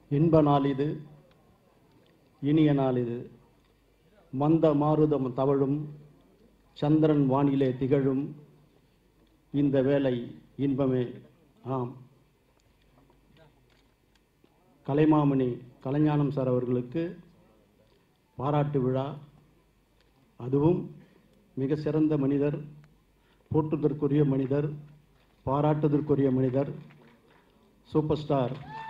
இன்ப நாள் இது இனிய நாள் இது மந்த மாருதம் தவழும் சந்திரன் வானிலே திகழும் இந்த வேலை இன்பமே ஆம் கலைமாமணி கலைஞானம் சார் அவர்களுக்கு பாராட்டு விழா அதுவும் மிக சிறந்த மனிதர் போற்றுதற்குரிய மனிதர் பாராட்டுதற்குரிய மனிதர் சூப்பர் ஸ்டார்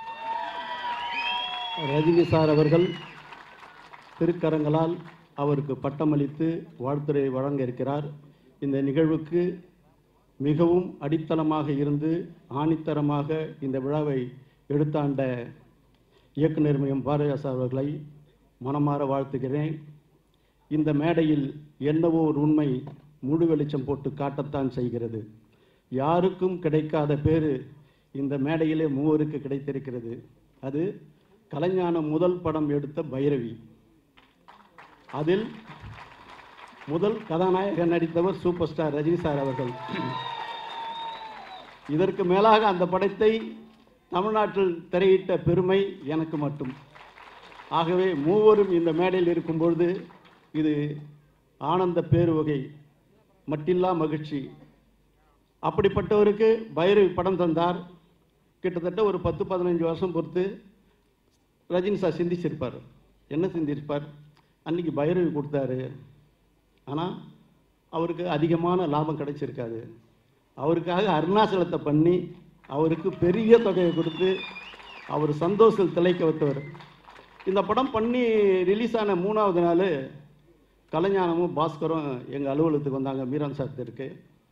ரஜினி சார் அவர்கள் திருக்கரங்களால் அவருக்கு பட்டமளித்து வாழ்த்துரை வழங்க இருக்கிறார் இந்த நிகழ்வுக்கு மிகவும் அடித்தளமாக இருந்து ஆணித்தரமாக இந்த விழாவை எடுத்தாண்ட இயக்குனர் மையம் பாரதிதாசன் அவர்களை மனமாற வாழ்த்துகிறேன் இந்த மேடையில் என்னவோ ஒரு உண்மை முழு வெளிச்சம் போட்டு காட்டத்தான் செய்கிறது யாருக்கும் கிடைக்காத பேரு இந்த மேடையிலே மூவருக்கு கிடைத்திருக்கிறது அது கலைஞானம் முதல் படம் எடுத்த பைரவி அதில் முதல் கதாநாயகன் நடித்தவர் சூப்பர் ஸ்டார் ரஜினி சார் அவர்கள் இதற்கு மேலாக அந்த படத்தை தமிழ்நாட்டில் திரையிட்ட பெருமை எனக்கு மட்டும் ஆகவே மூவரும் இந்த மேடையில் இருக்கும் பொழுது இது ஆனந்த பேருவகை மட்டில்லா மகிழ்ச்சி அப்படிப்பட்டவருக்கு பைரவி படம் தந்தார் கிட்டத்தட்ட ஒரு பத்து பதினஞ்சு வருஷம் பொறுத்து ரஜினி சார் சிந்திச்சிருப்பார் என்ன சிந்திச்சிருப்பார் அன்னைக்கு பைரவி கொடுத்தாரு ஆனால் அவருக்கு அதிகமான லாபம் கிடைச்சிருக்காது அவருக்காக அருணாச்சலத்தை பண்ணி அவருக்கு பெரிய தொகையை கொடுத்து அவர் சந்தோஷத்தில் திளைக்க வைத்தவர் இந்த படம் பண்ணி ரிலீஸ் ஆன மூணாவது நாள் கலைஞானமும் பாஸ்கரும் எங்கள் அலுவலகத்துக்கு வந்தாங்க மீரான் சார் தெருக்கு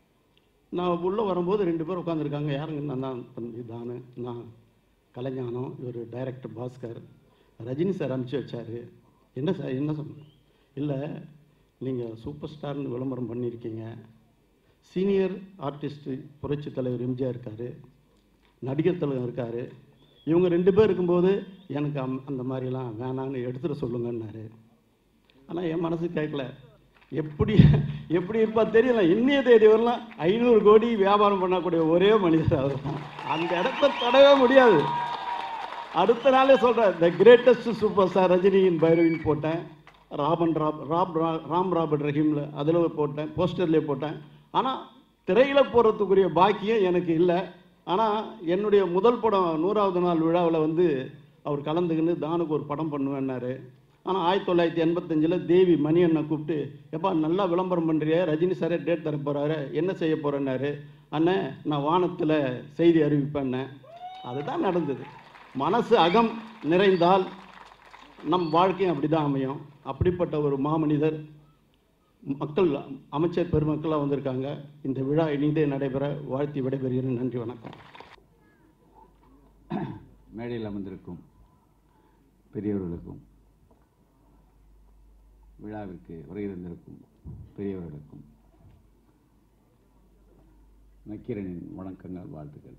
நான் உள்ளே வரும்போது ரெண்டு பேர் உட்காந்துருக்காங்க யாருங்க நான் தான் தம்பி தானு நான் கலைஞானம் இவர் டைரக்டர் பாஸ்கர் ரஜினி சார் அனுப்பிச்சி வச்சார் என்ன சார் என்ன சொன்ன இல்லை நீங்கள் சூப்பர் ஸ்டார்னு விளம்பரம் பண்ணியிருக்கீங்க சீனியர் ஆர்டிஸ்ட்டு புரட்சி தலைவர் எம்ஜிஆர் இருக்கார் நடிகர் தலைவர் இருக்கார் இவங்க ரெண்டு பேர் இருக்கும்போது எனக்கு அம் அந்த மாதிரிலாம் வேணான்னு எடுத்துட சொல்லுங்கன்னாரு ஆனால் என் மனசு கேட்கல எப்படி எப்படி இருப்பா தெரியல இன்னைய தேதி வரலாம் ஐநூறு கோடி வியாபாரம் பண்ணக்கூடிய ஒரே மனிதர் அவர் தான் அந்த இடத்த தொடவே முடியாது அடுத்த நாளே சொல்கிறேன் த கிரேட்டஸ்ட் சூப்பர் ஸ்டார் ரஜினியின் பைரவின் போட்டேன் ராபன் ராப் ராப் ரா- ராம் ராபர்ட் ரஹீமில் அதில் போட்டேன் போஸ்டர்லேயே போட்டேன் ஆனால் திரையில் போகிறதுக்குரிய பாக்கியம் எனக்கு இல்லை ஆனால் என்னுடைய முதல் படம் நூறாவது நாள் விழாவில் வந்து அவர் கலந்துக்கின்னு தானுக்கு ஒரு படம் பண்ணுவேன்னாரு ஆனால் ஆயிரத்தி தொள்ளாயிரத்தி எண்பத்தஞ்சில் தேவி மணி அண்ணனை கூப்பிட்டு எப்பா நல்லா விளம்பரம் பண்ணுறிய ரஜினி சாரே டேட் தர போகிறாரு என்ன செய்ய போகிறேன்னாரு அண்ணன் நான் வானத்தில் செய்தி அறிவிப்பேன்னேன் அதுதான் நடந்தது மனசு அகம் நிறைந்தால் நம் வாழ்க்கையும் அப்படி தான் அமையும் அப்படிப்பட்ட ஒரு மாமனிதர் மக்கள் அமைச்சர் பெருமக்களாக வந்திருக்காங்க இந்த விழா இனிதே நடைபெற வாழ்த்தி விடைபெறுகிறேன் நன்றி வணக்கம் மேடையில் அமர்ந்திருக்கும் பெரியவர்களுக்கும் விழாவிற்கு வருகை தந்திருக்கும் பெரியவர்களுக்கும் நக்கீரனின் வணக்கங்கள் வாழ்த்துக்கள்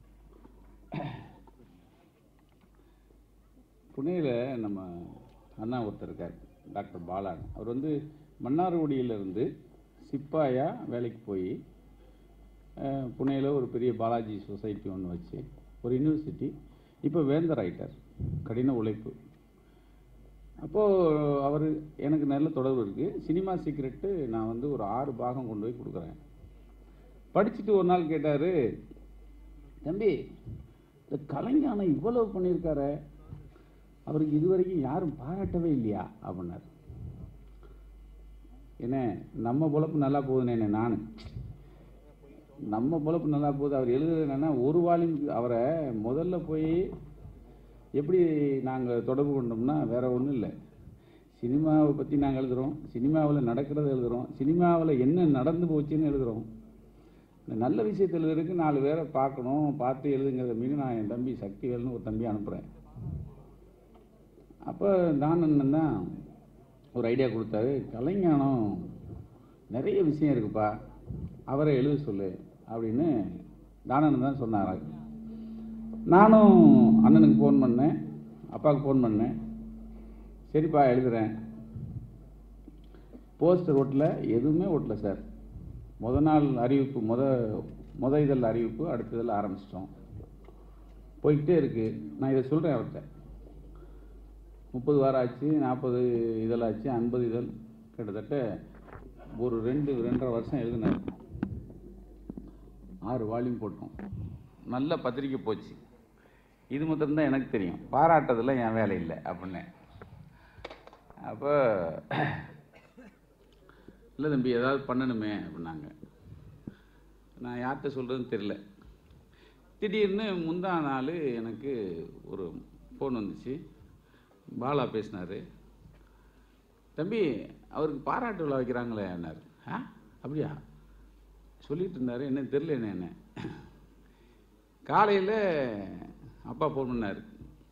புனேயில் நம்ம அண்ணா ஒருத்தர் இருக்கார் டாக்டர் பாலான் அவர் வந்து மன்னார்குடியிலிருந்து சிப்பாயா வேலைக்கு போய் புனேயில் ஒரு பெரிய பாலாஜி சொசைட்டி ஒன்று வச்சு ஒரு யூனிவர்சிட்டி இப்போ வேந்தர் ஆயிட்டார் கடின உழைப்பு அப்போது அவர் எனக்கு நல்ல தொடர்பு இருக்குது சினிமா சீக்ரெட்டு நான் வந்து ஒரு ஆறு பாகம் கொண்டு போய் கொடுக்குறேன் படிச்சுட்டு ஒரு நாள் கேட்டார் தம்பி இந்த கலைஞானம் இவ்வளவு பண்ணியிருக்காரு அவருக்கு இதுவரைக்கும் யாரும் பாராட்டவே இல்லையா அப்படின்னார் என்ன நம்ம பொழப்பு நல்லா போகுதுன்னு நான் நம்ம பொழப்பு நல்லா போகுது அவர் எழுதுறது என்னன்னா ஒரு வாலிம் அவரை முதல்ல போய் எப்படி நாங்கள் தொடர்பு கொண்டோம்னா வேற ஒன்றும் இல்லை சினிமாவை பற்றி நாங்கள் எழுதுகிறோம் சினிமாவில் நடக்கிறத எழுதுகிறோம் சினிமாவில் என்ன நடந்து போச்சுன்னு எழுதுகிறோம் இந்த நல்ல விஷயத்தை எழுதுறதுக்கு நாலு பேரை பார்க்கணும் பார்த்து எழுதுங்கிறத மீறி நான் என் தம்பி சக்திவேல்னு ஒரு தம்பி அனுப்புகிறேன் அப்போ நான் தான் ஒரு ஐடியா கொடுத்தாரு கலைஞானம் நிறைய விஷயம் இருக்குப்பா அவரை எழுத சொல்லு அப்படின்னு தானன் தான் சொன்னார் நானும் அண்ணனுக்கு ஃபோன் பண்ணேன் அப்பாவுக்கு ஃபோன் பண்ணேன் சரிப்பா எழுதுறேன் போஸ்டர் ஓட்டல எதுவுமே ஓட்டல சார் முத நாள் அறிவிப்பு முத முத இதழ் அறிவிப்பு அடுத்த இதழ் ஆரம்பிச்சிட்டோம் போய்கிட்டே இருக்கு நான் இதை சொல்கிறேன் அவர்கிட்ட முப்பது வாரம் ஆச்சு நாற்பது இதழ் ஆச்சு ஐம்பது இதழ் கிட்டத்தட்ட ஒரு ரெண்டு ரெண்டரை வருஷம் எழுதினார் ஆறு வால்யூம் போட்டோம் நல்ல பத்திரிக்கை போச்சு இது மாத்திரம்தான் எனக்கு தெரியும் பாராட்டுறதுல என் வேலை இல்லை அப்படின்னு அப்போ இல்லை தம்பி ஏதாவது பண்ணணுமே அப்படின்னாங்க நான் யார்கிட்ட சொல்கிறதுன்னு தெரில திடீர்னு முந்தா நாள் எனக்கு ஒரு ஃபோன் வந்துச்சு பாலா பேசினார் தம்பி அவருக்கு பாராட்டு விழா வைக்கிறாங்களே என்னார் ஆ அப்படியா சொல்லிட்டு இருந்தார் என்ன தெரில என்ன என்ன காலையில் அப்பா ஃபோன் பண்ணார்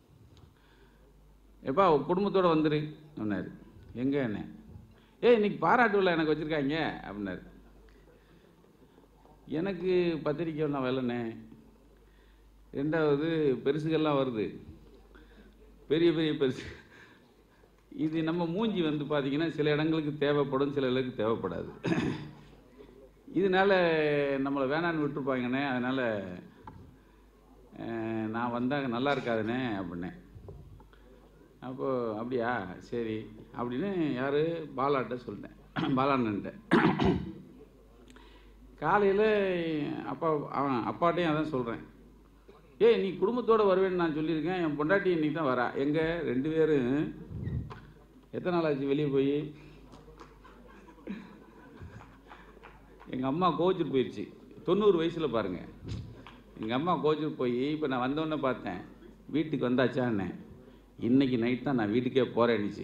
எப்பா குடும்பத்தோடு வந்துரு சொன்னார் எங்கே என்ன ஏய் இன்னைக்கு பாராட்டு விழா எனக்கு வச்சுருக்காங்க அப்படின்னாரு எனக்கு பத்திரிக்கைலாம் வரலண்ணே ரெண்டாவது பெருசுகள்லாம் வருது பெரிய பெரிய பெருசு இது நம்ம மூஞ்சி வந்து பார்த்தீங்கன்னா சில இடங்களுக்கு தேவைப்படும் சில இடங்களுக்கு தேவைப்படாது இதனால நம்மளை வேணான்னு விட்டுருப்பாங்கண்ணே அதனால் நான் வந்தால் நல்லா இருக்காதுண்ணே அப்படின்னேன் அப்போ அப்படியா சரி அப்படின்னு யார் பாலாட்ட சொல்லிட்டேன் பாலாண்ணன்ட்ட காலையில் அப்பா அவன் அப்பாட்டையும் அதான் சொல்கிறேன் ஏய் நீ குடும்பத்தோடு வருவேன்னு நான் சொல்லியிருக்கேன் என் பொண்டாட்டி இன்னைக்கு தான் வரா எங்கே ரெண்டு பேரும் எத்தனை நாள் ஆச்சு வெளியே போய் எங்கள் அம்மா கோச்சிட்டு போயிடுச்சு தொண்ணூறு வயசில் பாருங்கள் எங்கள் அம்மா கோச்சிட்டு போய் இப்போ நான் வந்தோடனே பார்த்தேன் வீட்டுக்கு வந்தாச்சான்னு இன்னைக்கு நைட் தான் நான் வீட்டுக்கே போகிறேன்னுச்சு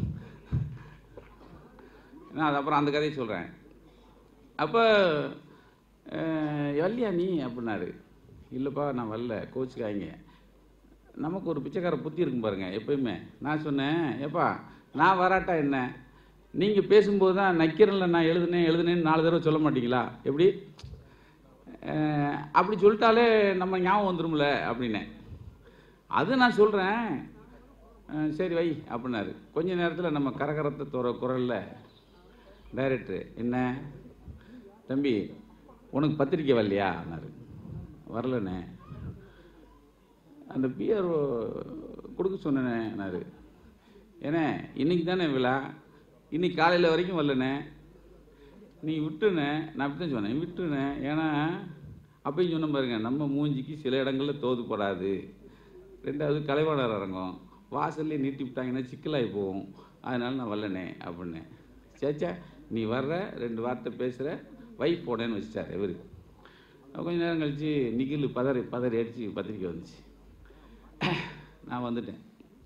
நான் அது அப்புறம் அந்த கதையை சொல்கிறேன் அப்போ வரலையா நீ அப்படின்னாரு இல்லைப்பா நான் வரல கோச்சுக்காய்ங்க நமக்கு ஒரு பிச்சைக்கார புத்தி இருக்கும் பாருங்க எப்பயுமே நான் சொன்னேன் ஏப்பா நான் வராட்டா என்ன நீங்கள் பேசும்போது தான் நக்கிறனில் நான் எழுதுனேன் எழுதுனேன்னு நாலு தடவை சொல்ல மாட்டீங்களா எப்படி அஹ், அப்படி சொல்லிட்டாலே நம்ம ஞாபகம் வந்துரும்ல அப்படின்னேன் அது நான் சொல்கிறேன் சரி வை அப்படின்னாரு கொஞ்ச நேரத்தில் நம்ம கரகரத்தை துற குரலில் டைரக்டர் என்ன தம்பி உனக்கு பத்திரிக்கை வரலையா அண்ணாரு வரலண்ணே அந்த பிஆர் கொடுக்க சொன்னேன்னாரு ஏண்ணே இன்னைக்கு தானே விழா இன்னைக்கு காலையில் வரைக்கும் வரலண்ணே நீ விட்டுனே நான் அப்படி தான் சொன்னேன் விட்டுனே ஏன்னா அப்பயும் சொன்ன பாருங்க நம்ம மூஞ்சிக்கு சில இடங்களில் தோது போடாது ரெண்டாவது கலைவாணர் அரங்கம் வாசல்லே நீட்டி விட்டாங்கன்னா சிக்கலாகி போகும் அதனால நான் வரலனே அப்படின்னு சேச்சா நீ வர்ற ரெண்டு வார்த்தை பேசுகிற வை போனேன்னு வச்சிட்டார் இவர் கொஞ்ச நேரம் கழித்து நிகில் பதறி பதறி அடித்து பத்திரிக்கை வந்துச்சு நான் வந்துட்டேன்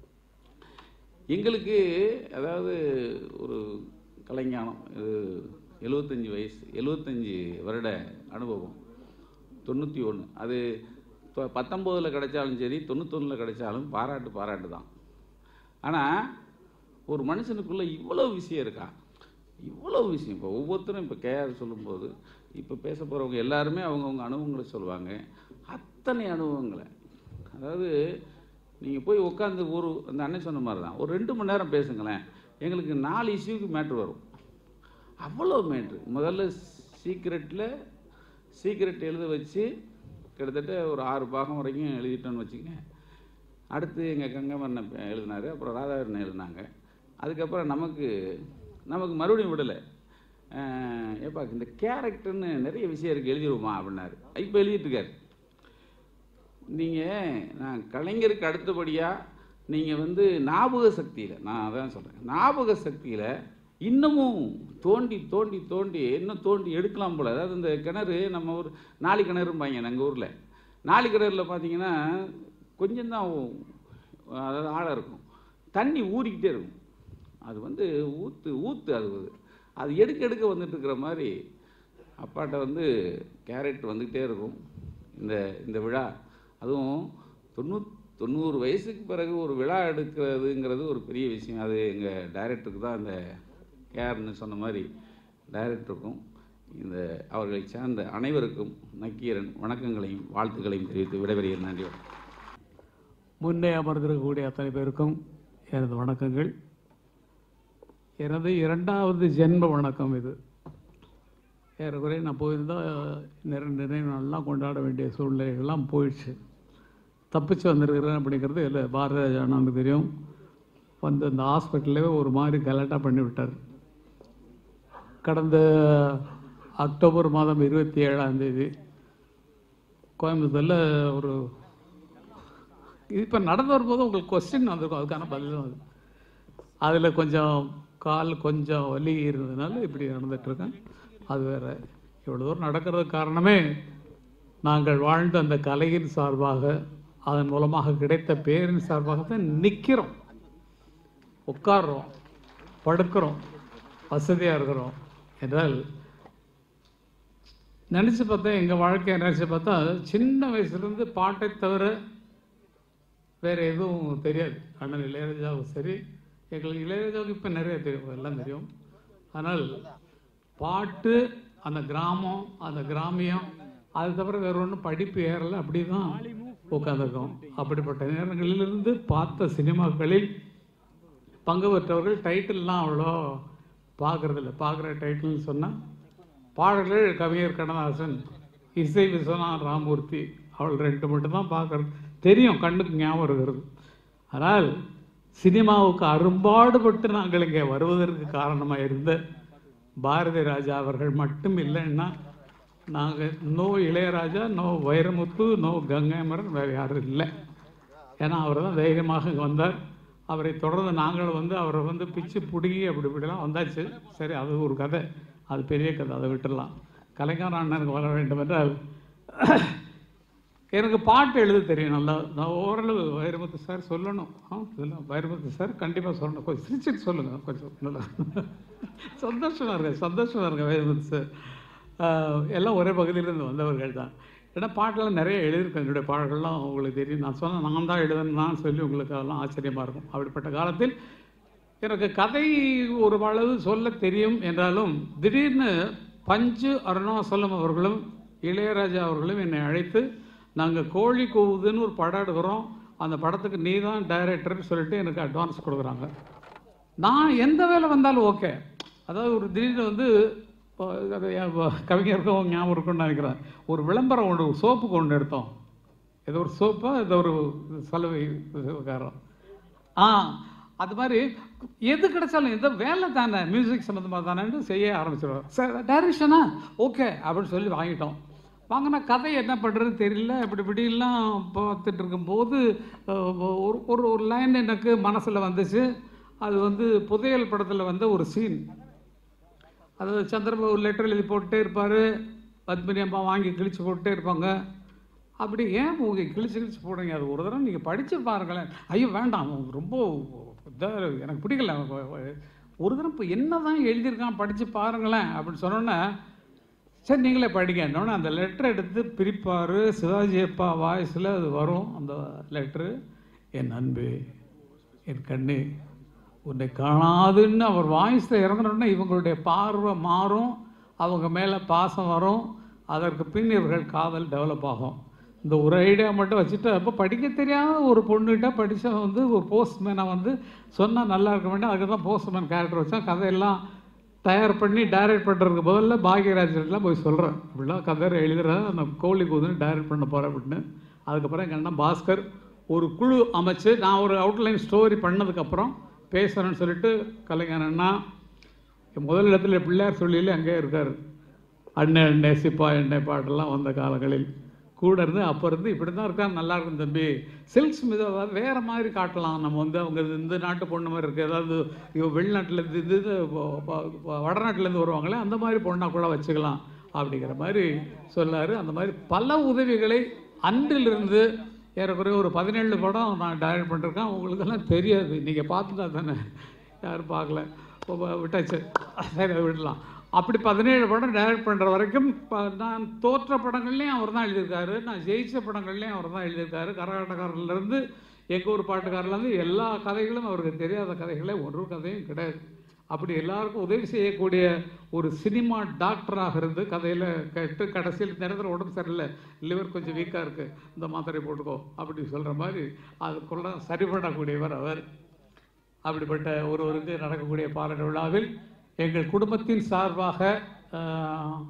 எங்களுக்கு அதாவது ஒரு கலைஞானம் இது எழுபத்தஞ்சி வயசு எழுபத்தஞ்சி வருட அனுபவம் தொண்ணூற்றி ஒன்று அது இப்போ பத்தொம்போதில் கிடைச்சாலும் சரி தொண்ணூத்தொன்னில் கிடைச்சாலும் பாராட்டு பாராட்டு தான் ஆனால் ஒரு மனுஷனுக்குள்ளே இவ்வளோ விஷயம் இருக்கா இவ்வளோ விஷயம் இப்போ ஒவ்வொருத்தரும் இப்போ கேஆர் சொல்லும்போது இப்போ பேச போகிறவங்க எல்லாருமே அவங்கவுங்க அனுபவங்களை சொல்லுவாங்க அத்தனை அனுபவங்களை அதாவது நீங்கள் போய் உட்காந்து ஒரு அந்த அண்ணன் சொன்ன மாதிரி தான் ஒரு ரெண்டு மணி நேரம் பேசுங்களேன் எங்களுக்கு நாலு இஷ்யூக்கு மேட்ரு வரும் அவ்வளோ மேட்ரு முதல்ல சீக்ரெட்டில் சீக்ரெட் எழுத வச்சு கிட்டத்தட்ட ஒரு ஆறு பாகம் வரைக்கும் எழுதிட்டோன்னு வச்சுக்கங்க அடுத்து எங்கள் கங்கமரனை எழுதினாரு அப்புறம் ராதாகிருஷ்ணன் எழுதினாங்க அதுக்கப்புறம் நமக்கு நமக்கு மறுபடியும் விடலை அஹ், ஏப்பா இந்த கேரக்டர்னு நிறைய விஷயம் இருக்குது எழுதிடுவோமா அப்படின்னாரு இப்போ எழுதிட்டுருக்காரு நீங்கள் நான் கலைஞருக்கு அடுத்தபடியாக நீங்கள் வந்து ஞாபக சக்தியில் நான் அதான் சொல்கிறேன் ஞாபக சக்தியில் இன்னமும் தோண்டி தோண்டி தோண்டி இன்னும் தோண்டி எடுக்கலாம் போல் அதாவது இந்த கிணறு நம்ம ஊர் நாலு கிணறும்பாங்க எங்கள் ஊரில் நாலு கிணறுல பார்த்தீங்கன்னா கொஞ்சம் தான் அதாவது ஆழம் இருக்கும் தண்ணி ஊறிக்கிட்டே இருக்கும் அது வந்து ஊற்று ஊற்று அது வந்து. அது எடுக்க எடுக்க வந்துட்டு இருக்கிற மாதிரி அப்பாட்ட வந்து கேரட் வந்துக்கிட்டே இருக்கும் இந்த இந்த விழா அதுவும் தொண்ணூ தொண்ணூறு வயசுக்கு பிறகு ஒரு விழா எடுக்கிறதுங்கிறது ஒரு பெரிய விஷயம் அது எங்கள் டைரக்டருக்கு தான் அந்த கேர்னு சொன்ன மாதிரி டைரக்டருக்கும் இந்த அவர்களை சார்ந்த அனைவருக்கும் நக்கீரன் வணக்கங்களையும் வாழ்த்துக்களையும் தெரிவித்து விடைபெறுகிறேன் நன்றி வணக்கம். முன்னே அமர்ந்திருக்கக்கூடிய அத்தனை பேருக்கும் எனது வணக்கங்கள் எனது இரண்டாவது ஜென்ம வணக்கம் இது ஏறக்குறைய நான் போயிருந்தால் நிறைய நினைவு நாள்லாம் கொண்டாட வேண்டிய சூழ்நிலைகள்லாம் போயிடுச்சு தப்பிச்சு வந்திருக்கிறேன் அப்படிங்கிறது இல்லை பாரத ஜனநாக்கு தெரியும் வந்து அந்த ஹாஸ்பிட்டலே ஒரு மாதிரி கலாட்டா பண்ணி விட்டார் கடந்த அக்டோபர் மாதம் இருபத்தி ஏழாம் தேதி கோயம்புத்தூரில் ஒரு இப்போ நடந்து வரும்போது உங்களுக்கு கொஸ்டின் வந்திருக்கும் அதுக்கான பதில் தான் அது அதில் கொஞ்சம் கால் கொஞ்சம் வலி இருந்ததுனால இப்படி நடந்துட்டுருக்கேன் அது வேற இவ்வளோ தூரம் நடக்கிறதுக்கு காரணமே நாங்கள் வாழ்ந்த அந்த கலையின் சார்பாக அதன் மூலமாக கிடைத்த பேரின் சார்பாக தான் நிற்கிறோம் உட்கார்றோம் படுக்கிறோம் வசதியாக இருக்கிறோம் என்றால் நினச்சி பார்த்தா எங்கள் வாழ்க்கையை நினச்சி பார்த்தா சின்ன வயசுலேருந்து பாட்டை தவிர வேறு எதுவும் தெரியாது அண்ணன் இளையராஜாவும் சரி எங்களுக்கு இளையராஜாவுக்கு இப்போ நிறைய தெரியும் எல்லாம் தெரியும் ஆனால் பாட்டு அந்த கிராமம் அந்த கிராமியம் அது தவிர வேற ஒன்றும் படிப்பு ஏறலை அப்படி தான் உட்காந்துருக்கோம் அப்படிப்பட்ட நேரங்களிலிருந்து பார்த்த சினிமாக்களில் பங்கு பெற்றவர்கள் டைட்டில்லாம் அவ்வளோ பார்க்கறதில்ல பார்க்குற டைட்டில்னு சொன்னால் பாடல்கள் கவிஞர் கண்ணதாசன் இசை விஸ்வநாத் ராமூர்த்தி அவள் ரெண்டு மட்டும் தான் பார்க்கறது தெரியும் கண்ணுக்கு ஞாபகம் இருக்கிறது ஆனால் சினிமாவுக்கு அரும்பாடுபட்டு நாங்கள் இங்கே வருவதற்கு காரணமாக இருந்த பாரதி ராஜா அவர்கள் மட்டும் இல்லைன்னா நாங்கள் no Ilaiyaraaja no Vairamuthu no Gangai Amaran வேறு யாரும் இல்லை ஏன்னா அவர் தான் தைரியமாக இங்கே வந்தார் அவரை தொடர்ந்து நாங்கள் வந்து அவரை வந்து பிச்சு பிடுங்கி அப்படி இப்படிலாம் வந்தாச்சு சரி அது ஒரு கதை அது பெரிய கதை அதை விட்டுடலாம் கலைஞர் அண்ணனுக்கு வர வேண்டும் என்றால் எனக்கு பாட்டு எழுத தெரியும் நல்லா நான் ஓரளவு வைரமுத்து சார் சொல்லணும் ஆ சொல்லணும் வைரமுத்து சார் கண்டிப்பாக சொல்லணும் கொஞ்சம் சிரிச்சிட்டு சொல்லுங்கள் கொஞ்சம் நல்லா சந்தோஷமாக இருங்க சந்தோஷமாக இருங்க வைரமுத்து சார் ஆஹ் எல்லாம் ஒரே பகுதியிலேருந்து வந்தவர்கள் தான் ஏன்னா பாட்டெல்லாம் நிறைய எழுதியிருக்கேன் என்னுடைய பாடல்கள்லாம் உங்களுக்கு தெரியும் நான் சொன்னேன் நான் தான் எழுதுனேன்னு சொல்லி உங்களுக்கு அதெல்லாம் ஆச்சரியமாக இருக்கும் அப்படிப்பட்ட காலத்தில் எனக்கு கதை ஒரு அளவு சொல்ல தெரியும் என்றாலும் திடீர்னு பஞ்சு அருணாசலம் அவர்களும் இளையராஜா அவர்களும் என்னை அழைத்து நாங்கள் கோழி கூவுதுன்னு ஒரு படம் எடுக்கிறோம் அந்த படத்துக்கு நீ தான் டைரக்டர்னு சொல்லிட்டு எனக்கு அட்வான்ஸ் கொடுக்குறாங்க நான் எந்த வேலை வந்தாலும் ஓகே அதாவது ஒரு திடீர்னு வந்து இப்போ அது என் வ- கவிஞருக்கும் ஞாபகம் இருக்கும்னு நினைக்கிறேன் ஒரு விளம்பரம் ஒன்று சோப்புக்கு ஒன்று எடுத்தோம் ஏதோ ஒரு சோப்பா ஏதோ ஒரு சலவை காரம் ஆ அது மாதிரி எது கிடைச்சாலும் எந்த வேலை தானே மியூசிக் சம்மந்தமாக தானேன்னு செய்ய ஆரம்பிச்சிடுவோம் சார் டைரக்ஷனா ஓகே அப்படின்னு சொல்லி வாங்கிட்டோம் வாங்கினா கதை என்ன பண்ணுறதுன்னு தெரியல இப்படி இப்படிலாம் பார்த்துட்டு இருக்கும்போது அஹ், ஒரு ஒரு ஒரு லைன் எனக்கு மனசில் வந்துச்சு அது வந்து புதையல் படத்தில் வந்த ஒரு சீன் அதாவது சந்திரபாபு லெட்டர் எழுதி போட்டுட்டே இருப்பார் பத்மினி அம்மா வாங்கி கிழிச்சு போட்டுட்டே இருப்பாங்க அப்படி ஏன் உங்க கிழிச்சு கிழிச்சு போடுறீங்க அது ஒரு தடவை நீங்கள் படித்து பாருங்களேன் ஐயோ வேண்டாம் அவன் ரொம்ப இதாக எனக்கு பிடிக்கல ஒரு தடவை இப்போ என்ன தான் எழுதியிருக்கான் படித்து பாருங்களேன் அப்படின்னு சொன்னோன்னே சரி நீங்களே படிக்கணுன்னு அந்த லெட்டர் எடுத்து பிரிப்பார் சிவாஜி அப்பா வாய்ஸில் அது வரும் அந்த லெட்ரு என் அன்பு என் கண்ணு உன்னை காணாதுன்னு அவர் வாய்ஸில் இறங்குனோடனே இவங்களுடைய பார்வை மாறும் அவங்க மேலே பாசம் வரும் அதற்கு பின் இவர்கள் காதல் டெவலப் ஆகும் இந்த ஒரு ஐடியா மட்டும் வச்சுட்டு அப்போ படிக்க தெரியாத ஒரு பொண்ணுகிட்ட படித்தா வந்து ஒரு போஸ்ட்மேனை வந்து சொன்னால் நல்லா இருக்க வேண்டிய அதுக்கு தான் போஸ்ட்மேன் கேரக்டர் வச்சா கதையெல்லாம் தயார் பண்ணி டைரக்ட் பண்ணுறதுக்கு பதில்ல பாக்யராஜன்லாம் போய் சொல்கிறேன் இப்படிலாம் கதை எழுதுறேன் நான் கோழி கூதுன்னு டைரக்ட் பண்ண போகிறேன் அப்படின்னு அதுக்கப்புறம் எங்கள் அண்ணன் பாஸ்கர் ஒரு குழு அமைச்சு நான் ஒரு அவுட்லைன் ஸ்டோரி பண்ணதுக்கப்புறம் பேசுகிறேன்னு சொல்லிட்டு கலைஞர் அண்ணா முதல் இடத்துல பிள்ளையார் சொல்லியில் அங்கே இருக்கார் அண்ணன் அண்ணே சிப்பா எண்ணெய் பாட்டெல்லாம் வந்த காலங்களில் கூட இருந்து அப்போ இருந்து இப்படி தான் இருக்கா நல்லா இருக்கும் தம்பி சில்க்ஸ் மீது அதாவது வேறு மாதிரி காட்டலாம் நம்ம வந்து அவங்க இந்த நாட்டு பொண்ணு மாதிரி இருக்குது ஏதாவது இவ வெளிநாட்டிலேருந்து இது இது வ- வ- வ- வடநாட்டிலேருந்து வருவாங்களே அந்த மாதிரி பொண்ணாக கூட வச்சுக்கலாம் அப்படிங்கிற மாதிரி சொல்லாரு அந்த மாதிரி பல உதவிகளை அன்றிலிருந்து ஏறக்குறைய ஒரு பதினேழு படம் நான் டைரக்ட் பண்ணிருக்கேன் உங்களுக்கெல்லாம் தெரியாது நீங்கள் பார்த்துட்டா தானே யாரும் பார்க்கல இப்போ வ- விட்டாச்சு சரி அதை விடலாம் அப்படி பதினேழு படம் டைரக்ட் பண்ணுற வரைக்கும் ப- நான் தோற்ற படங்கள்லேயும் அவர் தான் எழுதியிருக்காரு நான் ஜெயிச்ச படங்கள்லேயும் அவர் தான் எழுதியிருக்காரு கரகாட்டக்காரர்லேருந்து எங்கள் ஊர் பாட்டுக்காரர்லேருந்து எல்லா கதைகளும் அவருக்கு தெரியாத கதைகளே ஒரு கதையும் கிடையாது அப்படி எல்லாருக்கும் உதவி செய்யக்கூடிய ஒரு சினிமா டாக்டராக இருந்து கதையில் கேட்டு கடைசியில் நேரத்தில் உடம்பு சரியில்லை லிவர் கொஞ்சம் வீக்காக இருக்குது இந்த மாத்திரை போட்டுக்கோ அப்படி சொல்கிற மாதிரி அதுக்குள்ள சரிபடக்கூடியவர் அவர் அப்படிப்பட்ட ஒருவருக்கு நடக்கக்கூடிய பாராட்டு விழாவில் எங்கள் குடும்பத்தின் சார்பாக ஆஹ்,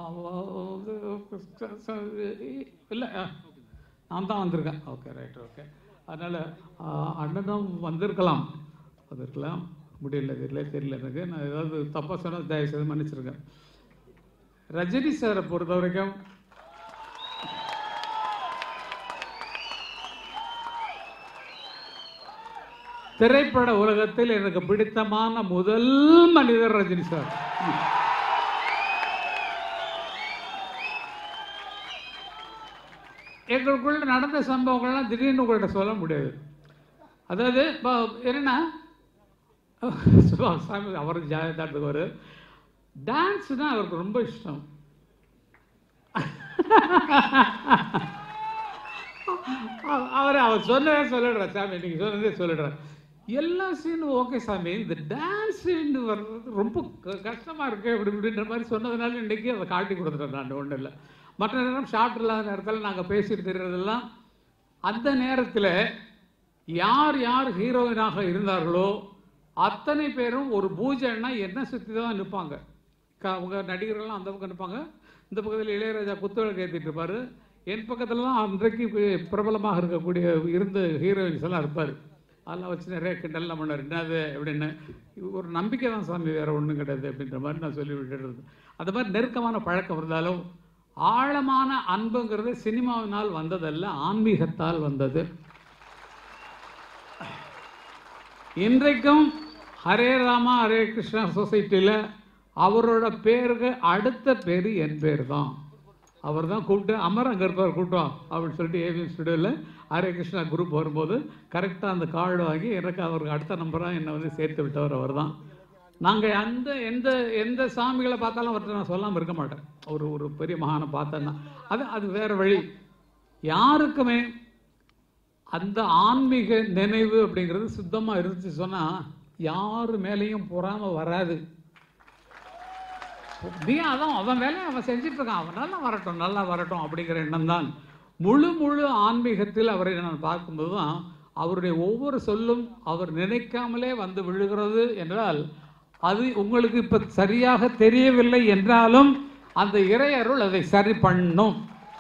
இல்லை நான் தான் வந்திருக்கேன் ஓகே ரைட் ஓகே அதனால் அண்ணனும் வந்திருக்கலாம் அது இருக்கலாம் முடியல தெரியல தெரியல எனக்கு நான் ஏதாவது தப்பாக சொன்னால் தயவு செய்து மன்னிச்சிருக்கேன் ரஜினி சாரை பொறுத்த வரைக்கும் திரைப்பட உலகத்தில் எனக்கு பிடித்தமான முதல் மனிதர் ரஜினி சார் எங்களுக்குள்ள நடந்த சம்பவங்கள்லாம் திடீர்னு உங்கள்கிட்ட சொல்ல முடியாது அதாவது இப்போ என்னன்னா சுபா சாமி அவர் ஜாதகத்துக்கு ஒரு டான்ஸ்னால் அவருக்கு ரொம்ப இஷ்டம் அவ- அவர் அவர் சொன்னதே சொல்லிடுறார் சாமி நீங்கள் சொன்னதே சொல்லிடுறார் எல்லா சீனும் ஓகே சாமி இந்த டான்ஸ் சீன் வர்றது ரொம்ப க- கஷ்டமா இருக்கு அப்படி இப்படின்ற மாதிரி சொன்னதுனால இன்னைக்கு அதை காட்டி கொடுத்துட்டேன் நான் ஒன்றும் இல்லை மற்ற நேரம் ஷார்ட் இல்லாத நேரத்தில் நாங்கள் பேசிட்டு இருக்கிறதெல்லாம் அந்த நேரத்தில் யார் யார் ஹீரோயினாக இருந்தார்களோ அத்தனை பேரும் ஒரு பூஜைன்னா என்ன சுற்றி தான் நிற்பாங்க க அவங்க நடிகர்கள்லாம் அந்த பக்கம் நிற்பாங்க இந்த பக்கத்தில் இளையராஜா குத்துவிளக்கு ஏற்றிட்டு இருப்பார் என் பக்கத்துலலாம் அன்றைக்கு பிரபலமாக இருக்கக்கூடிய இருந்த ஹீரோயின்ஸ் எல்லாம் இருப்பார் அதெல்லாம் வச்சு நிறைய கிண்டல்லாம் பண்ணார் என்னது அப்படின்னு ஒரு நம்பிக்கை தான் சாமி வேறு ஒன்றும் கிடையாது அப்படின்ற மாதிரி நான் சொல்லி விட்டுறது அந்த மாதிரி நெருக்கமான பழக்கம் இருந்தாலும் ஆழமான அன்புங்கிறது சினிமாவினால் வந்ததல்ல ஆன்மீகத்தால் வந்தது இன்றைக்கும் ஹரே ராமா ஹரே கிருஷ்ணா சொசைட்டியில் அவரோட பேருக்கு அடுத்த பேர் என் பேர் தான் அவர் தான் கூப்பிட்டு அமர் அங்கே இருப்பார் கூட்டம் அப்படின்னு சொல்லிட்டு ஏவிஎம் ஸ்டுடியோவில் ஹரே கிருஷ்ணா குரூப் வரும்போது கரெக்டாக அந்த கார்டு வாங்கி எனக்கு அவருக்கு அடுத்த நம்பராக என்னை வந்து சேர்த்து விட்டவர் அவர் தான் நாங்கள் அந்த எந்த எந்த சாமிகளை பார்த்தாலும் அவர்கிட்ட நான் சொல்லாமல் இருக்க மாட்டேன் ஒரு ஒரு பெரிய மகானை பார்த்தேன்னா அது அது வேறு வழி யாருக்குமே அந்த ஆன்மீக நினைவு அப்படிங்கிறது சுத்தமாக இருந்துச்சு சொன்னால் யார் மேலேயும் பொறாம வராது நீ அதான் அவன் வேலையை அவன் செஞ்சுட்டு இருக்கான் அவன் நல்லா வரட்டும் நல்லா வரட்டும் அப்படிங்கிற எண்ணம் தான் முழு முழு ஆன்மீகத்தில் அவரை நான் பார்க்கும்போது தான் அவருடைய ஒவ்வொரு சொல்லும் அவர் நினைக்காமலே வந்து விழுகிறது என்றால் அது உங்களுக்கு இப்போ சரியாக தெரியவில்லை என்றாலும் அந்த இறையருள் அதை சரி பண்ணும்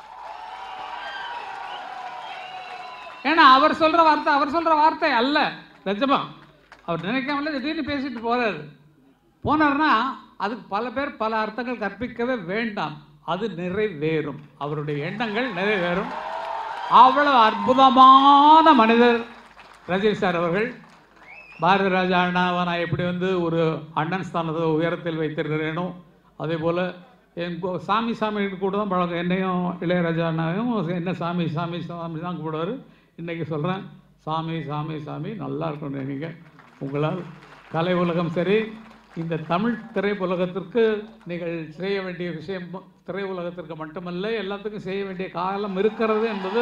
ஏன்னா அவர் சொல்ற வார்த்தை அவர் சொல்ற வார்த்தை அல்ல நிஜமா அவர் நினைக்காமலே திடீர்னு பேசிட்டு போறாரு போனார்னா அதுக்கு பல பேர் பல அர்த்தங்கள் கற்பிக்கவே வேண்டாம் அது நிறைவேறும் அவருடைய எண்ணங்கள் நிறைவேறும் அவ்வளவு அற்புதமான மனிதர் ரஜினி சார் அவர்கள் பாரதி ராஜா அண்ணாவை நான் எப்படி வந்து ஒரு அண்ணன் ஸ்தானத்தை உயரத்தில் வைத்திருக்கிறேனோ அதே போல் என் கு- சாமி சாமி கூட தான் பழக்கம் என்னையும் இளையராஜா அண்ணாவையும் என்ன சாமி சாமி சாமி தான் கூப்பிடுவார் இன்றைக்கி சொல்கிறேன் சாமி சாமி சாமி நல்லா இருக்கணும் நீங்கள் உங்களால் கலை உலகம் சரி இந்த தமிழ் திரையுலகத்திற்கு நீங்கள் செய்ய வேண்டிய விஷயம் திரையுலகத்திற்கு மட்டுமல்ல எல்லாத்துக்கும் செய்ய வேண்டிய காலம் இருக்கிறது என்பது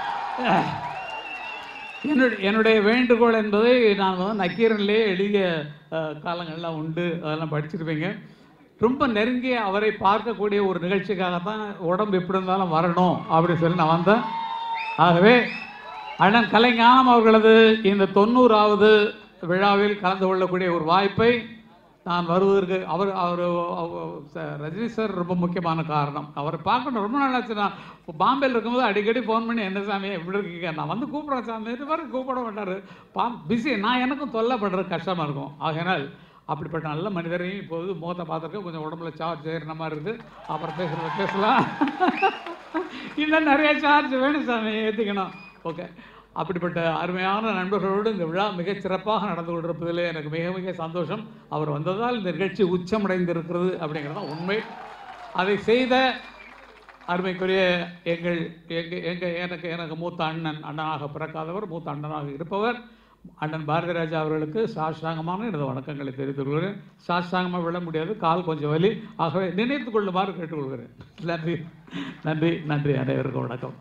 என்னுடைய என்னுடைய வேண்டுகோள் என்பதை நான் வந்து நக்கீரன்லேயே எளிய அஹ், காலங்கள்லாம் உண்டு அதெல்லாம் படிச்சிருப்பீங்க ரொம்ப நெருங்கிய அவரை பார்க்கக்கூடிய ஒரு நிகழ்ச்சிக்காகத்தான் உடம்பு எப்படி இருந்தாலும் வரணும் அப்படின்னு சொல்லி நான் வந்தேன் ஆகவே அண்ணன் கலைஞானம் அவர்களது இந்த தொண்ணூறாவது விழாவில் கலந்து கொள்ளக்கூடிய ஒரு வாய்ப்பை நான் வருவதற்கு அவர் அவர் அவர் ச- ரஜினி சார் ரொம்ப முக்கியமான காரணம் அவரை பார்க்கணும் ரொம்ப நாளாச்சு நான் இப்போ பாம்பேல இருக்கும்போது அடிக்கடி ஃபோன் பண்ணி என்ன சாமி எப்படி இருக்கீங்க நான் வந்து கூப்பிட்றேன் சாமி இது மாதிரி கூப்பிட மாட்டார் பா பிஸி நான் எனக்கும் தொல்லைப்படுறது கஷ்டமாக இருக்கும் ஆகையினால் அப்படிப்பட்ட நல்ல மனிதரையும் இப்போது முகத்தை பார்த்துருக்க கொஞ்சம் உடம்புல சார்ஜ் ஏறின மாதிரி இருக்குது அப்புறம் பேசுகிறத பேசலாம் இன்னும் நிறைய சார்ஜ் வேணும் சாமி ஏற்றிக்கணும் ஓகே அப்படிப்பட்ட அருமையான நண்பர்களோடு இந்த விழா மிகச் சிறப்பாக நடந்து கொண்டிருப்பதிலே எனக்கு மிக மிக சந்தோஷம் அவர் வந்ததால் இந்த நிகழ்ச்சி உச்சமடைந்திருக்கிறது அப்படிங்கிறது தான் உண்மை அதை செய்த அருமைக்குரிய எங்கள் எங்கள் எங்கள் எனக்கு எனக்கு மூத்த அண்ணன் அண்ணனாக பிறக்காதவர் மூத்த அண்ணனாக இருப்பவர் அண்ணன் பாரதி ராஜா அவர்களுக்கு சாஷ்டாங்கமான எனது வணக்கங்களை தெரிவித்துக் கொள்கிறேன் சாஷ்டாங்கமாக விட முடியாது கால் கொஞ்சம் வலி ஆகவே நினைத்து கொள்ளுமாறு கேட்டுக்கொள்கிறேன் நன்றி நன்றி நன்றி அனைவருக்கும் வணக்கம்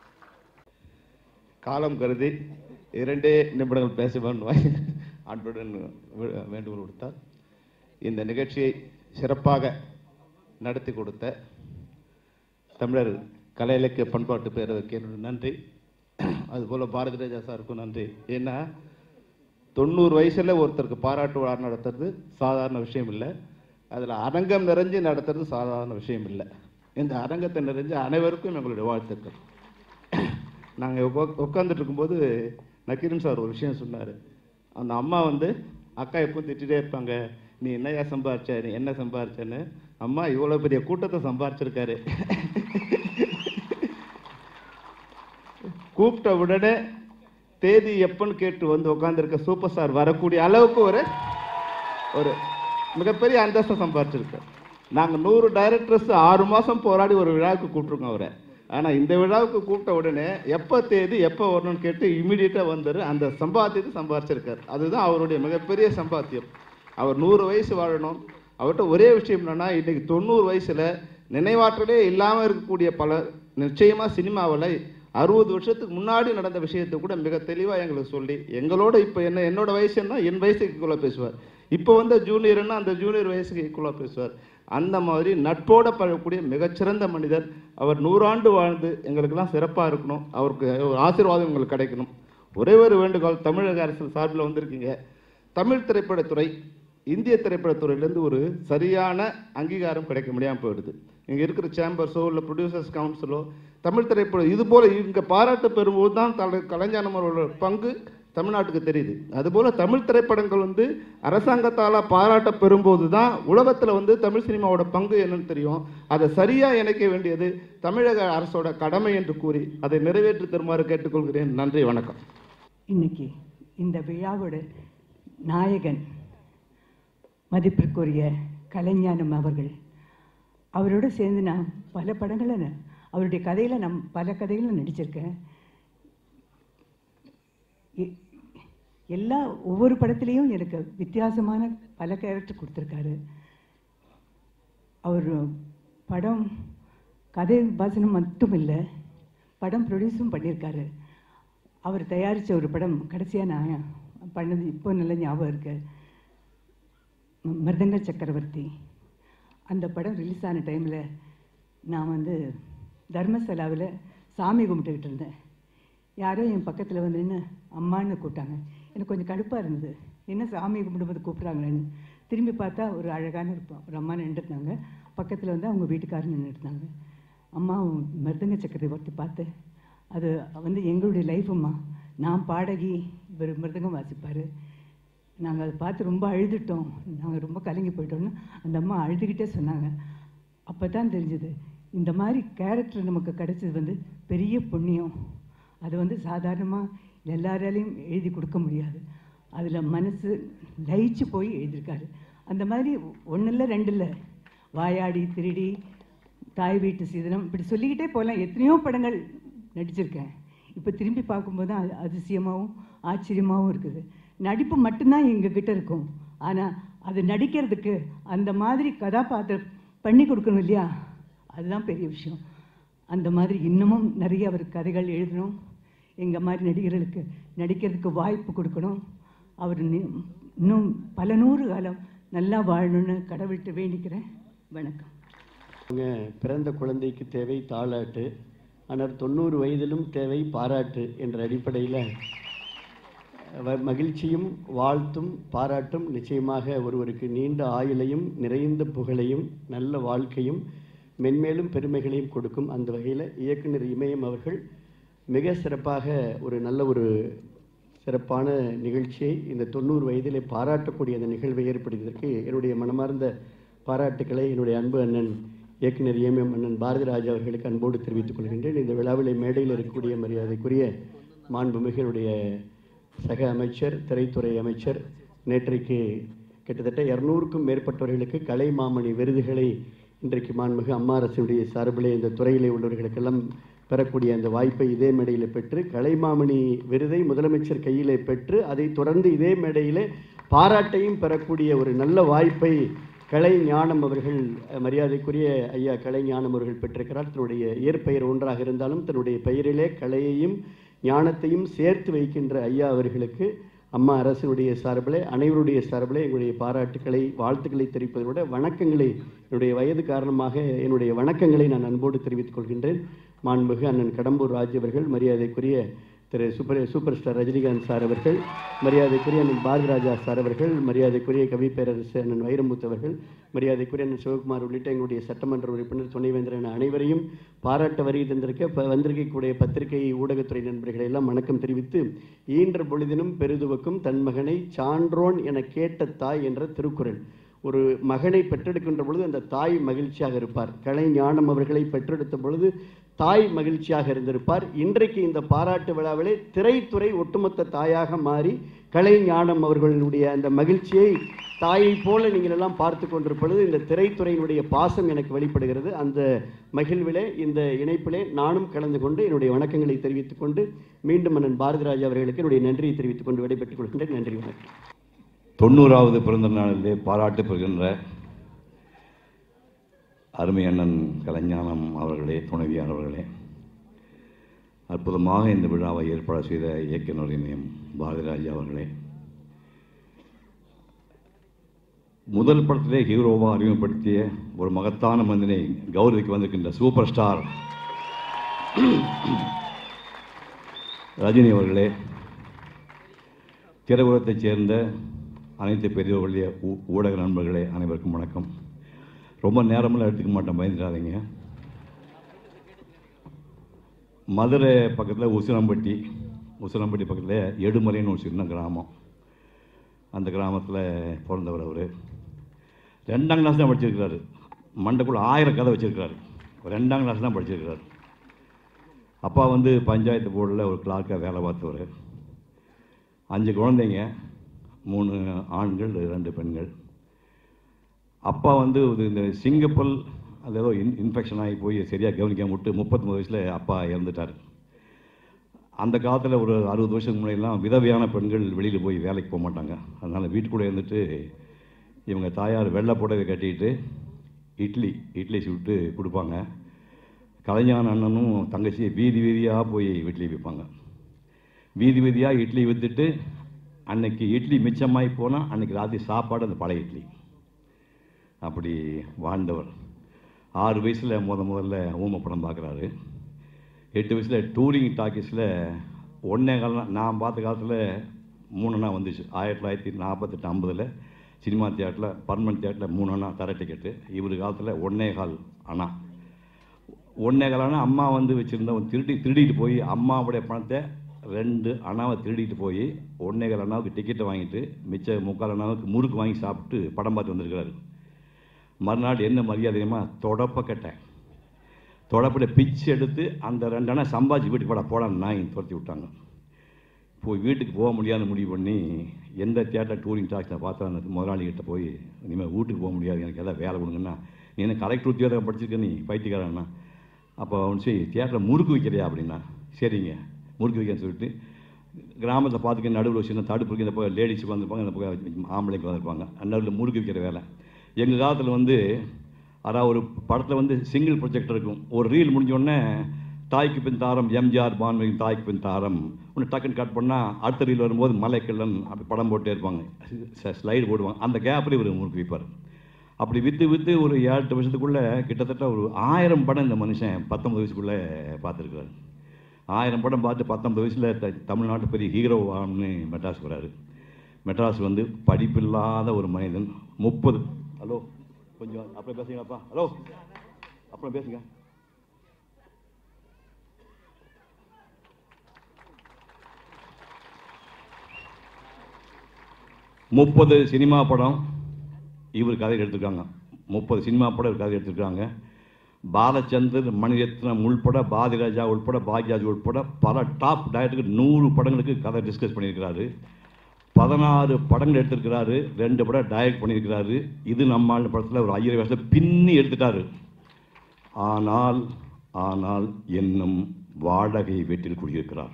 காலம் கருதி இரண்டே நிமிடங்கள் பேசுவேன் அன்புடன் வே- வேண்டுகோள் கொடுத்தார் இந்த நிகழ்ச்சியை சிறப்பாக நடத்தி கொடுத்த தமிழர் கலை இலக்கிய பண்பாட்டு பேரவைக்கு என்னுடைய நன்றி அதுபோல் பாரதி ராஜா சாருக்கும் நன்றி ஏன்னா தொண்ணூறு வயசில் ஒருத்தருக்கு பாராட்டு விழா நடத்துறது சாதாரண விஷயம் இல்லை அதில் அரங்கம் நிறைஞ்சு நடத்துறது சாதாரண விஷயம் இல்லை இந்த அரங்கத்தை நிறைஞ்ச அனைவருக்கும் எங்களுடைய வாழ்த்துக்கள் நாங்கள் உட்காந்துட்டு இருக்கும்போது நக்கீரன் சார் ஒரு விஷயம் சொன்னார் அந்த அம்மா வந்து அக்கா எப்பவும் திட்டிகிட்டே இருப்பாங்க நீ என்னையா சம்பாரிச்ச நீ என்ன சம்பாரிச்சேன்னு அம்மா இவ்வளோ பெரிய கூட்டத்தை சம்பாரிச்சிருக்காரு கூப்பிட்ட உடனே தேதி எப்பன்னு கேட்டு வந்து உட்காந்துருக்க சூப்பர் ஸ்டார் வரக்கூடிய அளவுக்கு ஒரு ஒரு மிகப்பெரிய அந்தஸ்தை சம்பாரிச்சிருக்கார் நாங்கள் நூறு டைரக்டர்ஸ் ஆறு மாதம் போராடி ஒரு விழாவுக்கு கூப்பிட்ருக்கோம் அவரை ஆனால் இந்த விழாவுக்கு கூப்பிட்ட உடனே எப்போ தேதி எப்போ வரணும்னு கேட்டு இமீடியட்டாக வந்துரு அந்த சம்பாத்தியத்தை சம்பாரிச்சிருக்கார் அதுதான் அவருடைய மிகப்பெரிய சம்பாத்தியம் அவர் நூறு வயசு வாழணும் அவர்கிட்ட ஒரே விஷயம் என்னன்னா இன்னைக்கு தொண்ணூறு வயசுல நினைவாற்றலே இல்லாமல் இருக்கக்கூடிய பல நிச்சயமாக சினிமாவில் அறுபது வருஷத்துக்கு முன்னாடி நடந்த விஷயத்தை கூட மிக தெளிவாக எங்களுக்கு சொல்லி எங்களோட இப்போ என்ன என்னோட வயசுன்னா என் வயசுக்கு ஈக்குவலாக பேசுவார் இப்போ வந்த ஜூனியர்னா அந்த ஜூனியர் வயசுக்கு ஈக்குவலாக பேசுவார் அந்த மாதிரி நட்போட பழகக்கூடிய மிகச்சிறந்த மனிதர் அவர் நூறாண்டு வாழ்ந்து எங்களுக்கெல்லாம் சிறப்பாக இருக்கணும் அவருக்கு ஒரு ஆசீர்வாதம் எங்களுக்கு கிடைக்கணும் ஒரே ஒரு வேண்டுகோள் தமிழக அரசு சார்பில் வந்திருக்கீங்க தமிழ் திரைப்படத்துறை இந்திய திரைப்படத்துறையிலேருந்து ஒரு சரியான அங்கீகாரம் கிடைக்க முடியாமல் போயிடுது இங்கே இருக்கிற சேம்பர்ஸோ இல்லை ப்ரொடியூசர்ஸ் கவுன்சிலோ தமிழ் திரைப்படம் இது போல் இங்கே பாராட்டு பெறும்போது தான் தலை கலைஞானமரோட பங்கு தமிழ்நாட்டுக்கு தெரியுது அதுபோல் தமிழ் திரைப்படங்கள் வந்து அரசாங்கத்தால் பாராட்ட பெறும்போது தான் உலகத்தில் வந்து தமிழ் சினிமாவோட பங்கு என்னன்னு தெரியும் அதை சரியாக இணைக்க வேண்டியது தமிழக அரசோட கடமை என்று கூறி அதை நிறைவேற்றி தருமாறு கேட்டுக்கொள்கிறேன் நன்றி வணக்கம் இன்னைக்கு இந்த விழாவோட நாயகன் மதிப்பிற்குரிய கலைஞானம் அவர்கள் அவரோட சேர்ந்து நான் பல படங்களை நான் அவருடைய கதையில் நான் பல கதைகளும் நடிச்சிருக்கேன் எ- எல்லா ஒவ்வொரு படத்துலேயும் எனக்கு வித்தியாசமான பல கேரக்டர் கொடுத்துருக்காரு அவர் படம் கதை வாசனம் மட்டும் இல்லை படம் ப்ரொடியூஸும் பண்ணியிருக்காரு அவர் தயாரித்த ஒரு படம் கடைசியாக நான் பண்ணது இப்போ நல்ல ஞாபகம் இருக்கு ம- மிருதங்க சக்கரவர்த்தி அந்த படம் ரிலீஸ் ஆன டைமில் நான் வந்து தர்மசலாவில் சாமி கும்பிட்டுக்கிட்டு இருந்தேன் யாரோ என் பக்கத்தில் வந்து நின்று அம்மான்னு கூப்பிட்டாங்க எனக்கு கொஞ்சம் கடுப்பாக இருந்தது என்ன சாமி கும்பிடும்போது கூப்பிட்றாங்களேன்னு திரும்பி பார்த்தா ஒரு அழகான இருப்போம் ஒரு அம்மா நின்றுருந்தாங்க பக்கத்தில் வந்து அவங்க வீட்டுக்காரர் நின்றுருந்தாங்க அம்மா மிருதங்க சக்கரவர்த்தி பார்த்து அது வந்து எங்களுடைய லைஃபும்மா நான் பாடகி இவர் மிருதங்கம் வாசிப்பார் நாங்கள் அதை பார்த்து ரொம்ப அழுதுட்டோம் நாங்கள் ரொம்ப கலங்கி போயிட்டோம்னு அந்த அம்மா அழுதுகிட்டே சொன்னாங்க அப்போ தான் தெரிஞ்சுது இந்த மாதிரி கேரக்டர் நமக்கு கிடைச்சது வந்து பெரிய புண்ணியம் அது வந்து சாதாரணமாக எல்லாராலையும் எழுதி கொடுக்க முடியாது அதில் மனசு லயிச்சு போய் எழுதியிருக்காரு அந்த மாதிரி ஒன்றும் இல்லை ரெண்டு இல்லை வாயாடி திருடி தாய் வீட்டு சீதனம் இப்படி சொல்லிக்கிட்டே போகலாம் எத்தனையோ படங்கள் நடிச்சிருக்கேன் இப்போ திரும்பி பார்க்கும்போது தான் அது அதிசயமாகவும் ஆச்சரியமாகவும் இருக்குது நடிப்பு மட்டும்தான் எங்ககிட்ட இருக்கும் ஆனால் அது நடிக்கிறதுக்கு அந்த மாதிரி கதாபாத்திரம் பண்ணி கொடுக்கணும் இல்லையா அதுதான் பெரிய விஷயம் அந்த மாதிரி இன்னமும் நிறைய அவர் கதைகள் எழுதணும் எங்கள் மாதிரி நடிகர்களுக்கு நடிக்கிறதுக்கு வாய்ப்பு கொடுக்கணும் அவர் நி- இன்னும் பல நூறு காலம் நல்லா வாழணும்னு கடவுள்கிட்ட வேண்டிக்கிறேன் வணக்கம் அவங்க பிறந்த குழந்தைக்கு தேவை தாலாட்டு ஆனால் தொண்ணூறு வயதிலும் தேவை பாராட்டு என்ற அடிப்படையில் வ- மகிழ்ச்சியும் வாழ்த்தும் பாராட்டும் நிச்சயமாக ஒருவருக்கு நீண்ட ஆயுளையும் நிறைந்த புகழையும் நல்ல வாழ்க்கையும் மென்மேலும் பெருமைகளையும் கொடுக்கும் அந்த வகையில் இயக்குனர் இமயம் அவர்கள் மிக சிறப்பாக ஒரு நல்ல ஒரு சிறப்பான நிகழ்ச்சியை இந்த தொண்ணூறு வயதிலே பாராட்டக்கூடிய அந்த நிகழ்வை ஏற்படுத்தியதற்கு என்னுடைய மனமார்ந்த பாராட்டுக்களை என்னுடைய அன்பு அண்ணன் இயக்குனர் ஏஎம் அண்ணன் பாரதிராஜா அவர்களுக்கு அன்போடு தெரிவித்துக் கொள்கின்றேன் இந்த விழாவிலே மேடையில் இருக்கக்கூடிய மரியாதைக்குரிய மாண்புமிகு என்னுடைய சக அமைச்சர் திரைத்துறை அமைச்சர் நேற்றைக்கு கிட்டத்தட்ட இரநூறுக்கும் மேற்பட்டவர்களுக்கு கலைமாமணி விருதுகளை இன்றைக்கு மாண்புமிகு அம்மா அரசினுடைய சார்பிலே இந்த துறையிலே உள்ளவர்களுக்கெல்லாம் பெறக்கூடிய அந்த வாய்ப்பை இதே மேடையில் பெற்று கலைமாமணி விருதை முதலமைச்சர் கையிலே பெற்று அதைத் தொடர்ந்து இதே மேடையிலே பாராட்டையும் பெறக்கூடிய ஒரு நல்ல வாய்ப்பை கலை ஞானம் அவர்கள் அஹ், மரியாதைக்குரிய ஐயா கலை ஞானம் அவர்கள் பெற்றிருக்கிறார் தன்னுடைய இயற்பெயர் ஒன்றாக இருந்தாலும் தன்னுடைய பெயரிலே கலையையும் ஞானத்தையும் சேர்த்து வைக்கின்ற ஐயா அவர்களுக்கு அம்மா அரசினுடைய சார்பிலே அனைவருடைய சார்பிலே எங்களுடைய பாராட்டுக்களை வாழ்த்துக்களை தெரிவிப்பதை விட வணக்கங்களை என்னுடைய வயது காரணமாக என்னுடைய வணக்கங்களை நான் அன்போடு தெரிவித்துக் கொள்கின்றேன் மாண்புமிகு அண்ணன் கடம்பூர் ராஜ் அவர்கள் மரியாதைக்குரிய Thiru super super star Rajinikanth sir அவர்கள் மரியாதைக்குரிய அண்ணன் பாரதிராஜா சார் அவர்கள் மரியாதைக்குரிய கவி பேரரசு அண்ணன் வைரமுத்து அவர்கள் மரியாதைக்குரிய அண்ணன் சிவகுமார் உள்ளிட்ட எங்களுடைய சட்டமன்ற உறுப்பினர் துணைவேந்தர் என அனைவரையும் பாராட்ட வரி தந்திருக்க ப- வந்திருக்கக்கூடிய பத்திரிகை ஊடகத்துறை நண்பர்களை எல்லாம் வணக்கம் தெரிவித்து ஈன்ற பொழுதினும் பெருதுவக்கும் தன் மகனை சான்றோன் என கேட்ட தாய் என்ற திருக்குறள் ஒரு மகனை பெற்றெடுக்கின்ற பொழுது அந்த தாய் மகிழ்ச்சியாக இருப்பார் கலை ஞானம் அவர்களை பெற்றெடுத்த பொழுது தாய் மகிழ்ச்சியாக இருந்திருப்பார் இன்றைக்கு இந்த பாராட்டு விழாவிலே திரைத்துறை ஒட்டுமொத்த தாயாக மாறி கலை ஞானம் அவர்களுடைய அந்த மகிழ்ச்சியை தாயை போல நீங்கள் எல்லாம் பார்த்து கொண்டிருப்பது இந்த திரைத்துறையினுடைய பாசம் எனக்கு வெளிப்படுகிறது அந்த மகிழ்விலே இந்த இணைப்பிலே நானும் கலந்து கொண்டு என்னுடைய வணக்கங்களை தெரிவித்துக் கொண்டு மீண்டும் அண்ணன் பாரதிராஜா அவர்களுக்கு என்னுடைய நன்றியை தெரிவித்துக் கொண்டு விடைபெற்றுக் கொள்கின்றேன் நன்றி வணக்கம் தொண்ணூறாவது பிறந்த நாளிலே பாராட்டு பெறுகின்ற அருமை அண்ணன் கலைஞானம் அவர்களே துணைவியார் அவர்களே அற்புதமாக இந்த விழாவை ஏற்பாடு செய்த இயக்குனர் இணையம் பாரதிராஜா அவர்களே முதல் படத்திலே ஹீரோவாக அறிமுகப்படுத்திய ஒரு மகத்தான மனிதனை கௌரவிக்க வந்திருக்கின்ற சூப்பர் ஸ்டார் ரஜினி அவர்களே திரையுலகத்தைச் சேர்ந்த அனைத்து பெரியவர்களுடைய ஊ- ஊடக நண்பர்களே அனைவருக்கும் வணக்கம் ரொம்ப நேரமெல்லாம் எடுத்துக்க மாட்டேன் பயந்துடாதீங்க மதுரை பக்கத்தில் உசிலம்பட்டி உசிலம்பட்டி பக்கத்தில் எடுமலைன்னு ஒரு சின்ன கிராமம் அந்த கிராமத்தில் பிறந்தவர் அவர் ரெண்டாம் கிளாஸ் தான் படிச்சிருக்கிறாரு மண்டைக்குள்ள ஆயிரம் கதை வச்சிருக்கிறாரு ரெண்டாம் கிளாஸ் தான் படிச்சிருக்கிறாரு அப்பா வந்து பஞ்சாயத்து போர்டில் ஒரு கிளார்க்காக வேலை பார்த்தவர் அஞ்சு குழந்தைங்க மூணு ஆண்கள் ரெண்டு பெண்கள் அப்பா வந்து இது இந்த சிங்கப்பல் அது ஏதோ இன் இன்ஃபெக்ஷன் ஆகி போய் சரியாக கவனிக்காம விட்டு முப்பத்தொம்பது வயசில் அப்பா இறந்துட்டார் அந்த காலத்தில் ஒரு அறுபது வருஷத்துக்கு முன்னாடிலாம் விதவையான பெண்கள் வெளியில் போய் வேலைக்கு போக மாட்டாங்க அதனால் வீட்டுக்குள்ளே இருந்துட்டு இவங்க தாயார் வெள்ளை புடவை கட்டிட்டு இட்லி இட்லி சுட்டு கொடுப்பாங்க கலைஞான அண்ணனும் தங்கச்சி வீதி வீதியாக போய் இட்லி விற்பாங்க வீதி வீதியாக இட்லி விற்றுட்டு அன்னைக்கு இட்லி மிச்சமாகி போனால் அன்னைக்கு ராத்திரி சாப்பாடு அந்த பழைய இட்லி அப்படி வாழ்ந்தவர் ஆறு வயசில் முத முதல்ல ஊமை படம் பார்க்குறாரு எட்டு வயசில் டூரிங் டாக்கீஸில் ஒன்றே காலம் நான் பார்த்த காலத்தில் மூணுண்ணா வந்துச்சு ஆயிரத்தி தொள்ளாயிரத்தி நாற்பத்தெட்டு ஐம்பதில் சினிமா தியேட்டரில் பர்மனன்ட் தியேட்டரில் மூணு அண்ணா தர டிக்கெட்டு இவர் காலத்தில் ஒன்னே கால் அண்ணா ஒன்னே காலான அம்மா வந்து வச்சுருந்த திருடி திருடிட்டு போய் அம்மாவுடைய பணத்தை ரெண்டு அண்ணாவை திருடிட்டு போய் ஒன்னே கால் அண்ணாவுக்கு டிக்கெட்டை வாங்கிட்டு மிச்ச முக்கால் அண்ணாவுக்கு முறுக்கு வாங்கி சாப்பிட்டு படம் பார்த்து வந்திருக்கிறாரு மறுநாள் என்ன மரியாதையுமா தொடப்ப கட்டேன் தொடப்பில் பிச்சு எடுத்து அந்த ரெண்டு அண்ணா சம்பாதிச்சு வீட்டுக்கு போட போடான்னு நாய் துரத்தி விட்டாங்க போய் வீட்டுக்கு போக முடியாத முடிவு பண்ணி எந்த தியேட்டர் டூரிங் டாக்ஸில் பார்த்தா அந்த முதலாளிகிட்ட போய் இனிமேல் வீட்டுக்கு போக முடியாது எனக்கு எதாவது வேலை கொடுங்கன்னா நீ என்ன கலெக்டர் உத்தியோகம் படிச்சிருக்க நீ பைத்தியக்காரன்னா அப்போ அவன் சரி தியேட்டரில் முறுக்கு வைக்கிறியா அப்படின்னா சரிங்க முறுக்கு வைக்கிறேன்னு சொல்லிட்டு கிராமத்தில் பார்த்துக்க நடுவில் ஒரு சின்ன தடுப்பு இருக்கு இந்த பக்கம் லேடிஸ் வந்திருப்பாங்க இந்த பக்கம் ஆம்பளைக்கு வந்திருப்பாங்க நடுவில் முறுக்கு வைக்கிற வேலை எங்கள் காலத்தில் வந்து அதாவது ஒரு படத்தில் வந்து சிங்கிள் ப்ரொஜெக்ட் இருக்கும் ஒரு ரீல் முடிஞ்ச உடனே தாய்க்கு பின் தாரம் எம்ஜிஆர் பான்மையின் தாய்க்கு பின் தாரம் ஒன்று டக்குன்னு கட் பண்ணால் அடுத்த ரீல் வரும்போது மலைக்கிள்ளன் அப்படி படம் போட்டே இருப்பாங்க ஸ்லைடு போடுவாங்க அந்த கேப்பில் இவர் முறுக்கு வைப்பார் அப்படி விற்று விற்று ஒரு ஏழு எட்டு வருஷத்துக்குள்ளே கிட்டத்தட்ட ஒரு ஆயிரம் படம் இந்த மனுஷன் பத்தொம்பது வயசுக்குள்ளே பார்த்துருக்காரு ஆயிரம் படம் பார்த்து பத்தொம்பது வயசில் த தமிழ்நாட்டு பெரிய ஹீரோ ஆகணும்னு மெட்ராஸ் வராரு மெட்ராஸ் வந்து படிப்பில்லாத ஒரு மனிதன் முப்பது ஹலோ கொஞ்சம் அப்புறம் பேசுங்கப்பா ஹலோ அப்புறம் பேசுங்க முப்பது சினிமா படம் இவர் கதை எடுத்திருக்காங்க முப்பது சினிமா படம் இவர் கதை எடுத்திருக்காங்க பாலச்சந்தர் மணிரத்னம் உள்பட பாதிராஜா உள்பட பாக்யராஜ் உள்பட பல டாப் டைரக்டருக்கு நூறு படங்களுக்கு கதை டிஸ்கஸ் பண்ணியிருக்கிறாரு பதினாறு படங்கள் எடுத்திருக்கிறாரு ரெண்டு படம் டைரக்ட் பண்ணியிருக்கிறாரு இது நம்மால் படத்தில் ஒரு ஐயாயிரம் வருஷம் பின்னி எடுத்துட்டாரு ஆனால் ஆனால் என்னும் வாடகை வீட்டில் குடியிருக்கிறார்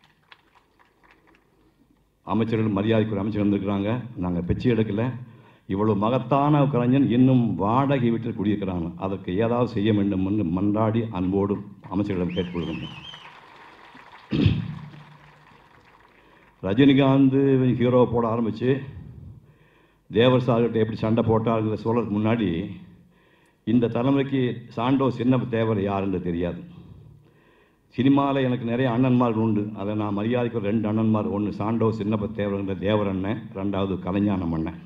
அமைச்சர்கள் மரியாதைக்குரிய அமைச்சர் வந்திருக்கிறாங்க நாங்கள் பிச்சை எடுக்கல இவ்வளவு மகத்தான கலைஞன் இன்னும் வாடகை வீட்டில் குடியிருக்கிறாங்க அதற்கு ஏதாவது செய்ய வேண்டும் என்று மன்றாடி அன்போடு அமைச்சர்களிடம் கேட்டுக்கொள்கின்றோம் ரஜினிகாந்த் ஹீரோ போட ஆரம்பித்து தேவர் சார்கிட்ட எப்படி சண்டை போட்டாருங்கிற சொல்கிறதுக்கு முன்னாடி இந்த தலைமுறைக்கு சாண்டோ சின்ன தேவர் யாருன்னு தெரியாது சினிமாவில் எனக்கு நிறைய அண்ணன்மார்கள் உண்டு அதை நான் மரியாதைக்கு ஒரு ரெண்டு அண்ணன்மார் ஒன்று சாண்டோ சின்னப்ப தேவரங்கிற தேவர் அண்ணன் ரெண்டாவது கலைஞானம் அண்ணன்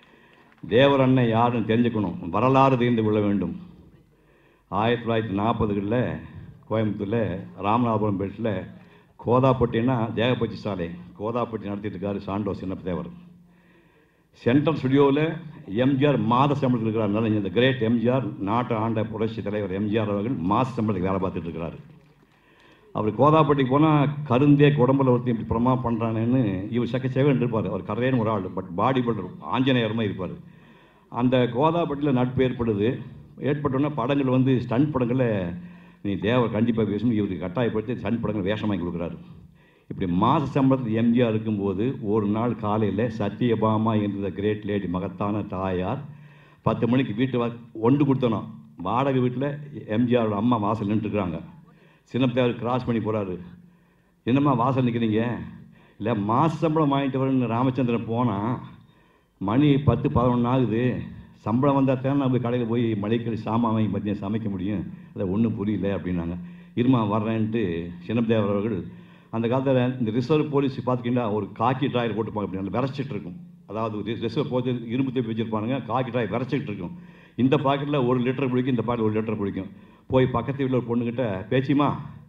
தேவர் அண்ணன் யாருன்னு தெரிஞ்சுக்கணும் வரலாறு தெரிந்து கொள்ள வேண்டும் ஆயிரத்தி தொள்ளாயிரத்தி நாற்பதுகளில் கோயம்புத்தூரில் ராமநாதபுரம் பேட்டில் கோதாப்பட்டின்னா தேகப்பட்டி சாலை கோதாப்பட்டி நடத்திட்டு இருக்காரு சாண்டோ சின்னப்ப தேவர் சென்ட்ரல் ஸ்டுடியோவில் எம்ஜிஆர் மாத சம்பளத்தில் இருக்கிறார் இந்த கிரேட் எம்ஜிஆர் நாட்டை ஆண்ட புரட்சி தலைவர் எம்ஜிஆர் அவர்கள் மாத சம்பளத்துக்கு வேலை பார்த்துட்டு இருக்கிறாரு அவர் கோதாப்பட்டிக்கு போனால் கருந்தே குடம்புல ஒருத்தி இப்படி பிரமா பண்ணுறானேன்னு இவர் சக்க சேவன் இருப்பார் அவர் கரையேன்னு ஒரு ஆள் பட் பாடி பில்டர் ஆஞ்சநேயரமாக இருப்பார் அந்த கோதாப்பட்டியில் நட்பு ஏற்படுது ஏற்பட்டோன்னே படங்கள் வந்து ஸ்டண்ட் படங்களில் நீ தேவர் கண்டிப்பாக பேசணும் இவருக்கு கட்டாயப்படுத்தி ஸ்டண்ட் படங்கள் வேஷமாகி கொடுக்குறாரு இப்படி மாத சம்பளத்தில் எம்ஜிஆர் இருக்கும்போது ஒரு நாள் காலையில் சத்யபாமா என்ற கிரேட் லேடி மகத்தான தாயார் பத்து மணிக்கு வீட்டு வா ஒன்று கொடுத்தனோம் வாடகை வீட்டில் எம்ஜிஆரோட அம்மா வாசல் நின்றுருக்குறாங்க சின்னத்தையார் கிராஸ் பண்ணி போகிறாரு என்னம்மா வாசல் நிற்கிறீங்க இல்லை மாச சம்பளம் வாங்கிட்டு வரேன்னு ராமச்சந்திரன் போனால் மணி பத்து பதினொன்று ஆகுது சம்பளம் வந்தால் தானே நம்ம கடையில் போய் மளிகை சாமான் வாங்கி மதியம் சமைக்க முடியும் அதை ஒன்றும் புரியல அப்படின்னாங்க இருமா வர்றேன்ட்டு சின்னத்தேவர் அவர்கள் அந்த காலத்தில் இந்த ரிசர்வ் போலீஸ் பார்த்துக்கிட்டா ஒரு காக்கி ட்ராயர் போட்டுப்பாங்க அப்படி நல்லா விரைச்சிட்டு இருக்கும் அதாவது ரிசர்வ் போட்டு இரும்பு தேப்பி வச்சுருப்பானுங்க காக்கி ட்ராயர் விரைச்சிட்டு இருக்கும் இந்த பாக்கெட்டில் ஒரு லிட்டர் பிடிக்கும் இந்த பாக்கெட்டில் ஒரு லிட்டர் பிடிக்கும் போய் பக்கத்து வீட்டில் ஒரு பொண்ணுக்கிட்ட பேச்சிமா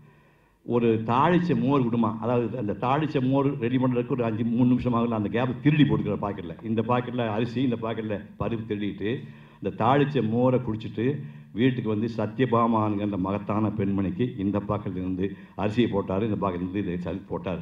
ஒரு தாளிச்ச மோர் விடுமா அதாவது அந்த தாளிச்ச மோர் ரெடி பண்ணுறதுக்கு ஒரு அஞ்சு மூணு நிமிஷம் ஆகல அந்த கேப் திருடி போட்டுக்கிற பாக்கெட்டில் இந்த பாக்கெட்டில் அரிசி இந்த பாக்கெட்டில் பருப்பு திருடிட்டு இந்த தாளிச்ச மோரை குடிச்சிட்டு வீட்டுக்கு வந்து சத்யபாமானுங்க அந்த மகத்தான பெண்மணிக்கு இந்த பாக்கெட்டில் இருந்து அரிசியை போட்டார் இந்த பாக்கெட்டில் இருந்து இதை சரி போட்டார்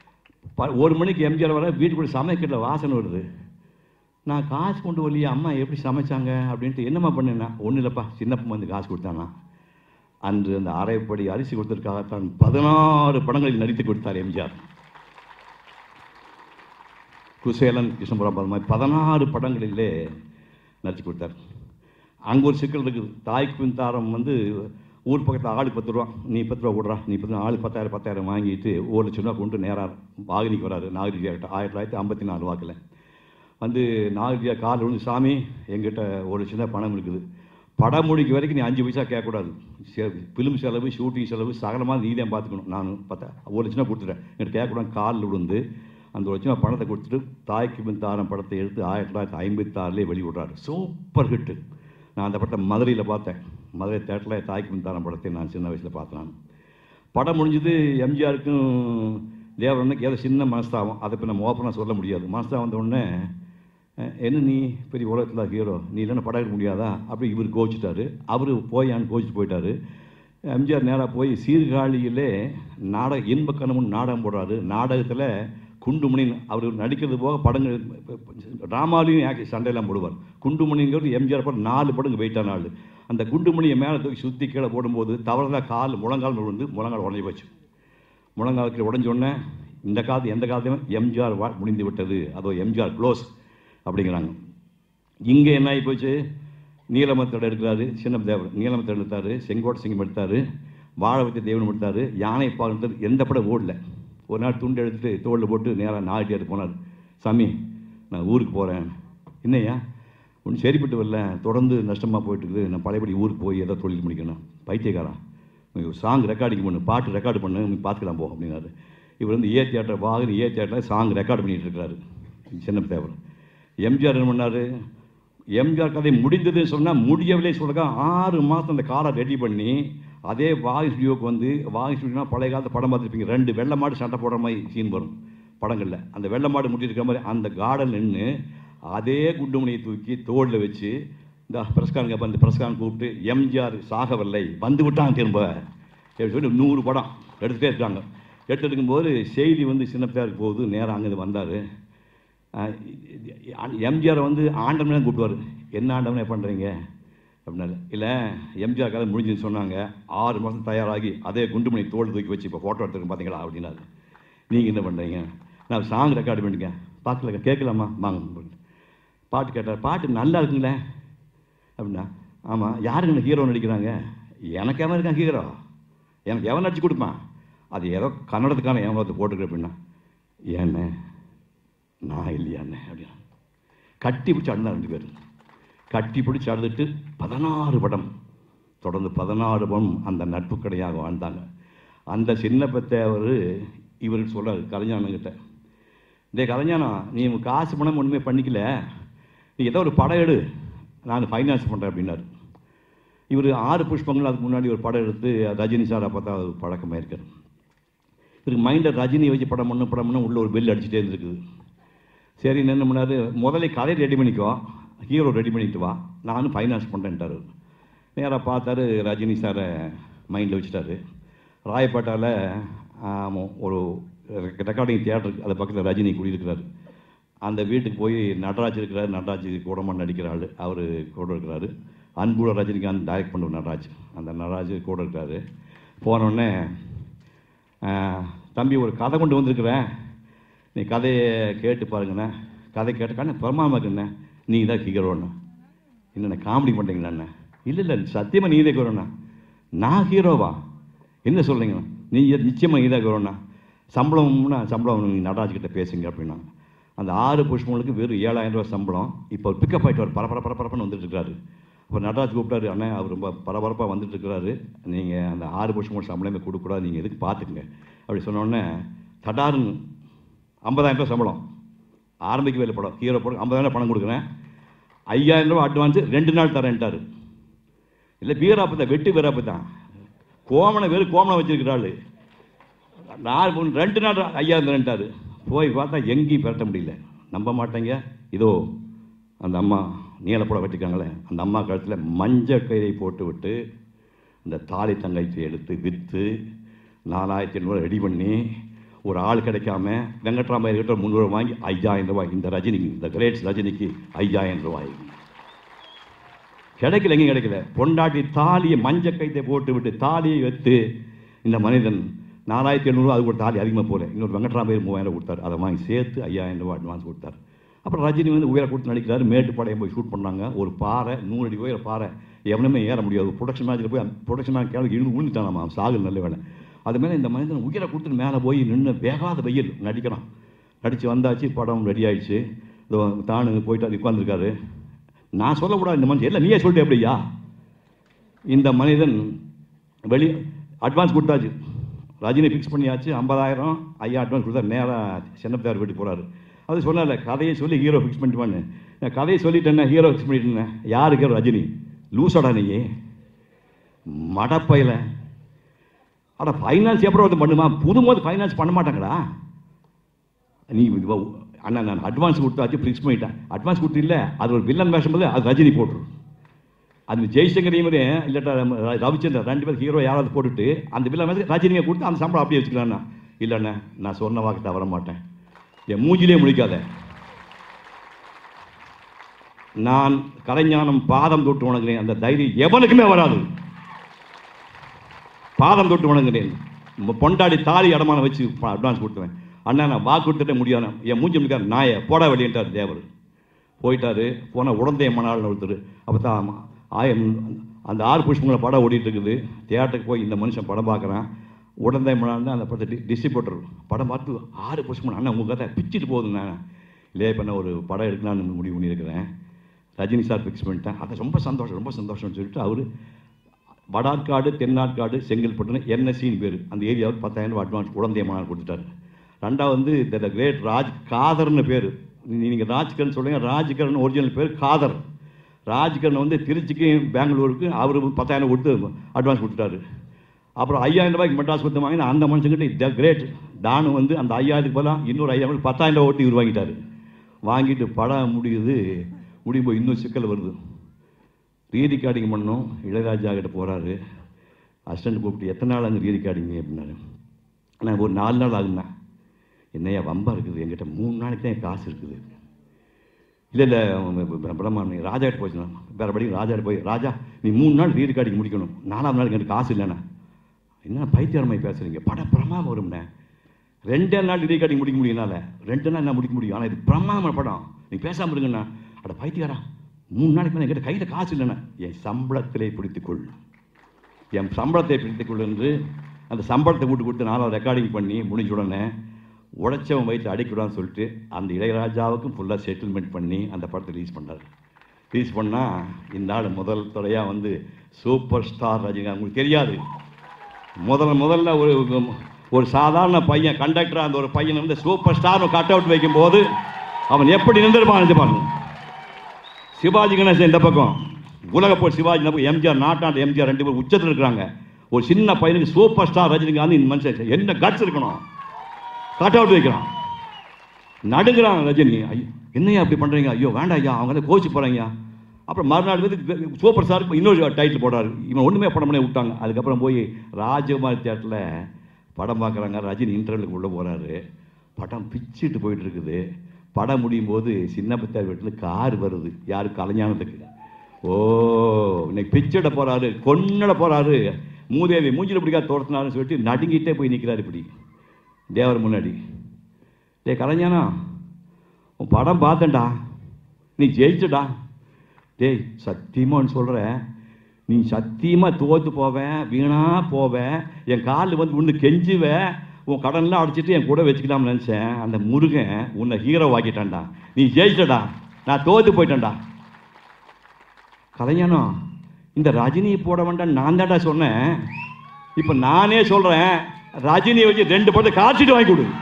ப- ஒரு மணிக்கு எம்ஜிஆர் வர வீட்டுக்குள்ள சமைக்கல வாசனை வருது நான் காசு கொண்டு வரலையே அம்மா எப்படி சமைச்சாங்க அப்படின்ட்டு என்னம்மா பண்ணேன்னா ஒன்றும் இல்லைப்பா சின்னப்பா வந்து காசு கொடுத்தானா அன்று அந்த அரைப்படி அரிசி கொடுத்ததற்காகத்தான் பதினாறு படங்களில் நடித்து கொடுத்தார் எம்ஜிஆர் குசேலன் கிருஷ்ணபுரம் அது மாதிரி பதினாறு படங்களிலே நடிச்சு கொடுத்தார் அங்கே ஒரு சிக்கல் இருக்குது தாய்க்கு பின் தாரம் வந்து ஊர் பக்கத்தில் ஆள் பத்து ரூபா நீ பத்து ரூபா கொடுறா நீ பத்து ஆள் பத்தாயிரம் பத்தாயிரம் வாங்கிட்டு ஒரு லட்சம் ரூபா கொண்டு நேராக வாகினிக்கு வராரு நாகரிஜியா கிட்ட ஆயிரத்தி தொள்ளாயிரத்தி ஐம்பத்தி நாலு வாக்கில் வந்து நாகரிஜியா கால் விழுந்து சாமி எங்கிட்ட ஒரு லட்சம் தான் பணம் இருக்குது படம் முடிக்க வரைக்கும் நீ அஞ்சு பைசா கேட்கக்கூடாது ஃபிலிம் செலவு ஷூட்டிங் செலவு சகலமாக நீ தான் பார்த்துக்கணும் நான் பார்த்தா ஒரு லட்சம் ரூபா கொடுத்துட்டேன் என்கிட்ட கேட்கக்கூடாது காலில் விழுந்து அந்த ஒரு லட்சம் ரூபா பணத்தை கொடுத்துட்டு தாய்க்கு பின் தாரம் படத்தை எடுத்து ஆயிரத்தி தொள்ளாயிரத்தி ஐம்பத்தாறுலேயே வெளியிடுறாரு சூப்பர் ஹிட்டு நான் அந்த படத்தை மதுரையில் பார்த்தேன் மதுரை தேட்டரில் தாய்க்கு பின் தாரம் படத்தை நான் சின்ன வயசில் பார்த்தேன் நான் படம் முடிஞ்சது எம்ஜிஆருக்கும் தேவரனுக்கு ஏதோ சின்ன மனஸ்தாபம் அதை இப்போ நம்ம ஓப்பனாக சொல்ல முடியாது மனஸ்தாபம் வந்த உடனே அஹ், என்ன நீ பெரிய உலகத்தில் ஹீரோ நீ இல்லைன்னா படம் எடுக்க முடியாதா அப்படி இவர் கோச்சிட்டாரு அவர் போயான்னு கோச்சிட்டு போயிட்டாரு எம்ஜிஆர் நேராக போய் சீர்காழியிலே நாடக இன்ப கணவன் நாடகம் போடுறாரு நாடகத்தில் குண்டுமணின்னு அவர் நடிக்கிறது போக படங்கள் ட்ராமாலையும் ஆக்ட் சண்டையெல்லாம் போடுவார் குண்டுமணிங்கிறது எம்ஜிஆர் படம் நாலு படங்கு வெயிட்டான ஆள் அந்த குண்டுமணியை மேலே தூக்கி சுற்றி கீழே போடும்போது தவறுதலாக கால் முழங்கால் விழுந்து முழங்கால் உடஞ்சி போச்சு முழங்காலத்தில் உடஞ்ச உடனே இந்த காலத்து எந்த காலத்தையும் எம்ஜிஆர் வா முடிந்து விட்டது அதோ எம்ஜிஆர் க்ளோஸ் அப்படிங்கிறாங்க இங்கே என்ன ஆகி போச்சு நீலமத்தோட எடுக்கிறாரு சின்ன தேவர் நீலமத்தோட எடுத்தார் செங்கோட்டை சிங்கம் எடுத்தார் வாழவத்தி தேவன் எடுத்தார் யானை பால் எந்த படம் ஓடல ஒரு நாள் துண்டு எடுத்துட்டு தோளில் போட்டு நேராக நாட்டியாரு போனார் சாமி நான் ஊருக்கு போகிறேன் என்னய்யா ஒன்றும் சரிப்பட்டு வரல தொடர்ந்து நஷ்டமாக போயிட்டு இருக்குது நான் பழையபடி ஊருக்கு போய் ஏதோ தொழில் முடிக்கணும் பைத்தியக்காரன் நீ ஒரு சாங் ரெக்கார்டிங் பண்ணு பாட்டு ரெக்கார்டு பண்ணு நீ பார்த்துக்கலாம் போ அப்படின்னாரு இவர் வந்து ஏ தியேட்டர் வாகன ஏ தியேட்டரில் சாங் ரெக்கார்டு பண்ணிட்டு இருக்காரு சின்ன தேவர் எம்ஜிஆர் என்ன பண்ணார் எம்ஜிஆர் கதை முடிந்ததுன்னு சொன்னால் முடியவில்லை சொல்லுங்க ஆறு மாதம் அந்த காரை ரெடி பண்ணி அதே வாகி ஸ்டுடியோக்கு வந்து வாகி ஸ்டுடியோனா பழைய காலத்து படம் பார்த்துருப்பீங்க ரெண்டு வெள்ளை மாடு சண்டை போடுற மாதிரி சீன் வரும் படங்களில் அந்த வெள்ளை மாடு முட்டிருக்கிற மாதிரி அந்த கார்டன் நின்று அதே குண்டுமணியை தூக்கி தோளில் வச்சு இந்த பிரஸ்காரங்க அப்ப அந்த பிரஸ்காரன் கூப்பிட்டு எம்ஜிஆர் சாகவில்லை வந்து விட்டாங்க திரும்ப அப்படின்னு சொல்லி நூறு படம் எடுத்துகிட்டே இருக்காங்க எடுத்துட்டு இருக்கும்போது செய்தி வந்து சின்னப்பிள்ளையாருக்கு போகுது நேராக அங்கே வந்தார் எம்ஜிஆர் வந்து ஆண்டவனே கூப்பிடுவார் என்ன ஆண்டவனே பண்ணுறீங்க அப்படின்னாரு இல்லை எம்ஜிஆர் கதை முடிஞ்சுன்னு சொன்னாங்க ஆறு மாதம் தயாராகி அதே குண்டுமணி தோல் தூக்கி வச்சு இப்போ ஃபோட்டோ எடுத்துருக்கேன் பார்த்தீங்களா அப்படின்னாரு நீங்கள் என்ன பண்ணுறீங்க நான் சாங் ரெக்கார்டு பண்ணிக்கேன் பார்க்கல கேட்கலாமா வாங்க பாட்டு கேட்டார் பாட்டு நல்லா இருக்குங்களே அப்படின்னா ஆமாம் யாருங்க ஹீரோ நடிக்கிறாங்க எனக்கு எவன் இருக்கான் ஹீரோ எனக்கு எவன் நடிச்சு கொடுப்பான் அது ஏதோ கன்னடத்துக்கான எவன் ஒருத்தர் போட்டுக்கிற அப்படின்னா ஏண்ணே நான் இல்லையாண்ணே அப்படின்னா கட்டி பிடிச்சி அழுந்தா ரெண்டு பேரும் கட்டி பிடிச்சி அழுதுட்டு பதினாறு படம் தொடர்ந்து பதினாறு படம் அந்த நட்பு கடையாக வாழ்ந்தாங்க அந்த சின்ன பெத்தவர் இவருக்கு சொல்கிறார் கலைஞானங்கிட்ட டே கலைஞானம் நீ உன் காசு பணம் ஒன்றுமே பண்ணிக்கல நீ ஏதோ ஒரு படம் எடு நான் ஃபைனான்ஸ் பண்ணுறேன் அப்படின்னாரு இவர் ஆறு புஷ்பங்கள் அதுக்கு முன்னாடி ஒரு படம் எடுத்து ரஜினி சாரை பார்த்தா அது பழக்கமாக இருக்கார் இவருக்கு மைண்டில் ரஜினி வச்சு படம் பண்ண படம் பண்ண உள்ள ஒரு பெல் அடிச்சுட்டே இருந்திருக்குது சரி என்ன பண்ணாரு முதல்ல கதை ரெடி பண்ணிக்கோ ஹீரோ ரெடி பண்ணிட்டு வா நானும் ஃபைனான்ஸ் பண்ணுறேன்ட்டாரு நேராக பார்த்தாரு ரஜினி சாரை மைண்டில் வச்சுட்டாரு ராயப்பேட்டாவில் ஆமாம் ஒரு ரெக்கார்டிங் தியேட்டருக்கு அது பக்கத்தில் ரஜினி குடியிருக்கிறாரு அந்த வீட்டுக்கு போய் நடராஜ் இருக்கிறார் நடராஜ் கூடமாக நடிக்கிற ஆள் அவர் கூட இருக்கிறாரு அன்புட ரஜினிகாந்த் டைரக்ட் பண்ணுற நடராஜ் அந்த நடராஜ் கூட இருக்கிறாரு போனோடனே தம்பி ஒரு கதை கொண்டு வந்திருக்கிறேன் நீ கதையை கேட்டு பாருங்கண்ணே கதை கேட்டக்கான பிரமாமக்குண்ணே நீ தான் ஹீரோண்ணா என்னண்ணே காமெடி பண்ணுறீங்களாண்ணே இல்லை இல்லை சத்தியமாக நீ தான் ஹீரோண்ணா நான் ஹீரோவா என்ன சொல்கிறீங்க நீ நிச்சயமாக நீ தான் ஹீரோண்ணா சம்பளம்னா சம்பளம் நீ நடராஜ் கிட்ட பேசுங்க அப்படின்னா அந்த ஆறு புஷ்பங்களுக்கு வெறும் ஏழாயிரம் ரூபாய் சம்பளம் இப்போ பிக்கப் ஆகிட்டு வர பரபர பரபரப்புன்னு வந்துட்டு இருக்காரு அப்போ நடராஜ் கூப்பிட்டாரு அண்ணே அவர் ரொம்ப பரபரப்பாக வந்துட்டு இருக்கிறாரு நீங்கள் அந்த ஆறு புஷ்பங்கள் சம்பளமே கொடுக்கக்கூடாது நீங்கள் எதுக்கு பார்த்துக்குங்க அப்படி சொன்னோடனே தடாருன்னு ஐம்பதாயிரம் ரூபாய் சம்பளம் ஆரம்பிக்கவே இல்லை படம் ஹீரோ படம் ஐம்பதாயிரம் பணம் கொடுக்குறேன் ஐயாயிரம் ரூபாய் அட்வான்ஸு ரெண்டு நாள் தரேன்ட்டாரு இல்லை வீராப்பு தான் வெட்டு வீராப்பு தான் கோமனை வெறும் கோமனை வச்சிருக்கிறாள் நாலு மூணு ரெண்டு நாள் ஐயாயிரம் தரேன்ட்டாரு போய் பார்த்தா எங்கேயும் பெரட்ட முடியல நம்ப மாட்டேங்க இதோ அந்த அம்மா நீலப்பட வச்சுருக்காங்களே அந்த அம்மா கழுத்தில் மஞ்சள் கயிறை போட்டு விட்டு இந்த தாலி தங்கச்சி எடுத்து விற்று நாலாயிரத்தி ஐநூறு ரெடி பண்ணி ஒரு ஆள் கிடைக்காம வெங்கட்ராம கிட்ட முந்நூறு வாங்கி ஐயாயிரம் ரூபாய் இந்த ரஜினிக்கு இந்த கிரேட்ஸ் ரஜினிக்கு ஐயாயிரம் ரூபாய் கிடைக்கல எங்கேயும் கிடைக்கல பொண்டாட்டி தாலியை மஞ்சள் கைத்தை போட்டு விட்டு தாலியை வைத்து இந்த மனிதன் நாலாயிரத்தி எண்ணூறுவா அது ஒரு தாலி அதிகமாக போகல இன்னொரு வெங்கட்ராமர் மூவாயிரம் கொடுத்தாரு அதை வாங்கி சேர்த்து ஐயாயிரம் ரூபாய் அட்வான்ஸ் கொடுத்தாரு அப்புறம் ரஜினி வந்து உயர கொடுத்து நடிக்கிறாரு மேட்டுப்பாளையம் போய் ஷூட் பண்ணாங்க ஒரு பாறை நூறு அடி உயர பாறை எவனுமே ஏற முடியாது ப்ரொடக்ஷன் மேனேஜர் போய் ப்ரொடக்ஷன் மேனேஜர் கேள்வி இழுந்து விழுந்துட்டானாமா சாகு நல்ல வேலை அது மேலே இந்த மனிதன் உயிரை கொடுத்துட்டு மேலே போய் நின்று வேகாத வெயில் நடிக்கிறான் நடித்து வந்தாச்சு படம் ரெடி ஆயிடுச்சு இதோ தானு போயிட்டு அது உட்காந்துருக்காரு நான் சொல்லக்கூடாது இந்த மனுஷன் இல்லை நீயே சொல்லிட்டு எப்படியா இந்த மனிதன் வெளி அட்வான்ஸ் கொடுத்தாச்சு ரஜினி ஃபிக்ஸ் பண்ணியாச்சு ஐம்பதாயிரம் ஐயா அட்வான்ஸ் கொடுத்தாரு நேராக சின்னப்பத்தார் வீட்டுக்கு போகிறாரு அது சொன்னால கதையை சொல்லி ஹீரோ ஃபிக்ஸ் பண்ணிட்டுவான்னு நான் கதையை சொல்லிட்டேன்னா ஹீரோ ஃபிக்ஸ் பண்ணிட்டேன் யாருக்கு ரஜினி லூசடா நீ மடப்பையில் அட ஃபைனான்ஸ் எப்போ வந்து பண்ணுமா புதுமோது ஃபைனான்ஸ் பண்ண மாட்டாங்கடா நீ இது வ- அண்ணா நான் அட்வான்ஸ் கொடுத்தாச்சு ஃபிக்ஸ் பண்ணிட்டேன் அட்வான்ஸ் கொடுத்து இல்லை அது ஒரு வில்லன் வேஷம் போது அது ரஜினி போட்டுரு அது ஜெய்சங்கரையும் இல்லாட்டா நம்ம ர- ரவிச்சந்திரன் ரெண்டு பேர் ஹீரோ யாராவது போட்டுட்டு அந்த வில்லன் வேஷம் ரஜினியை கொடுத்து அந்த சம்பளம் அப்படியே வச்சுக்கலாம்ண்ணா இல்லைண்ணா நான் சொன்ன வாக்கு தவற மாட்டேன் என் மூஞ்சிலே முழிக்காத நான் கலைஞானம் பாதம் தொட்டு வணங்குறேன் அந்த தைரியம் எவனுக்குமே வராது பாதம் தொட்டு வணங்குறேன் ம- பொண்டாடி தாலி அடமான வச்சு அட்வான்ஸ் கொடுத்துவேன் அண்ணா நான் வாக்கு கொடுத்துட்டே முடியாது என் மூஞ்சி முடிக்கார் நாயை போடா வெளியிட்டார் தேவர் போயிட்டாரு போன உடந்தைய மணாள்னு ஒருத்தர் அப்போ தான் ஆயம் அந்த ஆறு புஷ்பங்களை படம் ஓடிட்டு இருக்குது தியேட்டருக்கு போய் இந்த மனுஷன் படம் பார்க்குறான் உடந்தை மணாள்னு அந்த படத்தை டிஸ்ட்ரிபியூட்டர் படம் பார்த்து ஆறு புஷ்பம் அண்ணா உங்கள் கதை பிச்சுட்டு போகுதுண்ணா இல்லையே இப்போ நான் ஒரு படம் எடுக்கலாம்னு முடிவு பண்ணியிருக்கிறேன் ரஜினி சார் ஃபிக்ஸ் பண்ணிட்டேன் அது ரொம்ப சந்தோஷம் ரொம்ப சந்தோஷம்னு சொல்லிட்டு அவர் வடார்காடு தென்னார்காடு செங்கல்பட்டுன்னு என்எஸ்சின்னு பேர் அந்த ஏரியாவுக்கு பத்தாயிரம் ரூபாய் அட்வான்ஸ் உடந்தைய மணால் கொடுத்துட்டாரு ரெண்டாவது வந்து த கிரேட் ராஜ் காதர்னு பேர் நீங்கள் ராஜ்கரன் சொல்லுங்க ராஜ்கரன் ஒரிஜினல் பேர் காதர் ராஜ்கரன் வந்து திருச்சிக்கு பெங்களூருக்கு அவர் பத்தாயிரம் கொடுத்து அட்வான்ஸ் கொடுத்துட்டாரு அப்புறம் ஐயாயிரம் ரூபாய்க்கு மெட்ராஸ் கொடுத்து வாங்கினா அந்த மனுஷங்கிட்ட த கிரேட் டானு வந்து அந்த ஐயாயிரத்துக்கு பதிலாக இன்னொரு ஐயாயிரம் ரூபாய் பத்தாயிரம் ரூபாய் ஓட்டி இவர் வாங்கிட்டாரு வாங்கிட்டு படம் முடியுது முடியும் போய் இன்னும் சிக்கல் வருது ரீ ரெக்கார்டிங் பண்ணோம் இளையராஜா கிட்ட போகிறாரு அசிஸ்டன்ட் கூப்பிட்டு எத்தனை நாள் அங்கே ரீ ரெக்கார்டிங் அப்படின்னாரு ஆனால் ஒரு நாலு நாள் ஆகுண்ணா என்னையா வம்பா இருக்குது என்கிட்ட மூணு நாளைக்கு தான் என் காசு இருக்குது இல்லை இல்லை பிரம்மா நீ ராஜா கிட்ட போச்சுண்ணா வேறு படி ராஜா கிட்ட போய் ராஜா நீ மூணு நாள் ரீ ரெக்கார்டிங் முடிக்கணும் நாலாவது நாளைக்கு எனக்கு காசு இல்லைண்ணா என்ன பைத்தியரமாய் பேசுகிறீங்க படம் பிரமாதம் வரும்ண்ணே ரெண்டே நாள் ரீ ரெக்கார்டிங் முடிக்க முடியும்னால ரெண்டு நாள் என்ன முடிக்க முடியும் ஆனால் இது பிரமாதமான படம் நீ பேசாமல் இருங்கண்ணா அட பைத்தியாரா மூணு நாளைக்கு மேலே என்கிட்ட கையில் காசு இல்லைண்ணா என் சம்பளத்திலே பிடித்துக்கொள் என் சம்பளத்தை பிடித்துக்கொள் என்று அந்த சம்பளத்தை கூட்டு கொடுத்து நானும் ரெக்கார்டிங் பண்ணி முடிஞ்ச உடனே உழைச்சவன் வயிற்று அடிக்கூடாதுன்னு சொல்லிட்டு அந்த இளையராஜாவுக்கும் ஃபுல்லாக செட்டில்மெண்ட் பண்ணி அந்த படத்தை ரிலீஸ் பண்ணார் ரிலீஸ் பண்ணால் இந்த ஆள் முதல் துறையாக வந்து சூப்பர் ஸ்டார் ரஜினிகாந்த் உங்களுக்கு தெரியாது முதல்ல முதல்ல ஒரு ஒரு சாதாரண பையன் கண்டக்டராக அந்த ஒரு பையன் வந்து சூப்பர் ஸ்டார் கட் அவுட் வைக்கும்போது அவன் எப்படி நின்றுருப்பான் நினைச்சு பாருங்க சிவாஜி கணேசன் இந்த பக்கம் உலக போய் சிவாஜி இந்த பக்கம் எம்ஜிஆர் நாட்டாண்டு எம்ஜிஆர் ரெண்டு பேரும் உச்சத்தில் இருக்கிறாங்க ஒரு சின்ன பையனுக்கு சூப்பர் ஸ்டார் ரஜினிகாந்த் இந்த மனுஷன் என்ன கட்ஸ் இருக்கணும் கட் அவுட் வைக்கிறான் நடுங்கிறான் ரஜினி ஐயோ என்னையா அப்படி பண்ணுறீங்க ஐயோ வேண்டாம் ஐயா அவங்க வந்து கோச்சு போகிறாங்க அப்புறம் மறுநாள் வந்து சூப்பர் ஸ்டாருக்கு இன்னொரு டைட்டில் போடுறாரு இவன் ஒன்றுமே படம் பண்ணி விட்டாங்க அதுக்கப்புறம் போய் ராஜகுமார் தேட்டரில் படம் பார்க்குறாங்க ரஜினி இன்டர்வலுக்கு உள்ளே போகிறாரு படம் பிச்சுட்டு போயிட்டு இருக்குது படம் முடியும் போது சின்ன பத்தார் வீட்டில் கார் வருது யாரு கலைஞானத்துக்கு ஓ இன்னைக்கு பிச்சிட போகிறாரு கொன்னட போகிறாரு மூதேவி மூஞ்சில் பிடிக்காத தோர்த்தினாருன்னு சொல்லிட்டு நடுங்கிட்டே போய் நிற்கிறாரு இப்படி தேவர் முன்னாடி டே கலைஞானா உன் படம் பார்த்தேன்டா நீ ஜெயிச்சடா டேய் சத்தியமாக சொல்கிறேன் நீ சத்தியமாக தோற்று போவேன் வீணாக போவேன் என் காலில் வந்து ஒன்று கெஞ்சுவேன் உன் கடன்லாம் அடிச்சிட்டு என் கூட வச்சுக்கலாம்னு நினச்சேன் அந்த முருகன் உன்னை ஹீரோ ஆக்கிட்டான்டா நீ ஜெயிச்சடா நான் தோற்று போயிட்டேன்டா கலைஞனோ இந்த ரஜினியை போட வேண்டாம் நான் தான்டா சொன்னேன் இப்போ நானே சொல்கிறேன் ரஜினியை வச்சு ரெண்டு படத்தை காட்சிட்டு வாங்கி கொடு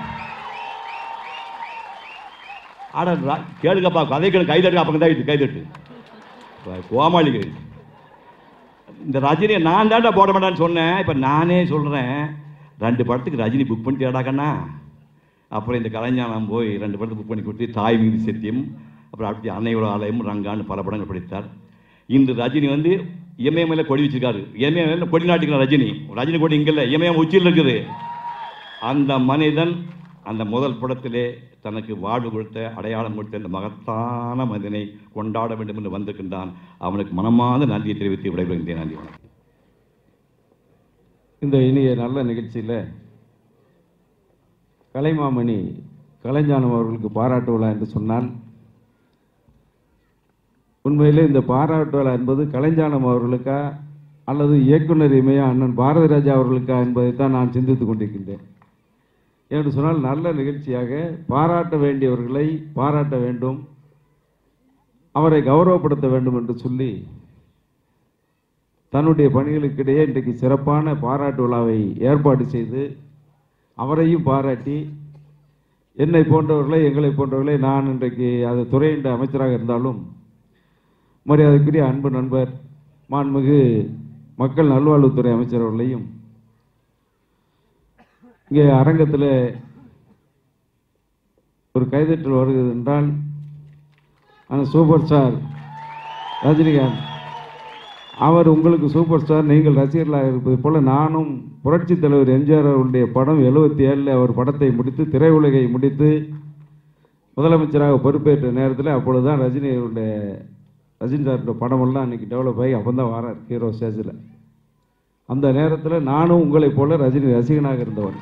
ஆட ர- கேளுங்கப்பா கதை கேளு கைதட்டு அப்போ தான் இது கைதட்டு இப்ப கோமாளிகள் இந்த ரஜினியை நான் தாண்டா போட மாட்டேன்னு சொன்னேன் இப்போ நானே சொல்கிறேன் ரெண்டு படத்துக்கு ரஜினி புக் பண்ணிட்டியாடா கண்ணா அப்புறம் இந்த கலைஞானம் போய் ரெண்டு படத்துக்கு புக் பண்ணி கொடுத்து தாய் மீது சத்தியம் அப்புறம் அடுத்து அன்னையோட ஆலயம் ரங்கான்னு பல படங்கள் படித்தார் இன்று ரஜினி வந்து இமயமேல கொடி வச்சிருக்காரு இமயமேல கொடி நாட்டுக்கலாம் ரஜினி ரஜினி கொடி இங்கே இல்லை இமயம் உச்சியில் இருக்குது அந்த மனிதன் அந்த முதல் படத்திலே தனக்கு வாழ்வு கொடுத்த அடையாளம் கொடுத்த இந்த மகத்தான மனிதனை கொண்டாட வேண்டும் என்று வந்திருக்கின்றான் அவனுக்கு மனமார்ந்த நன்றியை தெரிவித்து விடைபெறுகின்றேன் நன்றி வணக்கம் இந்த இனிய நல்ல நிகழ்ச்சியில் கலைமாமணி கலைஞானம் அவர்களுக்கு பாராட்டு விழா என்று சொன்னால் உண்மையிலே இந்த பாராட்டு விழா என்பது கலைஞானம் அவர்களுக்கா அல்லது இயக்குனர் இமய அண்ணன் பாரதி ராஜா அவர்களுக்கா என்பதைத்தான் நான் சிந்தித்துக் கொண்டிருக்கின்றேன் என்று சொன்னால் நல்ல நிகழ்ச்சியாக பாராட்ட வேண்டியவர்களை பாராட்ட வேண்டும் அவரை கௌரவப்படுத்த வேண்டும் என்று சொல்லி தன்னுடைய பணிகளுக்கிடையே இன்றைக்கு சிறப்பான பாராட்டு விழாவை ஏற்பாடு செய்து அவரையும் பாராட்டி என்னை போன்றவர்களை எங்களை போன்றவர்களை நான் இன்றைக்கு அது துறையின்ற அமைச்சராக இருந்தாலும் மரியாதைக்குரிய அன்பு நண்பர் மாண்புமிகு மக்கள் நல்வாழ்வுத்துறை அமைச்சர் அவர்களையும் இங்கே அரங்கத்தில் ஒரு கைதட்டல் வருகிறது என்றால் அந்த சூப்பர் ஸ்டார் ரஜினிகாந்த் அவர் உங்களுக்கு சூப்பர் ஸ்டார் நீங்கள் ரசிகர்களாக இருப்பது போல நானும் புரட்சித் தலைவர் எம்ஜிஆர் அவருடைய படம் எழுபத்தி ஏழில் அவர் படத்தை முடித்து திரையுலகை முடித்து முதலமைச்சராக பொறுப்பேற்ற நேரத்தில் அப்பொழுது தான் ரஜினி அவருடைய ரஜினி சாருடைய படமெல்லாம் அன்றைக்கி டெவலப் ஆகி அப்போ தான் வரார் ஹீரோ ஸ்டேஜில் அந்த நேரத்தில் நானும் உங்களைப் போல ரஜினி ரசிகனாக இருந்தவன்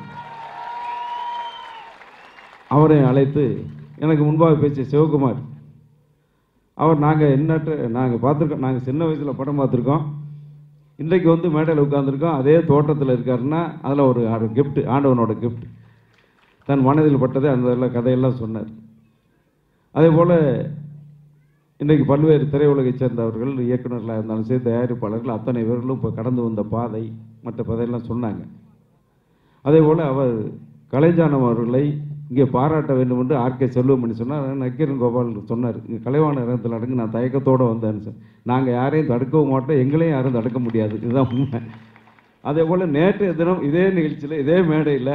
அவரை அழைத்து எனக்கு முன்பாக பேசிய சிவகுமார் அவர் நாங்கள் எண்ணற்ற நாங்கள் பார்த்துருக்கோம் நாங்கள் சின்ன வயசில் படம் பார்த்துருக்கோம் இன்றைக்கு வந்து மேடையில் உட்காந்துருக்கோம் அதே தோட்டத்தில் இருக்காருன்னா அதில் ஒரு கிஃப்ட் ஆண்டவனோட கிஃப்ட் தன் மனதில் பட்டதை அந்த எல்லாம் கதையெல்லாம் சொன்னார் அதே போல் இன்றைக்கு பல்வேறு திரையுலகைச் சேர்ந்தவர்கள் இயக்குநர்களாக இருந்தாலும் சரி தயாரிப்பாளர்கள் அத்தனை பேர்களும் இப்போ கடந்து வந்த பாதை மற்ற பதையெல்லாம் சொன்னாங்க அதே போல் அவர் கலைஞானம் அவர்களை இங்கே பாராட்ட வேண்டும் என்று ஆர்கே செல்வமணி சொன்னார் நக்கீரன் கோபால் சொன்னார் இங்கே கலைவாண இடத்துல நடங்க நான் தயக்கத்தோடு வந்தேன்னு சார் நாங்கள் யாரையும் தடுக்கவும் மாட்டோம் எங்களையும் யாரும் தடுக்க முடியாது இதுதான் உண்மை அதே போல் நேற்றைய தினம் இதே நிகழ்ச்சியில் இதே மேடையில்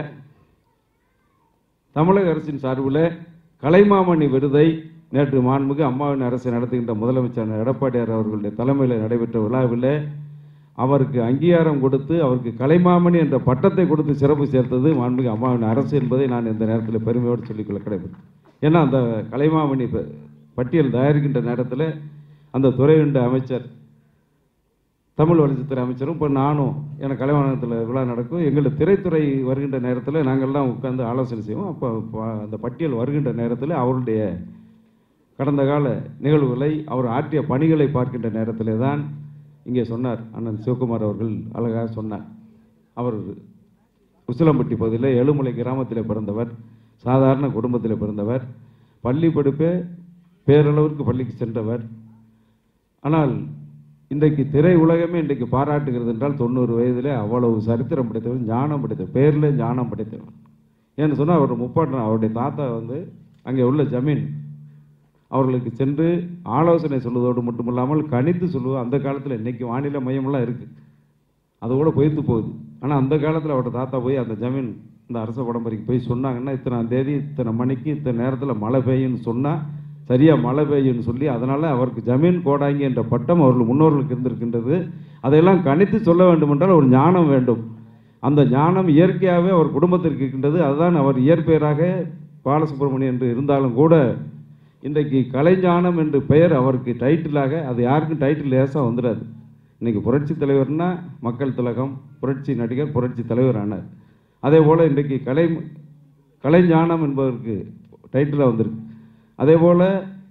தமிழக அரசின் சார்பில் கலைமாமணி விருதை நேற்று மாண்புமிகு அம்மாவின் அரசை நடத்துகின்ற முதலமைச்சர் எடப்பாடியார் அவர்களுடைய தலைமையில் நடைபெற்ற விழாவில் அவருக்கு அங்கீகாரம் கொடுத்து அவருக்கு கலைமாமணி என்ற பட்டத்தை கொடுத்து சிறப்பு சேர்த்தது மாண்புமிகு அம்மாவின் அரசு என்பதை நான் இந்த நேரத்தில் பெருமையோடு சொல்லிக்கொள்ள கிடைப்பது ஏன்னா அந்த கலைமாமணி ப- பட்டியல் தயாரிக்கின்ற நேரத்தில் அந்த துறையுண்ட அமைச்சர் தமிழ் வளர்ச்சித்துறை அமைச்சரும் இப்போ நானும் எனக்கு கலைவாணத்தில் விழா நடக்கும் எங்களுக்கு திரைத்துறை வருகின்ற நேரத்தில் நாங்கள்லாம் உட்கார்ந்து ஆலோசனை செய்வோம் அப்போ ப- அந்த பட்டியல் வருகின்ற நேரத்தில் அவருடைய கடந்த கால நிகழ்வுகளை அவர் ஆற்றிய பணிகளை பார்க்கின்ற நேரத்திலே தான் இங்கே சொன்னார் அண்ணன் சிவகுமார் அவர்கள் அழகாக சொன்னார் அவர் உசிலம்பட்டி பகுதியில் எழுமலை கிராமத்தில் பிறந்தவர் சாதாரண குடும்பத்தில் பிறந்தவர் பள்ளி படிப்பே பேரளவிற்கு பள்ளிக்கு சென்றவர் ஆனால் இன்றைக்கு திரை உலகமே இன்றைக்கு பாராட்டுகிறது என்றால் தொண்ணூறு வயதிலே அவ்வளவு சரித்திரம் படைத்தவர் ஞானம் படைத்தவர் பேரில் ஞானம் படைத்தவர் ஏன்னு சொன்னால் அவர் முப்பாட்டம் அவருடைய தாத்தா வந்து அங்கே உள்ள ஜமீன் அவர்களுக்கு சென்று ஆலோசனை சொல்வதோடு மட்டுமில்லாமல் கணித்து சொல்லுவோம் அந்த காலத்தில் இன்னைக்கு வானிலை மையமெல்லாம் இருக்குது அது கூட பொய்த்து போகுது ஆனால் அந்த காலத்தில் அவரோட தாத்தா போய் அந்த ஜமீன் இந்த அரச படம்பரைக்கு போய் சொன்னாங்கன்னா இத்தனை தேதி இத்தனை மணிக்கு இத்தனை நேரத்தில் மழை பெய்யும்னு சொன்னால் சரியாக மழை பெய்யும்னு சொல்லி அதனால் அவருக்கு ஜமீன் கோடாங்கி என்ற பட்டம் அவர்கள் முன்னோர்களுக்கு இருந்திருக்கின்றது அதையெல்லாம் கணித்து சொல்ல வேண்டுமென்றால் ஒரு ஞானம் வேண்டும் அந்த ஞானம் இயற்கையாகவே அவர் குடும்பத்திற்கு இருக்கின்றது அதுதான் அவர் இயற்பெயராக பாலசுப்ரமணியன் என்று இருந்தாலும் கூட இன்றைக்கு கலைஞானம் என்று பெயர் அவருக்கு டைட்டிலாக அது யாருக்கும் டைட்டில் லேசாக வந்துடாது இன்னைக்கு புரட்சி தலைவர்னா மக்கள் திலகம் புரட்சி நடிகர் புரட்சி தலைவர் ஆனார் அதே போல் இன்றைக்கு கலை கலைஞானம் என்பதற்கு டைட்டிலாக வந்திருக்கு அதே போல்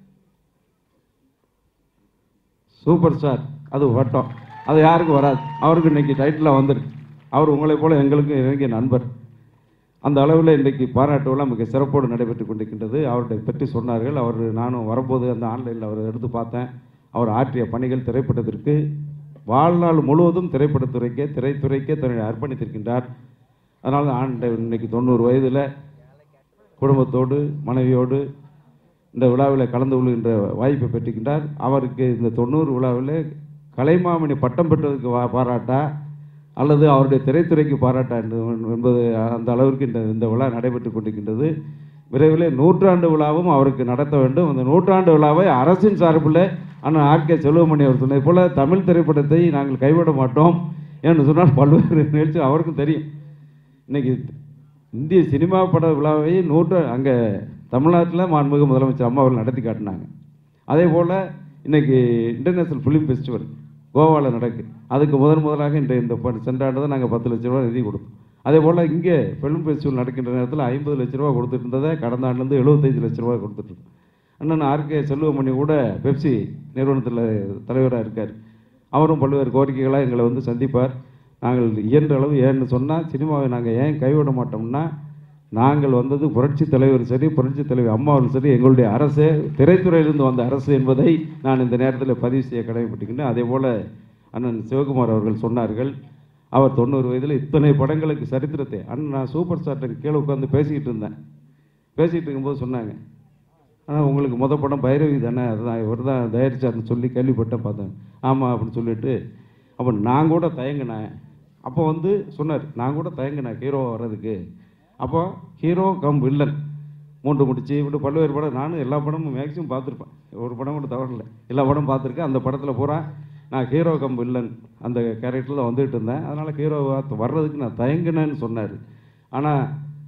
சூப்பர் ஸ்டார் அது வட்டம் அது யாருக்கும் வராது அவருக்கு இன்னைக்கு டைட்டிலாக வந்திருக்கு அவர் உங்களைப் போல எங்களுக்கும் இறங்கிய நண்பர் அந்த அளவில் இன்றைக்கு பாராட்டு விழா மிக சிறப்போடு நடைபெற்று கொண்டிருக்கின்றது அவருடைய பற்றி சொன்னார்கள் அவர் நானும் வரும்போது அந்த ஆன்லைனில் அவர் எடுத்து பார்த்தேன் அவர் ஆற்றிய பணிகள் திரைப்படத்திற்கு வாழ்நாள் முழுவதும் திரைப்படத்துறைக்கே திரைத்துறைக்கே தன்னை அர்ப்பணித்திருக்கின்றார் அதனால் ஆண்டு இன்னைக்கு தொண்ணூறு வயதில் குடும்பத்தோடு மனைவியோடு இந்த விழாவில் கலந்து கொள்கின்ற வாய்ப்பை பெற்றிருக்கின்றார் அவருக்கு இந்த தொண்ணூறு விழாவில் கலைமாமணி பட்டம் பெற்றதுக்கு வா- பாராட்டா அல்லது அவருடைய திரைத்துறைக்கு பாராட்டா என்று- என்பது அந்த அளவிற்கு இந்த இந்த விழா நடைபெற்று கொண்டிருக்கின்றது விரைவில் நூற்றாண்டு விழாவும் அவருக்கு நடத்த வேண்டும் அந்த நூற்றாண்டு விழாவை அரசின் சார்பில் அண்ணன் ஆர்கே செல்வமணி அவர் சொன்னது போல தமிழ் திரைப்படத்தை நாங்கள் கைவிட மாட்டோம் என்று சொன்னால் பல்வேறு நிகழ்ச்சி அவருக்கும் தெரியும் இன்னைக்கு இந்திய சினிமா பட விழாவை நூற்று அங்கே தமிழ்நாட்டில் மாண்புமிகு முதலமைச்சர் அம்மா அவர்கள் நடத்தி காட்டினாங்க அதே போல் இன்னைக்கு இன்டர்நேஷ்னல் ஃபிலிம் ஃபெஸ்டிவல் கோவாவில் நடக்கு அதுக்கு முதன் முதலாக இந்த இந்த ப- சென்ற ஆண்டு தான் நாங்கள் பத்து லட்ச ரூபா நிதி கொடுத்தோம் அதே போல் இங்கே ஃபிலிம் ஃபெஸ்டிவல் நடக்கின்ற நேரத்தில் ஐம்பது லட்ச ரூபா கொடுத்துட்டு இருந்ததை கடந்த ஆண்டுலேருந்து எழுபத்தைந்து லட்ச ரூபா கொடுத்துட்ருக்கோம் அண்ணன் ஆர்கே செல்வமணி கூட பெப்சி நிறுவனத்தில் தலைவராக இருக்கார் அவரும் பல்வேறு கோரிக்கைகளாக எங்களை வந்து சந்திப்பார் நாங்கள் இயன்ற அளவு ஏன்னு சொன்னால் சினிமாவை நாங்கள் ஏன் கைவிட மாட்டோம்னா நாங்கள் வந்தது புரட்சி தலைவர் சரி புரட்சி தலைவர் அம்மாவும் சரி எங்களுடைய அரசு திரைத்துறையிலிருந்து வந்த அரசு என்பதை நான் இந்த நேரத்தில் பதிவு செய்ய கடமைப்பட்டுக்கின்றேன் அதே போல் அண்ணன் சிவகுமார் அவர்கள் சொன்னார்கள் அவர் தொண்ணூறு வயதில் இத்தனை படங்களுக்கு சரித்திரத்தை அண்ணன் நான் சூப்பர் ஸ்டார்ட்ட கீழே உட்காந்து பேசிக்கிட்டு இருந்தேன் பேசிகிட்டு இருக்கும்போது சொன்னாங்க ஆனால் உங்களுக்கு முத படம் பைரவி தானே அதுதான் இவர் தான் தயாரிச்சார்னு சொல்லி கேள்விப்பட்டேன் பார்த்தேன் ஆமாம் அப்படின்னு சொல்லிட்டு அப்போ நான் கூட தயங்கினேன் அப்போ வந்து சொன்னார் நான் கூட தயங்கினேன் ஹீரோ வர்றதுக்கு அப்போ ஹீரோ கம் வில்லன் மூன்று முடிச்சு இப்படி பல்வேறு படம் நானும் எல்லா படமும் மேக்ஸிமம் பார்த்துருப்பேன் ஒரு படம் கூட தவறல எல்லா படம் பார்த்துருக்கேன் அந்த படத்தில் பூரா நான் ஹீரோ கம் வில்லன் அந்த கேரக்டரில் வந்துட்டு இருந்தேன் அதனால் ஹீரோ வர்றதுக்கு நான் தயங்கினேன்னு சொன்னார் ஆனால்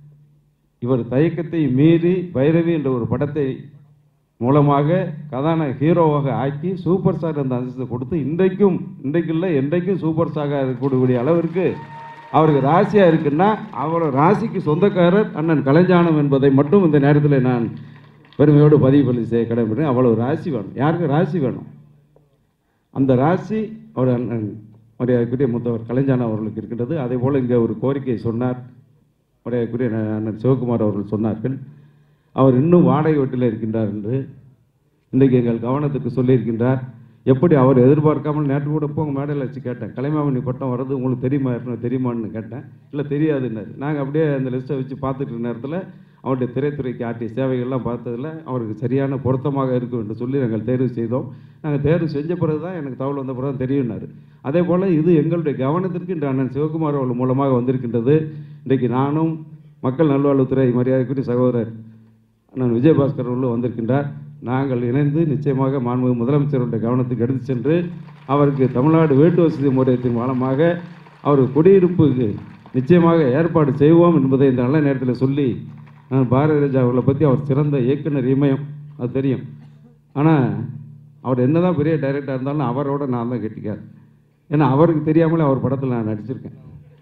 இவர் தயக்கத்தை மீறி பைரவி என்ற ஒரு படத்தை மூலமாக கதான ஹீரோவாக ஆக்கி சூப்பர் ஸ்டார் அந்த அந்தஸ்தை கொடுத்து இன்றைக்கும் இன்றைக்குள்ள என்றைக்கும் சூப்பர் ஸ்டாராக இருக்கக்கூடிய அளவிற்கு அவருக்கு ராசியாக இருக்குன்னா அவரோட ராசிக்கு சொந்தக்காரர் அண்ணன் கலைஞானம் என்பதை மட்டும் இந்த நேரத்தில் நான் பெருமையோடு பதிவு பண்ணி செய்ய கடமைப்படுறேன் அவ்வளவு ராசி வேணும் யாருக்கு ராசி வேணும் அந்த ராசி அவர் அண்ணன் மரியாதைக்குரிய மூத்தவர் கலைஞானம் அவர்களுக்கு இருக்கின்றது அதே போல் இங்கே ஒரு கோரிக்கை சொன்னார் மரியாதைக்குரிய அண்ணன் சிவகுமார் அவர்கள் சொன்னார்கள் அவர் இன்னும் வாடகை வீட்டில் இருக்கின்றார் என்று இன்றைக்கு எங்கள் கவனத்துக்கு சொல்லியிருக்கின்றார் எப்படி அவர் எதிர்பார்க்காமல் நேற்று கூட போங்க மேடையில் வச்சு கேட்டேன் கலைமாமணி பட்டம் வர்றது உங்களுக்கு தெரியுமா ஏற்கனவே தெரியுமான்னு கேட்டேன் இல்லை தெரியாதுன்னாரு நாங்கள் அப்படியே அந்த லிஸ்ட்டை வச்சு பார்த்துட்டு இருந்த நேரத்தில் அவருடைய திரைத்துறைக்கு ஆற்றிய சேவைகள்லாம் பார்த்ததில் அவருக்கு சரியான பொருத்தமாக இருக்கும் என்று சொல்லி நாங்கள் தேர்வு செய்தோம் நாங்கள் தேர்வு செஞ்ச பிறகு தான் எனக்கு தகவல் வந்த பிறகு தான் தெரியும்னாரு அதே போல் இது எங்களுடைய கவனத்திற்கு இன்று அண்ணன் சிவகுமார் அவர்கள் மூலமாக வந்திருக்கின்றது இன்றைக்கு நானும் மக்கள் நல்வாழ்வுத்துறை மரியாதைக்குரிய சகோதரர் அண்ணன் விஜயபாஸ்கர் அவர்களும் வந்திருக்கின்றார் நாங்கள் இணைந்து நிச்சயமாக மாண்புமிகு முதலமைச்சருடைய கவனத்துக்கு எடுத்து சென்று அவருக்கு தமிழ்நாடு வீட்டு வசதி முறையத்தின் மூலமாக அவருக்கு குடியிருப்புக்கு நிச்சயமாக ஏற்பாடு செய்வோம் என்பதை இந்த நல்ல நேரத்தில் சொல்லி நான் பாரதி ராஜா அவர்களை பற்றி அவர் சிறந்த இயக்குனர் இமயம் அது தெரியும் ஆனால் அவர் என்னதான் பெரிய டைரக்டர் இருந்தாலும் அவரோட நான் தான் கெட்டிக்கார் ஏன்னா அவருக்கு தெரியாமலே அவர் படத்தில் நான் நடிச்சிருக்கேன்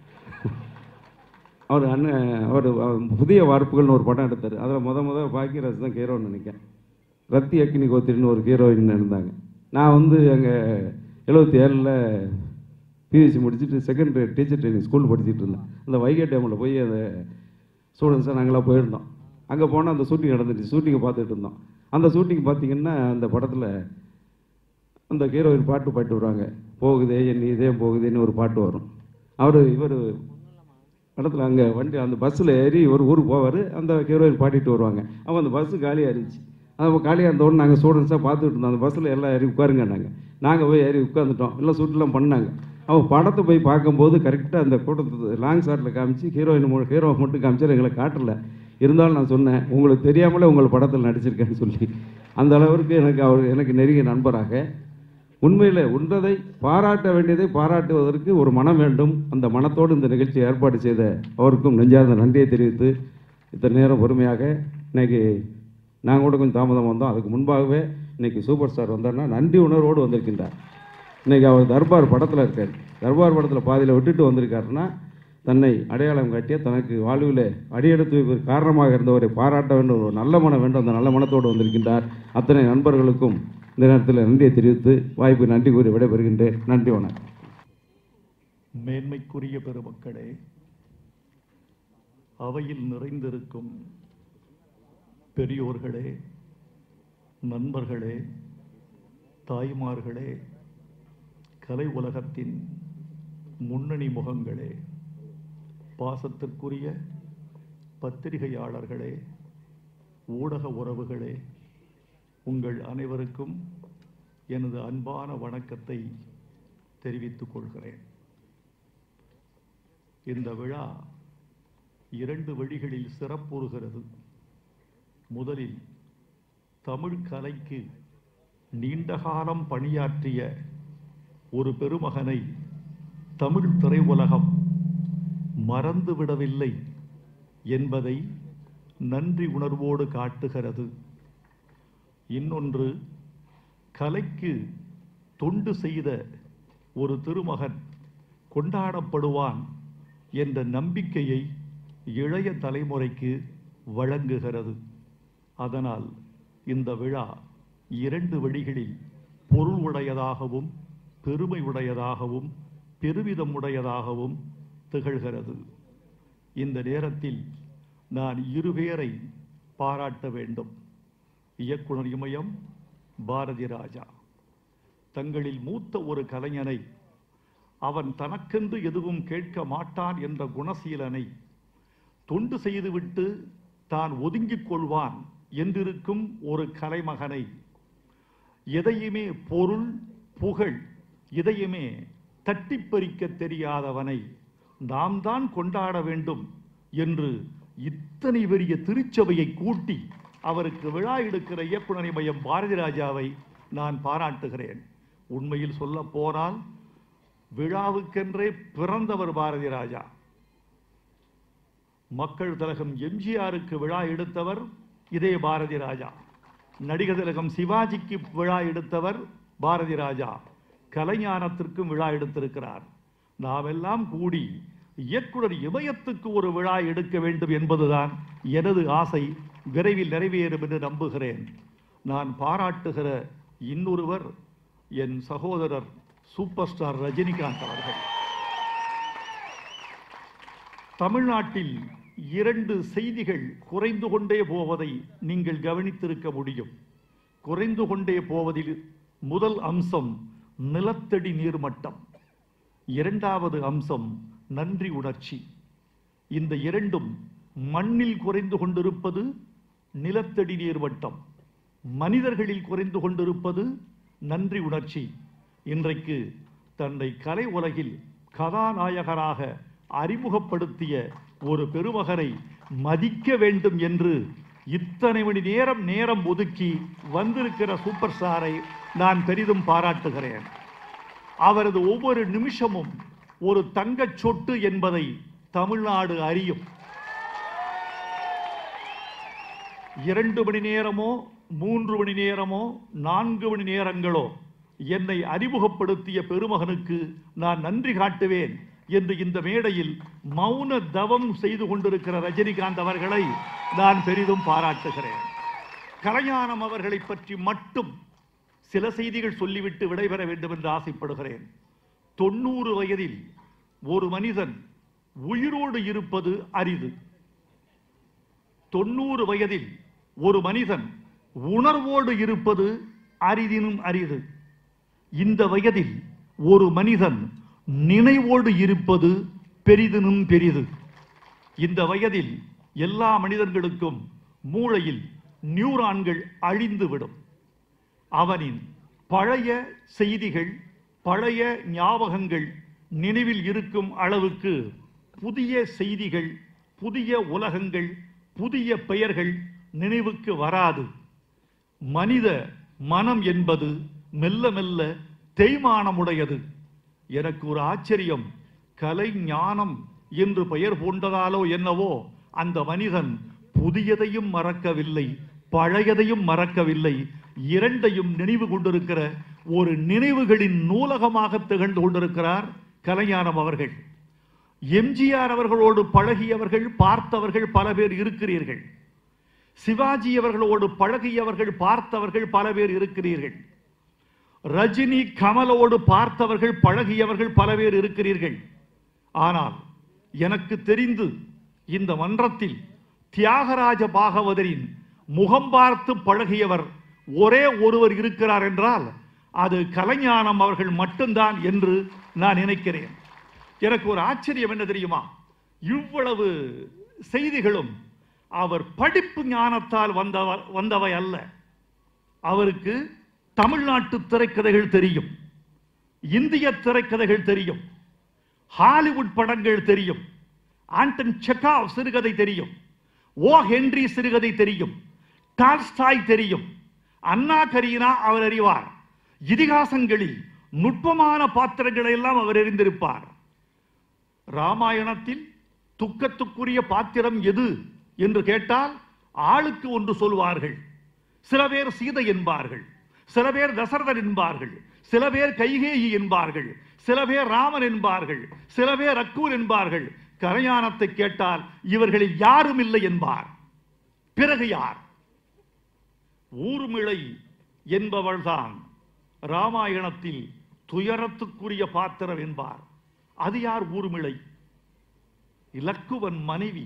அவர் அண்ணன் அவர் அவர் புதிய வார்ப்புகள்னு ஒரு படம் எடுத்தார் அதில் முத முத பாக்கியராஜ் தான் ஹீரோன்னு நினைக்கிறேன் ரத்தி அக்கினி கோத்திரின்னு ஒரு ஹீரோயின் இருந்தாங்க நான் வந்து அங்கே எழுபத்தி ஏழில் பிஎஸ்சி முடிச்சுட்டு செகண்ட் டீச்சர் ட்ரைனிங் ஸ்கூல் படிச்சுட்டு இருந்தேன் அந்த வைகை டேமில் போய் அந்த ஸ்டூடெண்ட்ஸாக நாங்களாம் போயிருந்தோம் அங்கே போனால் அந்த ஷூட்டிங் நடந்துச்சு ஷூட்டிங்கை பார்த்துட்டு இருந்தோம் அந்த ஷூட்டிங் பார்த்தீங்கன்னா அந்த படத்தில் அந்த ஹீரோயின் பாட்டு பாட்டு வருவாங்க போகுதே என் இதயம் போகுதேன்னு ஒரு பாட்டு வரும் அவர் இவர் இடத்துல அங்கே வண்டி அந்த பஸ்ஸில் ஏறி ஒரு ஊருக்கு போவார் அந்த ஹீரோயின் பாடிட்டு வருவாங்க அப்போ அந்த பஸ்ஸு காலியாக இருந்துச்சு அது காலியாக இருந்தோடனே நாங்கள் ஸ்டூடெண்ட்ஸாக பார்த்துட்டு இருந்தோம் அந்த பஸ்ஸில் எல்லாம் ஏறி உட்காருங்க நாங்கள் நாங்கள் போய் ஏறி உட்காந்துட்டோம் எல்லாம் சுற்றுலாம் பண்ணாங்க அவன் படத்தை போய் பார்க்கும்போது கரெக்டாக அந்த கூட்டத்தை லாங் ஷாட்டில் காமிச்சு ஹீரோயின் ஹீரோ மட்டும் காமிச்சு எங்களை காட்டல இருந்தாலும் நான் சொன்னேன் உங்களுக்கு தெரியாமலே உங்கள் படத்தில் நடிச்சிருக்கேன்னு சொல்லி அந்த அளவிற்கு எனக்கு அவர் எனக்கு நெருங்கிய நண்பராக உண்மையில் உன்றதை பாராட்ட வேண்டியதை பாராட்டுவதற்கு ஒரு மனம் வேண்டும் அந்த மனத்தோடு இந்த நிகழ்ச்சியை ஏற்பாடு செய்த அவருக்கும் நெஞ்சார்ந்த நன்றியை தெரிவித்து இத்தனை நேரம் பொறுமையாக இன்னைக்கு நாங்கள் கூட கொஞ்சம் தாமதம் வந்தோம் அதுக்கு முன்பாகவே இன்னைக்கு சூப்பர் ஸ்டார் வந்தார்னா நன்றி உணர்வோடு வந்திருக்கின்றார் இன்னைக்கு அவர் தர்பார் படத்தில் இருக்கார் தர்பார் படத்தில் பாதியில் விட்டுட்டு வந்திருக்காருன்னா தன்னை அடையாளம் காட்டிய தனக்கு வாழ்வில் அடியெடுத்து வைப்பதற்கு காரணமாக இருந்தவரை பாராட்ட வேண்டும் ஒரு நல்ல மனம் வேண்டும் அந்த நல்ல மனத்தோடு வந்திருக்கின்றார் அத்தனை நண்பர்களுக்கும் இந்த நேரத்தில் நன்றியை தெரிவித்து வாய்ப்பு நன்றி கூறி விடைபெறுகின்றேன் நன்றி வணக்கம் மேன்மைக்குரிய பெருமக்களே அவையில் நிறைந்திருக்கும் பெரியோர்களே நண்பர்களே தாய்மார்களே கலை உலகத்தின் முன்னணி முகங்களே பாசத்திற்குரிய பத்திரிகையாளர்களே ஊடக உறவுகளே உங்கள் அனைவருக்கும் எனது அன்பான வணக்கத்தை தெரிவித்துக் கொள்கிறேன் இந்த விழா இரண்டு வழிகளில் சிறப்புறுகிறது முதலில் தமிழ் கலைக்கு நீண்ட காலம் பணியாற்றிய ஒரு பெருமகனை தமிழ் திரையுலகம் மறந்துவிடவில்லை என்பதை நன்றி உணர்வோடு காட்டுகிறது இன்னொன்று கலைக்கு தொண்டு செய்த ஒரு திருமகன் கொண்டாடப்படுவான் என்ற நம்பிக்கையை இளைய தலைமுறைக்கு வழங்குகிறது அதனால் இந்த விழா இரண்டு வழிகளில் பொருள் உடையதாகவும் பெருமை உடையதாகவும் பெருமிதம் உடையதாகவும் திகழ்கிறது இந்த நேரத்தில் நான் இருவேரை பாராட்ட வேண்டும் இயக்குனர் இமயம் பாரதி ராஜா தங்களில் மூத்த ஒரு கலைஞனை அவன் தனக்கென்று எதுவும் கேட்க மாட்டான் என்ற குணசீலனை தொண்டு செய்துவிட்டு தான் ஒதுங்கிக் கொள்வான் என்றிருக்கும் ஒரு கலைமகனை எதையுமே பொருள் புகழ் இதையுமே தட்டிப் பறிக்க தெரியாதவனை நாம் தான் கொண்டாட வேண்டும் என்று இத்தனை பெரிய திருச்சபையை கூட்டி அவருக்கு விழா எடுக்கிற இயக்குனர் மையம் பாரதி ராஜாவை நான் பாராட்டுகிறேன் உண்மையில் சொல்ல போனால் விழாவுக்கென்றே பிறந்தவர் பாரதி ராஜா மக்கள் திலகம் எம்ஜிஆருக்கு விழா எடுத்தவர் இதே பாரதி ராஜா நடிகர் திலகம் சிவாஜிக்கு விழா எடுத்தவர் பாரதி ராஜா கலைஞானத்திற்கும் விழா எடுத்திருக்கிறார் நாமெல்லாம் கூடி இயக்குனர் இமயத்துக்கு ஒரு விழா எடுக்க வேண்டும் என்பதுதான் எனது ஆசை விரைவில் நிறைவேறும் என்று நம்புகிறேன் நான் பாராட்டுகிற இன்னொருவர் என் சகோதரர் சூப்பர் ஸ்டார் ரஜினிகாந்த் அவர்கள் தமிழ்நாட்டில் இரண்டு செய்திகள் குறைந்து கொண்டே போவதை நீங்கள் கவனித்திருக்க முடியும் குறைந்து கொண்டே போவதில் முதல் அம்சம் நிலத்தடி நீர்மட்டம் இரண்டாவது அம்சம் நன்றி உணர்ச்சி இந்த இரண்டும் மண்ணில் குறைந்து கொண்டிருப்பது நிலத்தடி நீர்மட்டம் மனிதர்களில் குறைந்து கொண்டிருப்பது நன்றி உணர்ச்சி இன்றைக்கு தன்னை கலை உலகில் கதாநாயகராக அறிமுகப்படுத்திய ஒரு பெருமகனை மதிக்க வேண்டும் என்று இத்தனை மணி நேரம் நேரம் ஒதுக்கி வந்திருக்கிற சூப்பர் ஸ்டாரை நான் பெரிதும் பாராட்டுகிறேன் அவரது ஒவ்வொரு நிமிஷமும் ஒரு தங்கச் சொட்டு என்பதை தமிழ்நாடு அறியும் இரண்டு மணி நேரமோ மூன்று மணி நேரமோ நான்கு மணி நேரங்களோ என்னை அறிமுகப்படுத்திய பெருமகனுக்கு நான் நன்றி காட்டுவேன் என்று இந்த மேடையில் மௌன தவம் செய்து கொண்டிருக்கிற ரஜினிகாந்த் அவர்களை நான் பெரிதும் பாராட்டுகிறேன் கலைஞானம் அவர்களை பற்றி மட்டும் சில செய்திகள் சொல்லிவிட்டு விடைபெற வேண்டும் என்று ஆசைப்படுகிறேன் தொண்ணூறு வயதில் ஒரு மனிதன் உயிரோடு இருப்பது அரிது தொண்ணூறு வயதில் ஒரு மனிதன் உணர்வோடு இருப்பது அரிதினும் அரிது இந்த வயதில் ஒரு மனிதன் நினைவோடு இருப்பது பெரிதினும் பெரிது இந்த வயதில் எல்லா மனிதர்களுக்கும் மூளையில் நியூரான்கள் அழிந்துவிடும் அவனின் பழைய செய்திகள் பழைய ஞாபகங்கள் நினைவில் இருக்கும் அளவுக்கு புதிய செய்திகள் புதிய உலகங்கள் புதிய பெயர்கள் நினைவுக்கு வராது மனித மனம் என்பது மெல்ல மெல்ல தேய்மானமுடையது எனக்கு ஒரு ஆச்சரியம் கலை ஞானம் என்று பெயர் பூண்டதாலோ என்னவோ அந்த மனிதன் புதியதையும் மறக்கவில்லை பழையதையும் மறக்கவில்லை இரண்டையும் நினைவு கொண்டிருக்கிற ஒரு நினைவுகளின் நூலகமாக திகழ்ந்து கொண்டிருக்கிறார் கலைஞானம் அவர்கள் எம்ஜிஆர் அவர்களோடு பழகியவர்கள் பார்த்தவர்கள் பல பேர் இருக்கிறீர்கள் சிவாஜி அவர்களோடு பழகியவர்கள் பார்த்தவர்கள் பல பேர் இருக்கிறீர்கள் ரஜினி கமலோடு பார்த்தவர்கள் பழகியவர்கள் பல பேர் இருக்கிறீர்கள் ஆனால் எனக்கு தெரிந்து இந்த மன்றத்தில் தியாகராஜ பாகவதரின் முகம் பார்த்து பழகியவர் ஒரே ஒருவர் இருக்கிறார் என்றால் அது கலைஞானம் அவர்கள் மட்டும்தான் என்று நான் நினைக்கிறேன் எனக்கு ஒரு ஆச்சரியம் என்ன தெரியுமா இவ்வளவு செய்திகளும் அவர் படிப்பு ஞானத்தால் வந்தவ வந்தவை அல்ல அவருக்கு தமிழ்நாட்டு திரைக்கதைகள் தெரியும் இந்திய திரைக்கதைகள் தெரியும் ஹாலிவுட் படங்கள் தெரியும் ஆண்டன் செக்காவ் சிறுகதை தெரியும் ஓ ஹென்றி சிறுகதை தெரியும் டால்ஸ்டாய் தெரியும் அண்ணா கரீனா அவர் அறிவார் இதிகாசங்களில் நுட்பமான பாத்திரங்களை எல்லாம் அவர் அறிந்திருப்பார் ராமாயணத்தில் துக்கத்துக்குரிய பாத்திரம் எது என்று கேட்டால் ஆளுக்கு ஒன்று சொல்வார்கள் சில பேர் சீதை என்பார்கள் சில பேர் தசரதன் என்பார்கள் சில பேர் கைகேயி என்பார்கள் சில பேர் ராமன் என்பார்கள் சில பேர் அக்கூர் என்பார்கள் கரையானத்தை கேட்டால் இவர்களில் யாரும் இல்லை என்பார் பிறகு யார் ஊர்மிளை என்பவள்தான் ராமாயணத்தில் துயரத்துக்குரிய பாத்திரம் என்பார் அது யார் ஊர்மிளை இலக்குவன் மனைவி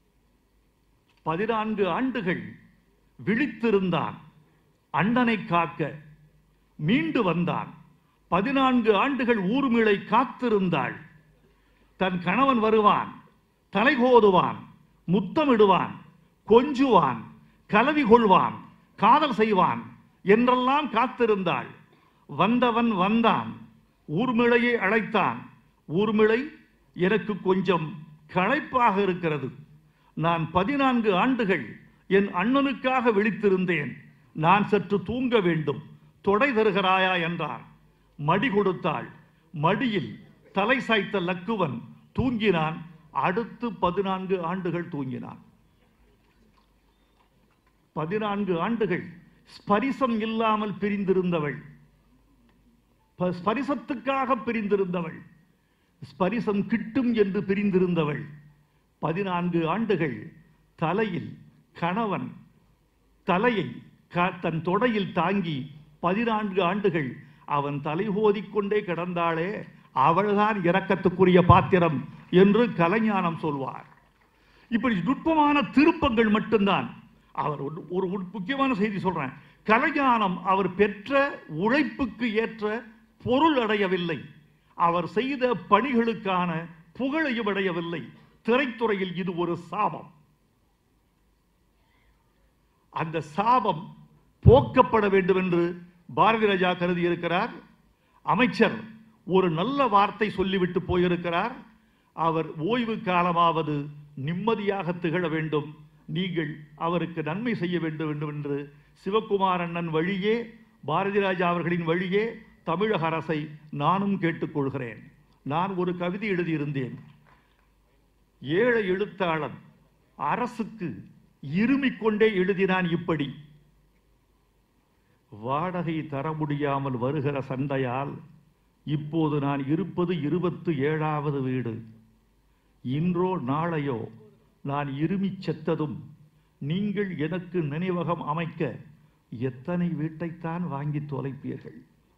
பதினான்கு ஆண்டுகள் விழித்திருந்தான் அண்ணனை காக்க மீண்டு வந்தான் பதினான்கு ஆண்டுகள் ஊர்மிளை காத்திருந்தாள் தன் கணவன் வருவான் தலைகோதுவான் முத்தமிடுவான் கொஞ்சுவான் கலவி கொள்வான் காதல் செய்வான் என்றெல்லாம் காத்திருந்தாள் வந்தவன் வந்தான் ஊர்மிளையை அழைத்தான் ஊர்மிளை எனக்கு கொஞ்சம் களைப்பாக இருக்கிறது நான் பதினான்கு ஆண்டுகள் என் அண்ணனுக்காக விழித்திருந்தேன் நான் சற்று தூங்க வேண்டும் தொடை தருகிறாயா என்றான் மடி கொடுத்தாள் மடியில் தலை சாய்த்த லக்குவன் தூங்கினான் அடுத்து பதினான்கு ஆண்டுகள் தூங்கினான் பதினான்கு ஆண்டுகள் ஸ்பரிசம் இல்லாமல் பிரிந்திருந்தவள் ப- ஸ்பரிசத்துக்காக பிரிந்திருந்தவள் ஸ்பரிசம் கிட்டும் என்று பிரிந்திருந்தவள் பதினான்கு ஆண்டுகள் தலையில் கணவன் தலையை க- தன் தொடையில் தாங்கி பதினான்கு ஆண்டுகள் அவன் தலைகோதிக் கொண்டே கிடந்தாளே அவள்தான் இரக்கத்துக்குரிய பாத்திரம் என்று கலைஞானம் சொல்வார் இப்படி நுட்பமான திருப்பங்கள் மட்டும்தான் அவர் ஒரு- ஒரு ஒரு முக்கியமான செய்தி சொல்றேன் கலைஞானம் அவர் பெற்ற உழைப்புக்கு ஏற்ற பொருள் அடையவில்லை அவர் செய்த பணிகளுக்கான புகழையும் அடையவில்லை திரைத்துறையில் இது ஒரு சாபம் அந்த சாபம் போக்கப்பட வேண்டும் என்று பாரதி ராஜா கருதி இருக்கிறார் அமைச்சர் ஒரு நல்ல வார்த்தை சொல்லிவிட்டு போயிருக்கிறார் அவர் ஓய்வு காலமாவது நிம்மதியாக திகழ வேண்டும் நீங்கள் அவருக்கு நன்மை செய்ய வேண்டும் வேண்டும் என்று சிவகுமார் அண்ணன் வழியே பாரதி ராஜா அவர்களின் வழியே தமிழக அரசை நானும் கேட்டுக்கொள்கிறேன் நான் ஒரு கவிதை எழுதியிருந்தேன் ஏழை எழுத்தாளன் அரசுக்கு இருமிக் கொண்டே எழுதினான் இப்படி வாடகை தர முடியாமல் வருகிற சண்டையால் இப்போது நான் இருப்பது இருபத்து ஏழாவது வீடு இன்றோ நாளையோ நான் இருமிச் செத்ததும் நீங்கள் எனக்கு நினைவகம் அமைக்க எத்தனை வீட்டைத்தான் வாங்கி தொலைப்பீர்கள்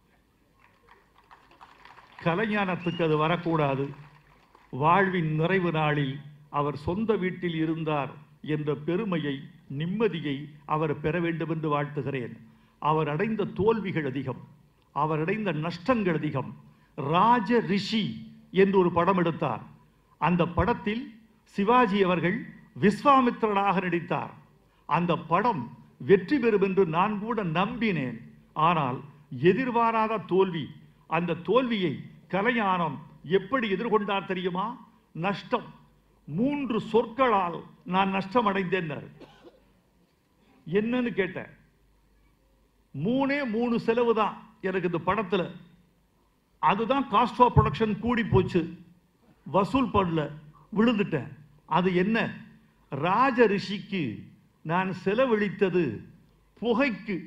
கலைஞானத்துக்கு அது வரக்கூடாது வாழ்வின் நிறைவு நாளில் அவர் சொந்த வீட்டில் இருந்தார் என்ற பெருமையை நிம்மதியை அவர் பெற வேண்டும் என்று வாழ்த்துகிறேன் அவர் அடைந்த தோல்விகள் அதிகம் அவர் அடைந்த நஷ்டங்கள் அதிகம் ராஜ ரிஷி என்று ஒரு படம் எடுத்தார் அந்த படத்தில் சிவாஜி அவர்கள் விஸ்வாமித்திரனாக நடித்தார் அந்த படம் வெற்றி பெறும் என்று நான் கூட நம்பினேன் ஆனால் எதிர்பாராத தோல்வி அந்த தோல்வியை கலைஞானம் எப்படி எதிர்கொண்டார் தெரியுமா நஷ்டம் மூன்று சொற்களால் நான் நஷ்டம் அடைந்தேன் என்னன்னு கேட்டேன் மூணே மூணு செலவு தான் எனக்கு இந்த படத்துல அதுதான் காஸ்ட் ஆஃப் ப்ரொடக்ஷன் கூடி போச்சு வசூல் பண்ணல விழுந்துட்டேன் அது என்ன ராஜ ரிஷிக்கு நான் செலவழித்தது புகைக்கு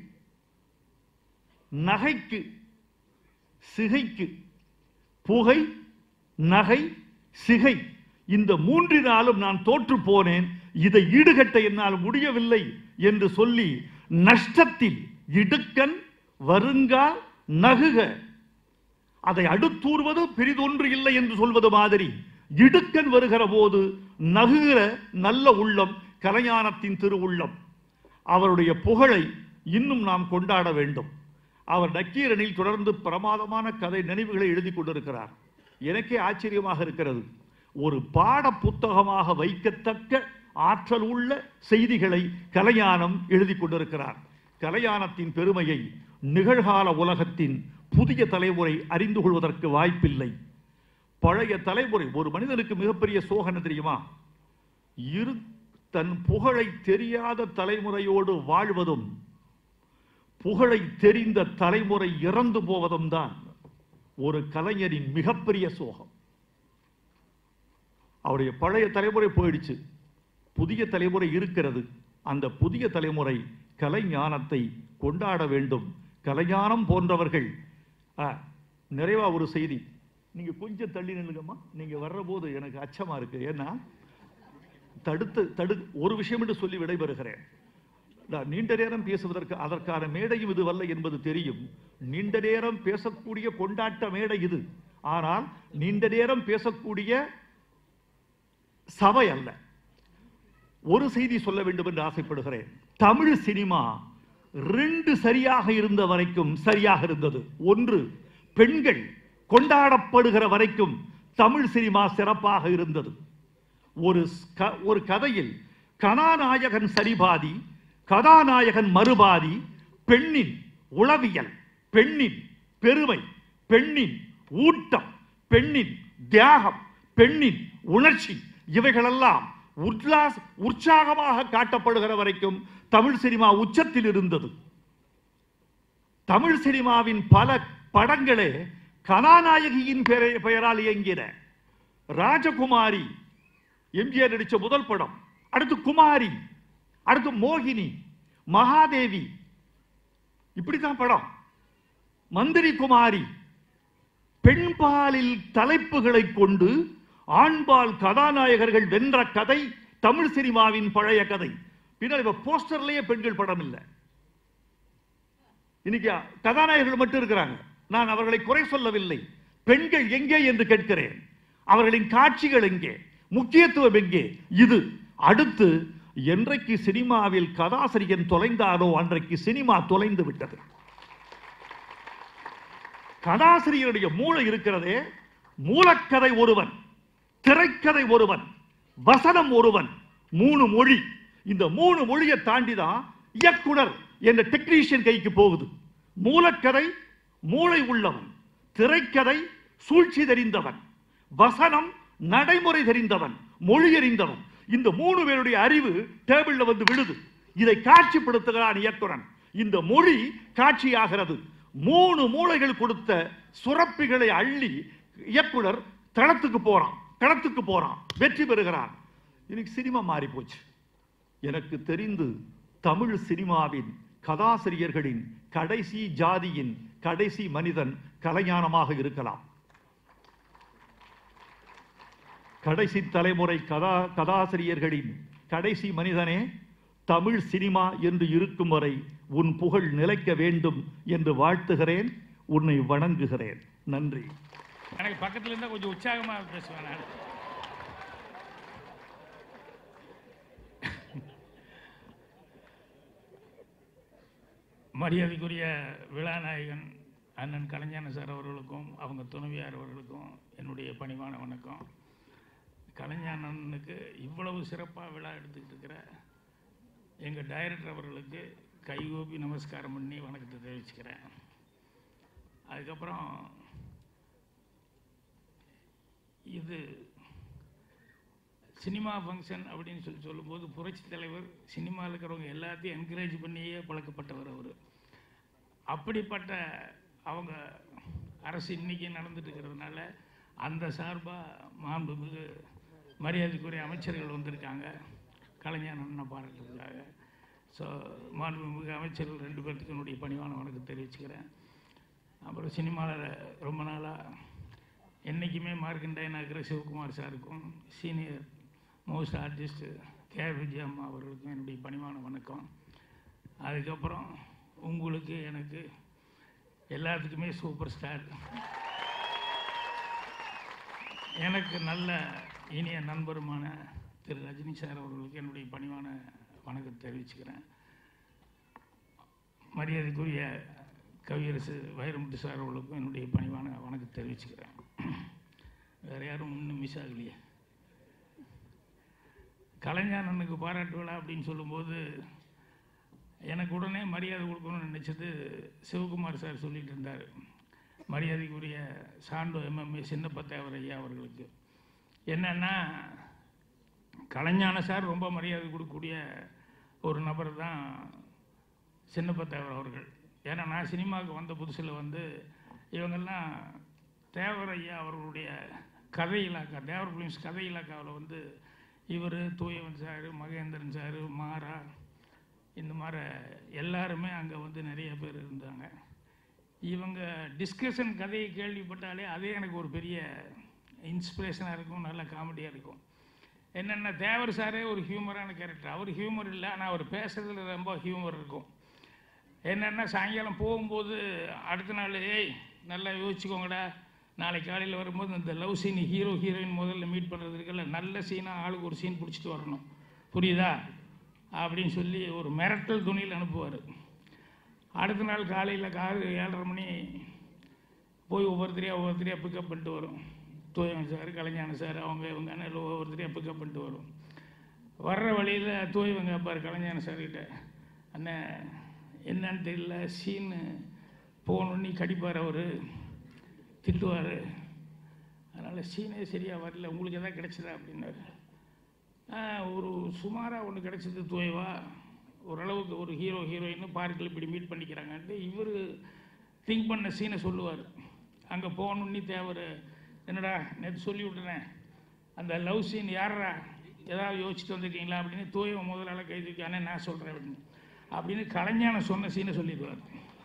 நகைக்கு சிகைக்கு புகை நகை சிகை இந்த மூன்றினாலும் நான் தோற்று போனேன் இதை ஈடுகட்ட என்னால் முடியவில்லை என்று சொல்லி நஷ்டத்தில் இடுக்கன் வருங்கால் நகுக அதை அடுத்தூர்வது பெரிதொன்று இல்லை என்று சொல்வது மாதிரி இடுக்கன் வருகிற போது நகுகிற நல்ல உள்ளம் கலைஞானத்தின் திருவுள்ளம் அவருடைய புகழை இன்னும் நாம் கொண்டாட வேண்டும் அவர் நக்கீரனில் தொடர்ந்து பிரமாதமான கதை நினைவுகளை எழுதி கொண்டிருக்கிறார் எனக்கே ஆச்சரியமாக இருக்கிறது ஒரு பாட புத்தகமாக வைக்கத்தக்க ஆற்றல் உள்ள செய்திகளை கலைஞானம் எழுதி கொண்டிருக்கிறார் கலைஞானத்தின் பெருமையை நிகழ்கால உலகத்தின் புதிய தலைமுறை அறிந்து கொள்வதற்கு வாய்ப்பில்லை பழைய தலைமுறை ஒரு மனிதனுக்கு மிகப்பெரிய சோகனை தெரியுமா இரு தன் புகழை தெரியாத தலைமுறையோடு வாழ்வதும் புகழை தெரிந்த தலைமுறை இறந்து போவதும் தான் ஒரு கலைஞரின் மிகப்பெரிய சோகம் அவருடைய பழைய தலைமுறை போயிடுச்சு புதிய தலைமுறை இருக்கிறது அந்த புதிய தலைமுறை கலைஞானத்தை கொண்டாட வேண்டும் கலைஞானம் போன்றவர்கள் ஆ, நிறைவா ஒரு செய்தி நீங்க கொஞ்சம் தள்ளி நில்லுங்கம்மா நீங்க வர்ற போது எனக்கு அச்சமா இருக்கு ஏன்னா தடுத்து தடு ஒரு விஷயம் என்று சொல்லி விடைபெறுகிறேன் நான் நீண்ட நேரம் பேசுவதற்கு அதற்கான மேடையும் இது வல்ல என்பது தெரியும் நீண்ட நேரம் பேசக்கூடிய கொண்டாட்ட மேடை இது ஆனால் நீண்ட நேரம் பேசக்கூடிய சபை அல்ல ஒரு செய்தி சொல்ல வேண்டும் என்று ஆசைப்படுகிறேன் தமிழ் சினிமா ரெண்டு சரியாக இருந்த வரைக்கும் சரியாக இருந்தது ஒன்று பெண்கள் கொண்டாடப்படுகிற வரைக்கும் தமிழ் சினிமா சிறப்பாக இருந்தது ஒரு க- ஒரு கதையில் கதாநாயகன் சரிபாதி கதாநாயகன் மறுபாதி பெண்ணின் உளவியல் பெண்ணின் பெருமை பெண்ணின் ஊட்டம் பெண்ணின் தியாகம் பெண்ணின் உணர்ச்சி இவைகளெல்லாம் உல்லாஸ் உற்சாகமாக காட்டப்படுகிற வரைக்கும் தமிழ் சினிமா உச்சத்தில் இருந்தது தமிழ் சினிமாவின் பல படங்களே கதாநாயகியின் பெயரை- பெயரால் இயங்கின ராஜகுமாரி எம்ஜிஆர் நடிச்ச முதல் படம் அடுத்து குமாரி அடுத்து மோகினி மகாதேவி இப்படித்தான் படம் மந்திரி குமாரி பெண்பாலில் தலைப்புகளை கொண்டு ஆண்பால் கதாநாயகர்கள் வென்ற கதை தமிழ் சினிமாவின் பழைய கதை பின்னர் இப்ப போஸ்டர்லயே பெண்கள் படம் இல்லை இன்னைக்கு கதாநாயகர்கள் மட்டும் இருக்கிறாங்க நான் அவர்களை குறை சொல்லவில்லை பெண்கள் எங்கே என்று கேட்கிறேன் அவர்களின் காட்சிகள் எங்கே முக்கியத்துவம் எங்கே இது அடுத்து என்றைக்கு சினிமாவில் கதாசிரியன் தொலைந்தாரோ அன்றைக்கு சினிமா தொலைந்து விட்டது கதாசிரியருடைய மூளை இருக்கிறதே மூலக்கதை ஒருவன் திரைக்கதை ஒருவன் வசனம் ஒருவன் மூணு மொழி இந்த மூணு மொழியை தாண்டி தான் இயக்குனர் என்ற டெக்னீஷியன் கைக்கு போகுது மூலக்கதை மூளை உள்ளவன் திரைக்கதை சூழ்ச்சி தெரிந்தவன் வசனம் நடைமுறை தெரிந்தவன் மொழி அறிந்தவன் இந்த மூணு பேருடைய அறிவு டேபிள்ல வந்து விழுது இதை காட்சிப்படுத்துகிறான் இயக்குனன் இந்த மொழி காட்சியாகிறது மூணு மூளைகள் கொடுத்த சுரப்பிகளை அள்ளி இயக்குனர் தளத்துக்கு போறான் களத்துக்கு போறான் வெற்றி பெறுகிறான் இன்னைக்கு சினிமா மாறி போச்சு எனக்கு தெரிந்து தமிழ் சினிமாவின் கதாசிரியர்களின் கடைசி ஜாதியின் கடைசி மனிதன் கலைஞானமாக இருக்கலாம் கடைசி தலைமுறை கதா கதாசிரியர்களின் கடைசி மனிதனே தமிழ் சினிமா என்று இருக்கும் வரை உன் புகழ் நிலைக்க வேண்டும் என்று வாழ்த்துகிறேன் உன்னை வணங்குகிறேன் நன்றி எனக்கு பக்கத்துல இருந்தா கொஞ்சம் உற்சாகமா பேசுவேன் நான் மரியாதைக்குரிய விழாநாயகன் அண்ணன் கலைஞான சார் அவர்களுக்கும் அவங்க துணைவியார் அவர்களுக்கும் என்னுடைய பணிவான வணக்கம் கலைஞானனுக்கு இவ்வளவு சிறப்பாக விழா எடுத்துக்கிட்டு இருக்கிற எங்கள் டைரக்டர் அவர்களுக்கு கைகூப்பி நமஸ்காரம் பண்ணி வணக்கத்தை தெரிவிச்சுக்கிறேன் அதுக்கப்புறம் இது சினிமா ஃபங்க்ஷன் அப்படின்னு சொல்லி சொல்லும்போது புரட்சி தலைவர் சினிமாவில் இருக்கிறவங்க எல்லாத்தையும் என்கரேஜ் பண்ணியே பழக்கப்பட்டவர் அவர் அப்படிப்பட்ட அவங்க அரசு இன்னைக்கு நடந்துட்டு இருக்கிறதுனால அந்த சார்பாக மாண்புமிகு மரியாதைக்குரிய அமைச்சர்கள் வந்திருக்காங்க கலைஞர் அண்ணனை பாராட்டுறதுக்காக ஸோ மாண்புமிகு அமைச்சர்கள் ரெண்டு பேர்த்துக்கு என்னுடைய பணிவான வணக்கம் தெரிவிச்சுக்கிறேன் அப்புறம் சினிமாவில் ரொம்ப நாளாக என்றைக்குமே மார்க்கண்டாயன் ஆகிற சிவகுமார் சாருக்கும் senior most artist K Vijaya அம்மா அவர்களுக்கும் என்னுடைய பணிவான வணக்கம் அதுக்கப்புறம் உங்களுக்கு எனக்கு எல்லாத்துக்குமே சூப்பர் ஸ்டார் எனக்கு நல்ல இனிய நண்பருமான திரு ரஜினி சார் அவர்களுக்கு என்னுடைய பணிவான வணக்கத்தை தெரிவிச்சுக்கிறேன் மரியாதைக்குரிய கவியரசு வைரமுத்து சார் அவர்களுக்கும் என்னுடைய பணிவான வணக்கத்தை தெரிவிச்சுக்கிறேன் வேறு யாரும் இன்னும் மிஸ் ஆகலையே கலைஞானனுக்கு பாராட்டு விழா அப்படின்னு சொல்லும்போது எனக்கு உடனே மரியாதை கொடுக்கணும்னு நினச்சது சிவகுமார் சார் சொல்லிட்டு இருந்தார் மரியாதைக்குரிய சாண்டோ எம்எம்ஏ சின்னப்பத்தேவர் ஐயா அவர்களுக்கு என்னன்னா கலைஞான சார் ரொம்ப மரியாதை கொடுக்கக்கூடிய ஒரு நபர் தான் சின்னப்பத்தேவர் அவர்கள் ஏன்னா நான் சினிமாவுக்கு வந்த புதுசில் வந்து இவங்கெல்லாம் தேவர் ஐயா அவர்களுடைய கதை இலாக்கா தேவர் ஃபிலிம்ஸ் கதை இலாக்காவில் வந்து இவர் தூயவன் சார் மகேந்திரன் சார் மாறா இந்த மாதிரி எல்லாருமே அங்கே வந்து நிறைய பேர் இருந்தாங்க இவங்க டிஸ்கஷன் கதையை கேள்விப்பட்டாலே அதே எனக்கு ஒரு பெரிய இன்ஸ்பிரேஷனாக இருக்கும் நல்ல காமெடியாக இருக்கும் என்னென்ன தேவர் சாரே ஒரு ஹியூமரான கேரக்டர் அவர் ஹியூமர் இல்லை ஆனால் அவர் பேசுறதுல ரொம்ப ஹியூமர் இருக்கும் என்னென்னா சாயங்காலம் போகும்போது அடுத்த நாள் ஏய் நல்லா யோசிச்சுக்கோங்கடா நாளைக்கு காலையில் வரும்போது இந்த லவ் சீன் ஹீரோ ஹீரோயின் முதல்ல மீட் பண்ணுறது இருக்குல்ல நல்ல சீனாக ஆளுக்கு ஒரு சீன் பிடிச்சிட்டு வரணும் புரியுதா அப்படின்னு சொல்லி ஒரு மிரட்டல் துணியில் அனுப்புவார் அடுத்த நாள் காலையில் காரு ஏழரை மணி போய் ஒவ்வொருத்தரையாக ஒவ்வொருத்தரையாக பிக்கப் பண்ணிட்டு வரும் தூயவன் சார் கலைஞான சார் அவங்க இவங்க எல்லாம் ஒவ்வொருத்தரையாக பிக்கப் பண்ணிட்டு வரும் வர்ற வழியில் தூயவங்க கேட்பார் கலைஞான சார்கிட்ட அண்ணன் என்னன்னு தெரியல சீனு போகணுன்னு கடிப்பார் அவர் திட்டுவார் அதனால் சீனே சரியாக வரல உங்களுக்கு எதாவது கிடைச்சதா அப்படின்னாரு "ஆ, ஒரு சுமாராக ஒன்று கிடைச்சது தூயவா ஓரளவுக்கு ஒரு ஹீரோ ஹீரோயின் பார்க்கில் இப்படி மீட் பண்ணிக்கிறாங்கன்ட்டு இவர் திங்க் பண்ண சீனை சொல்லுவார் அங்கே போகணுன்னு தேவர் என்னடா நேற்று சொல்லி விட்டுறேன் அந்த லவ் சீன் யாரா ஏதாவது யோசிச்சுட்டு வந்திருக்கீங்களா அப்படின்னு தூயவன் முதலாள கை தூக்கி அண்ணே நான் சொல்கிறேன் அப்படின்னு அப்படின்னு கலைஞான சொன்ன சீனை சொல்லிடுவார்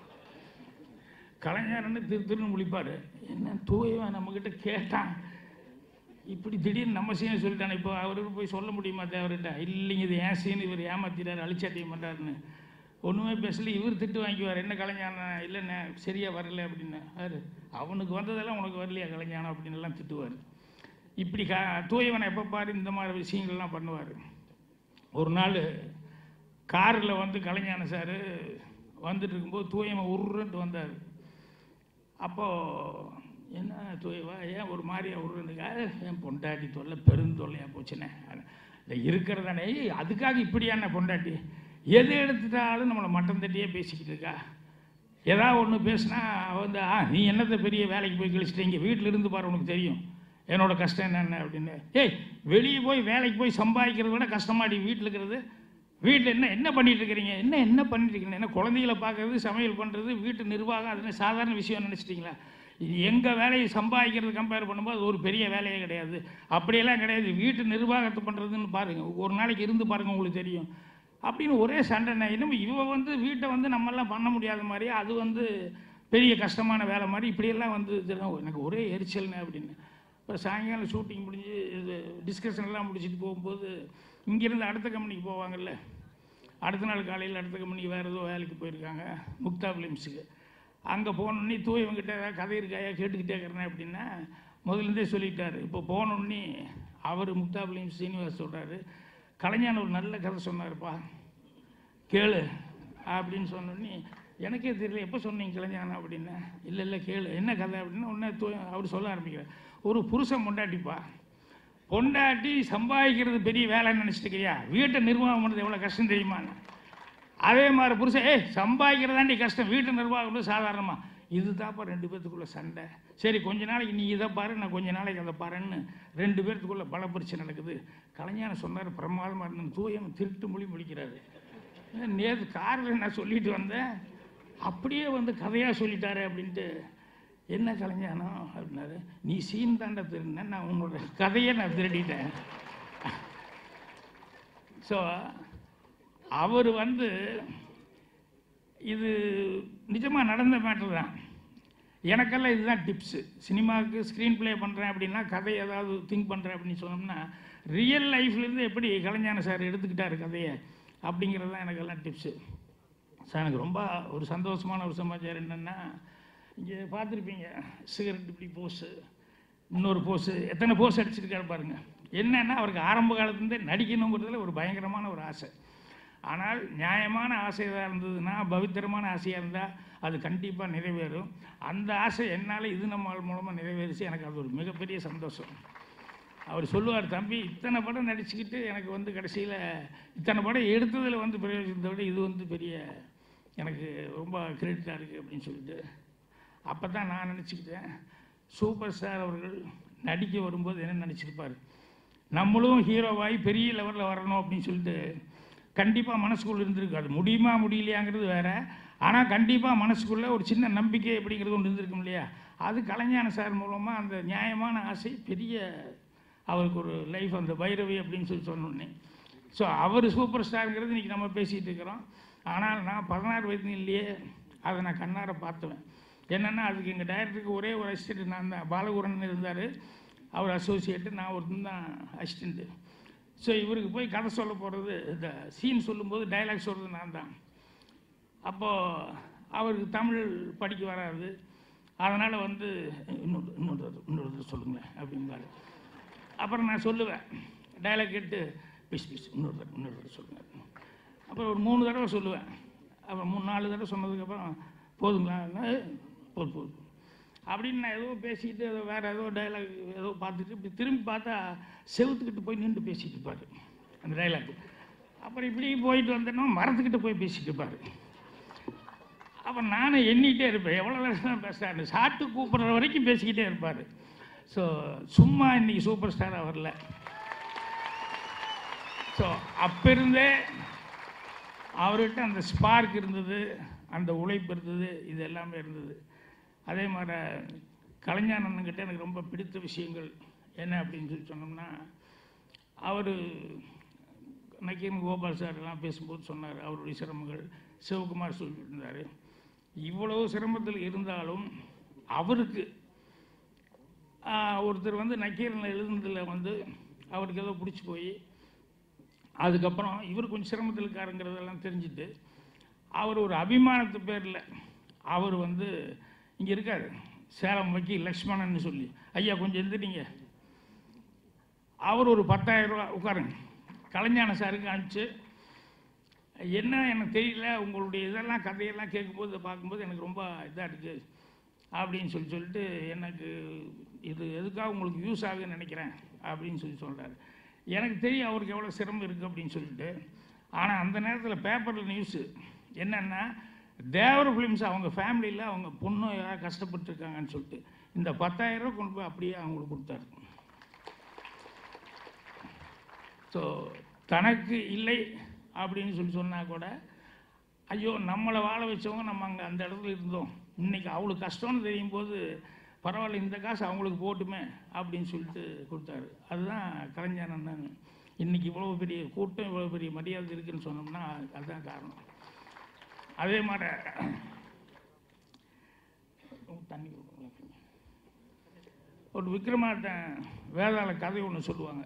கலைஞர்னு திரு திருன்னு முழிப்பார் என்ன தூயவன் நம்மக்கிட்ட கேட்டான் இப்படி திடீர்னு நம்ம சீனை சொல்லிட்டானே இப்போ அவருக்கு போய் சொல்ல முடியுமா தேவர்கிட்ட இல்லைங்க இது ஏன் சீன் இவர் ஏமாத்திட்டார் அழிச்சாட்டியம் பண்ணுறாருன்னு ஒன்றுமே பேசல இவர் திட்டு வாங்கிக்குவார் என்ன கலைஞான இல்லைண்ணே சரியாக வரல அப்படின்னு யாரு அவனுக்கு வந்ததெல்லாம் உனக்கு வரலையா கலைஞானம் அப்படின்னு எல்லாம் திட்டுவார் இப்படி கா தூயவனை எப்போ பாரு இந்த மாதிரி விஷயங்கள்லாம் பண்ணுவார் ஒரு நாள் காரில் வந்து கலைஞான சார் வந்துட்டு இருக்கும்போது தூயவன் உருன்ட்டு வந்தார் அப்போது என்ன தூயவா ஏன் ஒரு மாதிரியா உருண்டுக்கா என் பொண்டாட்டி தொல்லை பெருந்தொல்லையா போச்சுண்ணே இந்த இருக்கிறதானே ஏய் அதுக்காக இப்படியான பொண்டாட்டி எது எடுத்துட்டாலும் நம்மளை மட்டம் தட்டியே பேசிக்கிட்டு இருக்கா ஏதாவது ஒன்று பேசுனா அவ வந்து ஆ நீ என்னத்தை பெரிய வேலைக்கு போய் கழிச்சிட்டு இங்கே வீட்டில் இருந்து பாரு உனக்கு தெரியும் என்னோட கஷ்டம் என்னென்ன அப்படின்னு ஏய் வெளியே போய் வேலைக்கு போய் சம்பாதிக்கிறத விட கஷ்டமாடி வீட்டில் இருக்கிறது வீட்டில் என்ன என்ன பண்ணிட்டு இருக்கிறீங்க என்ன என்ன பண்ணிட்டு இருக்கீங்க என்ன குழந்தைகளை பார்க்கறது சமையல் பண்ணுறது வீட்டு நிர்வாகம் அது சாதாரண விஷயம் நினச்சிட்டிங்களா எங்கள் வேலையை சம்பாதிக்கிறது கம்பேர் பண்ணும்போது அது ஒரு பெரிய வேலையே கிடையாது அப்படியெல்லாம் கிடையாது வீட்டு நிர்வாகத்தை பண்ணுறதுன்னு பாருங்கள் ஒரு நாளைக்கு இருந்து பாருங்கள் உங்களுக்கு தெரியும் அப்படின்னு ஒரே சண்டை நான் இன்னும் இவ வந்து வீட்டை வந்து நம்மெல்லாம் பண்ண முடியாத மாதிரி அது வந்து பெரிய கஷ்டமான வேலை மாதிரி இப்படியெல்லாம் வந்து இதெல்லாம் எனக்கு ஒரே எரிச்சல்னு அப்படின்னு இப்போ சாயங்காலம் ஷூட்டிங் முடிஞ்சு இது டிஸ்கஷன் எல்லாம் முடிச்சுட்டு போகும்போது இங்கேருந்து அடுத்த கம்பெனிக்கு போவாங்கல்ல அடுத்த நாள் காலையில் அடுத்த கம்பெனிக்கு வேறு ஏதோ வேலைக்கு போயிருக்காங்க முக்தா ஃபிலிம்ஸுக்கு அங்கே போனோடனே தூயவங்கிட்ட ஏதாவது கதை இருக்காயா கேட்டுக்கிட்டே இருக்கிறேன் அப்படின்னா முதலேருந்தே சொல்லிட்டாரு இப்போ போனோடனே அவர் முக்தா ஃபிலிம்ஸ் சீனிவாஸ் சொல்கிறாரு கலைஞான ஒரு நல்ல கதை சொன்னாருப்பா கேளு அப்படின்னு சொன்னோடனே எனக்கே தெரியல எப்போ சொன்னீங்க கலைஞானம் அப்படின்னு இல்லை இல்லை கேளு என்ன கதை அப்படின்னு உடனே தூ- அவர் சொல்ல ஆரம்பிக்கிறார் ஒரு புருஷன் பொண்டாட்டிப்பா பொண்டாட்டி சம்பாதிக்கிறது பெரிய வேலைன்னு நினச்சிட்டு இருக்கியா வீட்டை நிர்வாகம் பண்ணுறது எவ்வளோ கஷ்டம் தெரியுமான்னு அதே மாதிரி புருஷன் ஏய் சம்பாதிக்கிறதாண்டி கஷ்டம் வீட்டை நிர்வாகம் பண்ணுறது சாதாரணமா இது தாப்பா ரெண்டு பேர்த்துக்குள்ள சண்டை சரி கொஞ்ச நாளைக்கு நீ இதை பாரு நான் கொஞ்ச நாளைக்கு அதை பாருன்னு ரெண்டு பேர்த்துக்குள்ள பல பிரச்சனை நடக்குது கலைஞான சொன்னார் பிரமாதமாக இருந்தது தூயம் திருட்டு மொழி முடிக்கிறாரு நேற்று காரில் நான் சொல்லிட்டு வந்தேன் அப்படியே வந்து கதையாக சொல்லிட்டாரு அப்படின்ட்டு என்ன கலைஞானம் அப்படின்னாரு நீ சீன் தாண்ட திருடின நான் உன்னோட கதையை நான் திருடிட்டேன் ஸோ அவர் வந்து இது நிஜமாக நடந்த மேட்டர் தான் எனக்கெல்லாம் இதுதான் டிப்ஸு சினிமாவுக்கு ஸ்க்ரீன் ப்ளே பண்ணுறேன் அப்படின்னா கதை ஏதாவது திங்க் பண்ணுறேன் அப்படின்னு சொன்னோம்னா ரியல் லைஃப்லேருந்து எப்படி கலைஞான சார் எடுத்துக்கிட்டாரு கதையை அப்படிங்கிறது தான் எனக்கெல்லாம் டிப்ஸு சார் எனக்கு ரொம்ப ஒரு சந்தோஷமான ஒரு சமாச்சாரம் என்னென்னா இங்கே பார்த்துருப்பீங்க சிகரெட் இப்படி போஸு இன்னொரு போஸு எத்தனை போஸ் அடிச்சிருக்காரு பாருங்க என்னன்னா அவருக்கு ஆரம்ப காலத்துலேருந்தே நடிக்கணுங்கிறதுல ஒரு பயங்கரமான ஒரு ஆசை ஆனால் நியாயமான ஆசையாக இருந்ததுன்னா பவித்திரமான ஆசையாக இருந்தால் அது கண்டிப்பாக நிறைவேறும் அந்த ஆசை என்னால் இது நம்ம மூலமாக நிறைவேறிச்சு எனக்கு அது ஒரு மிகப்பெரிய சந்தோஷம் அவர் சொல்லுவார் தம்பி இத்தனை படம் நடிச்சுக்கிட்டு எனக்கு வந்து கடைசியில் இத்தனை படம் எடுத்ததில் வந்து பிரயோஜனத்தை விட இது வந்து பெரிய எனக்கு ரொம்ப கிரெடிட்டாக இருக்குது அப்படின்னு சொல்லிட்டு அப்போ தான் நான் நினச்சிக்கிட்டேன் சூப்பர் ஸ்டார் அவர்கள் நடிக்க வரும்போது என்ன நினச்சிருப்பார் நம்மளும் ஹீரோவாகி பெரிய லெவலில் வரணும் அப்படின்னு சொல்லிட்டு கண்டிப்பாக மனசுக்குள்ளே இருந்திருக்கு அது முடியுமா முடியலையாங்கிறது வேற ஆனால் கண்டிப்பாக மனசுக்குள்ளே ஒரு சின்ன நம்பிக்கை அப்படிங்கிறது ஒன்று இருந்திருக்கும் இல்லையா அது கலைஞான சார் மூலமாக அந்த நியாயமான ஆசை பெரிய அவருக்கு ஒரு லைஃப் அந்த பைரவி அப்படின்னு சொல்லி சொன்னோன்னே ஸோ அவர் சூப்பர் ஸ்டாருங்கிறது இன்றைக்கி நம்ம பேசிகிட்டு இருக்கிறோம் ஆனால் நான் பதினாறு வயதுலேயே அதை நான் கண்ணார பார்த்துவேன் என்னென்னா அதுக்கு எங்கள் டைரக்டருக்கு ஒரே ஒரு அசிஸ்டன்ட் நான் தான் பாலகுரன் இருந்தார் அவர் அசோசியேட்டு நான் ஒருத்தன் தான் அசிஸ்டண்ட்டு ஸோ இவருக்கு போய் கதை சொல்ல போகிறது இந்த சீன் சொல்லும்போது டைலாக் சொல்கிறது நான் தான் அப்போது அவருக்கு தமிழ் படிக்க வராது அதனால் வந்து இன்னொரு இன்னொரு இன்னொரு சொல்லுங்களேன் அப்படிம்பாரு அப்புறம் நான் சொல்லுவேன் டைலாக் கேட்டு பிஸ் பிஸ் இன்னொரு தடவை இன்னொரு தடவை சொல்லுங்கள் அப்புறம் ஒரு மூணு தடவை சொல்லுவேன் அப்புறம் மூணு நாலு தடவை சொன்னதுக்கப்புறம் போதுங்களா நான், போதும் போதும் அப்படின்னு நான் ஏதோ பேசிக்கிட்டு ஏதோ வேறு ஏதோ டைலாக் ஏதோ பார்த்துட்டு இப்படி திரும்பி பார்த்தா செவுத்துக்கிட்டு போய் நின்று பேசிட்டு இருப்பாரு அந்த டைலாக் அப்புறம் இப்படி போயிட்டு வந்தேன்னா மரத்துக்கிட்ட போய் பேசிட்டு இருப்பாரு அப்போ நானும் எண்ணிட்டே இருப்பேன் எவ்வளோ வருஷம் பேசுகிறாரு சாப்பிட்டு கூப்பிட்ற வரைக்கும் பேசிக்கிட்டே இருப்பார் ஸோ சும்மா இன்னைக்கு சூப்பர் ஸ்டாராக வரல ஸோ அப்போ இருந்தே அவர்கிட்ட அந்த ஸ்பார்க் இருந்தது அந்த உழைப்பு இருந்தது இது எல்லாமே இருந்தது அதே மாதிரி கலைஞானன்கிட்ட எனக்கு ரொம்ப பிடித்த விஷயங்கள் என்ன அப்படின்னு சொல்லி சொன்னோம்னா அவர் நக்கீரன் கோபால் சார் எல்லாம் பேசும்போது சொன்னார் அவருடைய சிரமங்கள் சிவகுமார் சொல்லிட்டு இருந்தார் இவ்வளவு சிரமத்தில் இருந்தாலும் அவருக்கு ஆஹ், ஒருத்தர் வந்து நக்கீரன் எழுதுனதில் வந்து அவருக்கு ஏதோ பிடிச்சி போய் அதுக்கப்புறம் இவர் கொஞ்சம் சிரமத்தில் இருக்காருங்கிறதெல்லாம் தெரிஞ்சுட்டு அவர் ஒரு அபிமானத்து பேரில் அவர் வந்து இங்கே இருக்கார் சேலம் வக்கீல் லக்ஷ்மணன் சொல்லி ஐயா கொஞ்சம் எழுந்துட்டீங்க அவர் ஒரு பத்தாயிரம் ரூபா உட்காருங்க கலைஞான சாருக்கு அனுப்பிச்சு என்ன எனக்கு தெரியல உங்களுடைய இதெல்லாம் கதையெல்லாம் கேட்கும்போது இதை பார்க்கும்போது எனக்கு ரொம்ப இதாக இருக்குது அப்படின்னு சொல்லி சொல்லிட்டு எனக்கு இது எதுக்காக உங்களுக்கு யூஸ் ஆகுதுன்னு நினைக்கிறேன் அப்படின்னு சொல்லி சொல்கிறாரு எனக்கு தெரியும் அவருக்கு எவ்வளோ சிரமம் இருக்குது அப்படின்னு சொல்லிட்டு ஆனால் அந்த நேரத்தில் பேப்பரில் நியூஸு என்னென்னா தேவர் ஃபிலிம்ஸ் அவங்க ஃபேமிலியில் அவங்க பொண்ணு யாராவது கஷ்டப்பட்டுருக்காங்கன்னு சொல்லிட்டு இந்த பத்தாயிரம் ரூபா கொண்டு போய் அப்படியே அவங்களுக்கு கொடுத்தாரு ஸோ தனக்கு இல்லை அப்படின்னு சொல்லி சொன்னால் கூட ஐயோ நம்மளை வாழ வச்சவங்க நம்ம அங்கே அந்த இடத்துல இருந்தோம் இன்னைக்கு அவ்வளோ கஷ்டம்னு தெரியும் போது பரவாயில்ல இந்த காசு அவங்களுக்கு போட்டுமே அப்படின்னு சொல்லிட்டு கொடுத்தாரு அதுதான் கலைஞர் அண்ணன் இன்னைக்கு இவ்வளோ பெரிய கூட்டம் இவ்வளோ பெரிய மரியாதை இருக்குன்னு சொன்னோம்னா அதுதான் காரணம் அதே மாதிரி தண்ணி கொடுங்க. ஒரு விக்ரமாட்டன் வேதாள கதை ஒன்று சொல்லுவாங்க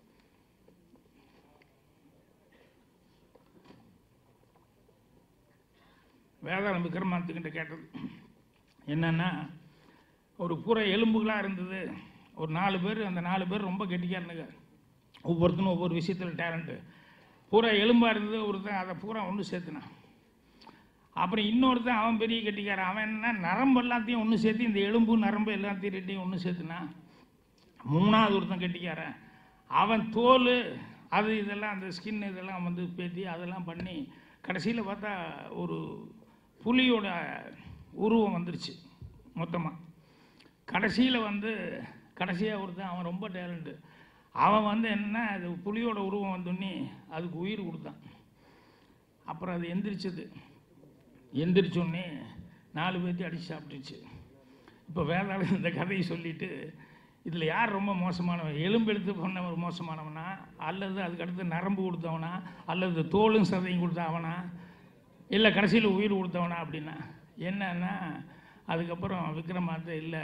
வேதாளம் விக்ரமாத்துக்கிட்ட கேட்டது என்னன்னா ஒரு பூரா எலும்புகளாக இருந்தது ஒரு நாலு பேர் அந்த நாலு பேர் ரொம்ப கெட்டிக்காரனுங்க ஒவ்வொருத்தனும் ஒவ்வொரு விஷயத்தில் டேலண்ட்டு பூரா எலும்பாக இருந்தது ஒருத்தன் அதை பூரா ஒன்று சேர்த்துனான் அப்புறம் இன்னொருத்தன் அவன் பெரிய கட்டிக்காரன் அவன் என்ன நரம்பு எல்லாத்தையும் ஒன்று சேர்த்து இந்த எலும்பு நரம்பு எல்லாத்தையும் ரெண்டையும் ஒன்று சேர்த்துனா மூணாவது ஒருத்தன் கட்டிக்காரன் அவன் தோல் அது இதெல்லாம் அந்த ஸ்கின் இதெல்லாம் வந்து பேத்தி அதெல்லாம் பண்ணி கடைசியில் பார்த்தா ஒரு புலியோட உருவம் வந்துருச்சு மொத்தமாக கடைசியில் வந்து கடைசியாக ஒருத்தன் அவன் ரொம்ப டேலண்ட்டு அவன் வந்து என்ன அது புலியோட உருவம் வந்தோடனே அதுக்கு உயிர் கொடுத்தான் அப்புறம் அது எந்திரிச்சது எந்திரிச்சோடனே நாலு பேர்த்தையும் அடித்து சாப்பிட்டுச்சு இப்போ வேதாளம் இந்த கதையை சொல்லிட்டு இதில் யார் ரொம்ப மோசமானவன் எலும்பு எடுத்து பண்ணவன் மோசமானவனா அல்லது அதுக்கு அடுத்து நரம்பு கொடுத்தவனா அல்லது தோலும் சதையும் கொடுத்தவனா இல்லை கடைசியில் உயிர் கொடுத்தவனா அப்படின்னா என்னன்னா அதுக்கப்புறம் விக்ரமாத்த இல்லை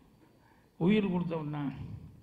உயிர் கொடுத்தவன் தான்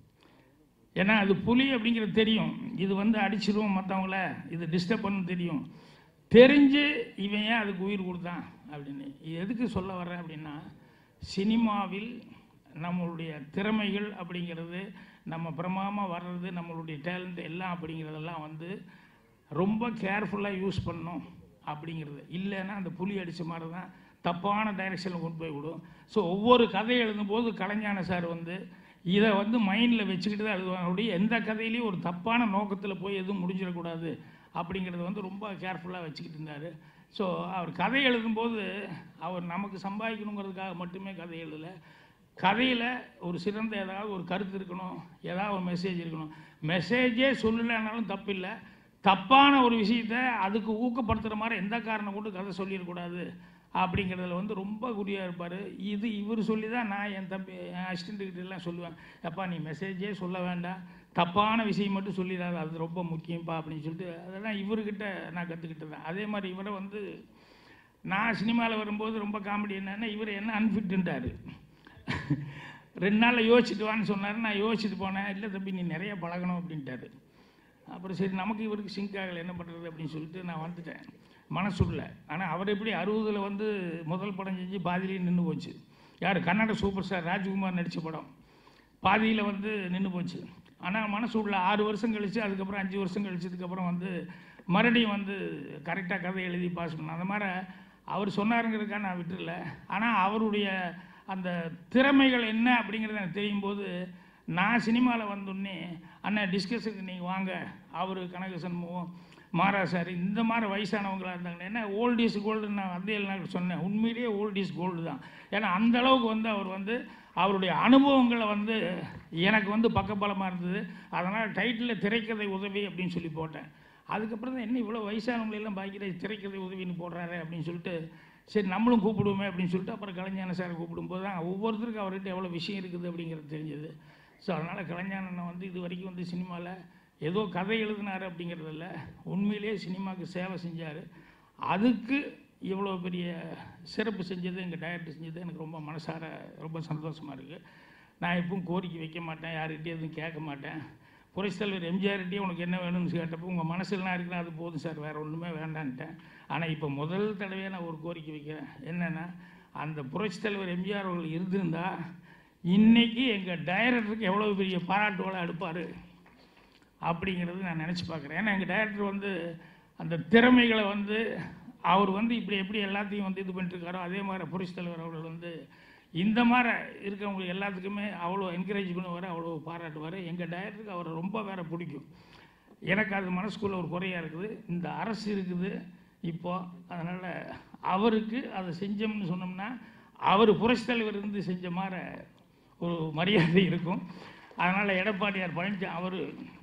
ஏன்னா அது புலி அப்படிங்கிறது தெரியும் இது வந்து அடிச்சிரும் மற்றவங்கள இது டிஸ்டர்ப் பண்ணும் தெரியும் தெரிஞ்சு இவன் ஏன் அதுக்கு உயிர் கொடுத்தான் அப்படின்னு இது எதுக்கு சொல்ல வர்றேன் அப்படின்னா சினிமாவில் நம்மளுடைய திறமைகள் அப்படிங்கிறது நம்ம பிரமாமாக வர்றது நம்மளுடைய டேலண்ட் எல்லாம் அப்படிங்கிறதெல்லாம் வந்து ரொம்ப கேர்ஃபுல்லாக யூஸ் பண்ணணும் அப்படிங்கிறது இல்லைன்னா அந்த புலி அடித்த மாதிரி தான் தப்பான டைரெக்ஷனில் கொண்டு போய் விடும் ஸோ ஒவ்வொரு கதை எழுதும்போது கலைஞான சார் வந்து இதை வந்து மைண்டில் வச்சுக்கிட்டு தான் எழுதுவாங்க எந்த கதையிலையும் ஒரு தப்பான நோக்கத்தில் போய் எதுவும் முடிஞ்சிடக்கூடாது அப்படிங்கிறத வந்து ரொம்ப கேர்ஃபுல்லாக வச்சுக்கிட்டு இருந்தார் ஸோ அவர் கதை எழுதும்போது அவர் நமக்கு சம்பாதிக்கணுங்கிறதுக்காக மட்டுமே கதை எழுதலை கதையில் ஒரு சிறந்த ஏதாவது ஒரு கருத்து இருக்கணும் ஏதாவது ஒரு மெசேஜ் இருக்கணும் மெசேஜே சொல்லலைன்னாலும் தப்பில்லை தப்பான ஒரு விஷயத்த அதுக்கு ஊக்கப்படுத்துகிற மாதிரி எந்த காரணம் கொண்டு கதை சொல்லிடக்கூடாது அப்படிங்கிறதுல வந்து ரொம்ப குறியாக இருப்பார் இது இவர் சொல்லி தான் நான் என் தம்பி என் அசிஸ்டண்ட்டுக்கிட்ட எல்லாம் சொல்லுவேன் அப்பா நீ மெசேஜே சொல்ல வேண்டாம் தப்பான விஷயம் மட்டும் சொல்லிடாது அது ரொம்ப முக்கியம்ப்பா அப்படின்னு சொல்லிட்டு அதெல்லாம் இவர்கிட்ட நான் கற்றுக்கிட்டேன் அதே மாதிரி இவரை வந்து நான் சினிமாவில் வரும்போது ரொம்ப காமெடி என்னன்னா இவர் என்ன அன்ஃபிட்டுன்ட்டார் ரெண்டு நாளில் யோசிச்சுட்டு வான்னு சொன்னார் நான் யோசிச்சுட்டு போனேன் இல்லை தம்பி நீ நிறைய பழகணும் அப்படின்ட்டாரு அப்புறம் சரி நமக்கு இவருக்கு சிங்க் ஆகலை என்ன பண்ணுறது அப்படின்னு சொல்லிட்டு நான் வந்துட்டேன் மனசுள்ள ஆனால் அவர் எப்படி அறுபதில் வந்து முதல் படம் செஞ்சு பாதியிலேயே நின்று போச்சு யார் கன்னட சூப்பர் ஸ்டார் ராஜ்குமார் நடித்த படம் பாதியில் வந்து நின்று போச்சு ஆனால் மனசு உள்ள ஆறு வருஷம் கழித்து அதுக்கப்புறம் அஞ்சு வருஷம் கழிச்சதுக்கப்புறம் வந்து மறுபடியும் வந்து கரெக்டாக கதை எழுதி பாஸ் பண்ணேன் அந்த மாதிரி அவர் சொன்னாருங்கிறதுக்காக நான் விட்டுறல ஆனால் அவருடைய அந்த திறமைகள் என்ன அப்படிங்கிறது எனக்கு தெரியும் போது நான் சினிமாவில் வந்தோடனே அண்ணன் டிஸ்கஷனுக்கு நீங்கள் வாங்க அவர் கனக சண்முகம் மாறா சார் இந்த மாதிரி வயசானவங்களா இருந்தாங்க ஏன்னா ஓல்ட் இஸ் கோல்டுன்னு நான் வந்து நான் சொன்னேன் உண்மையிலேயே ஓல்ட் இஸ் கோல்டு தான் ஏன்னா அந்த அளவுக்கு வந்து அவர் வந்து அவருடைய அனுபவங்களை வந்து எனக்கு வந்து பக்கபலமாக இருந்தது அதனால் டைட்டில் திரைக்கதை உதவி அப்படின்னு சொல்லி போட்டேன் அதுக்கப்புறம் தான் என்ன இவ்வளோ வயசானவங்களெல்லாம் பாய்க்கிற திரைக்கதை உதவின்னு போடுறாரு அப்படின்னு சொல்லிட்டு சரி நம்மளும் கூப்பிடுவோமே அப்படின்னு சொல்லிட்டு அப்புறம் கலைஞான சார் கூப்பிடும்போது தான் ஒவ்வொருத்தருக்கும் அவர்கிட்ட எவ்வளோ விஷயம் இருக்குது அப்படிங்கிறது தெரிஞ்சது ஸோ அதனால் கலைஞானனை வந்து இது வரைக்கும் வந்து சினிமாவில் ஏதோ கதை எழுதினார் அப்படிங்கிறது இல்லை உண்மையிலேயே சினிமாவுக்கு சேவை செஞ்சார் அதுக்கு இவ்வளோ பெரிய சிறப்பு செஞ்சது எங்கள் டைரக்டர் செஞ்சது எனக்கு ரொம்ப மனசார ரொம்ப சந்தோஷமாக இருக்குது நான் எப்பவும் கோரிக்கை வைக்க மாட்டேன் யார்கிட்டயும் எதுவும் கேட்க மாட்டேன் புரட்சித் தலைவர் எம்ஜிஆர்கிட்டயே உனக்கு என்ன வேணும்னு கேட்டப்போ உங்கள் மனசுலாம் இருக்குன்னா அது போதும் சார் வேறு ஒன்றுமே வேண்டான்ட்டேன் ஆனால் இப்போ முதல் தடவையாக நான் ஒரு கோரிக்கை வைக்கிறேன் என்னென்னா அந்த புரட்சித் தலைவர் எம்ஜிஆர் அவர்கள் இருந்திருந்தா இன்னைக்கு எங்கள் டைரக்டருக்கு எவ்வளோ பெரிய பாராட்டுகளை அடுப்பார் அப்படிங்கிறது நான் நினச்சி பார்க்குறேன் ஏன்னா எங்கள் டைரக்டர் வந்து அந்த திறமைகளை வந்து அவர் வந்து இப்படி எப்படி எல்லாத்தையும் வந்து இது பண்ணிட்டுருக்காரோ அதே மாதிரி புரட்சித் தலைவர் அவர்கள் வந்து இந்த மாதிரி இருக்கவங்க எல்லாத்துக்குமே அவ்வளோ என்கரேஜ் பண்ணுவார் அவ்வளோ பாராட்டுவார் எங்கள் டைரக்டருக்கு அவரை ரொம்ப வேற பிடிக்கும் எனக்கு அது மனசுக்குள்ள ஒரு குறையாக இருக்குது இந்த அரசு இருக்குது இப்போ அதனால் அவருக்கு அதை செஞ்சோம்னு சொன்னோம்னா அவர் புரட்சித் தலைவர் இருந்து செஞ்ச மாதிரி ஒரு மரியாதை இருக்கும் அதனால் எடப்பாடியார் பழனிசாமி அவர்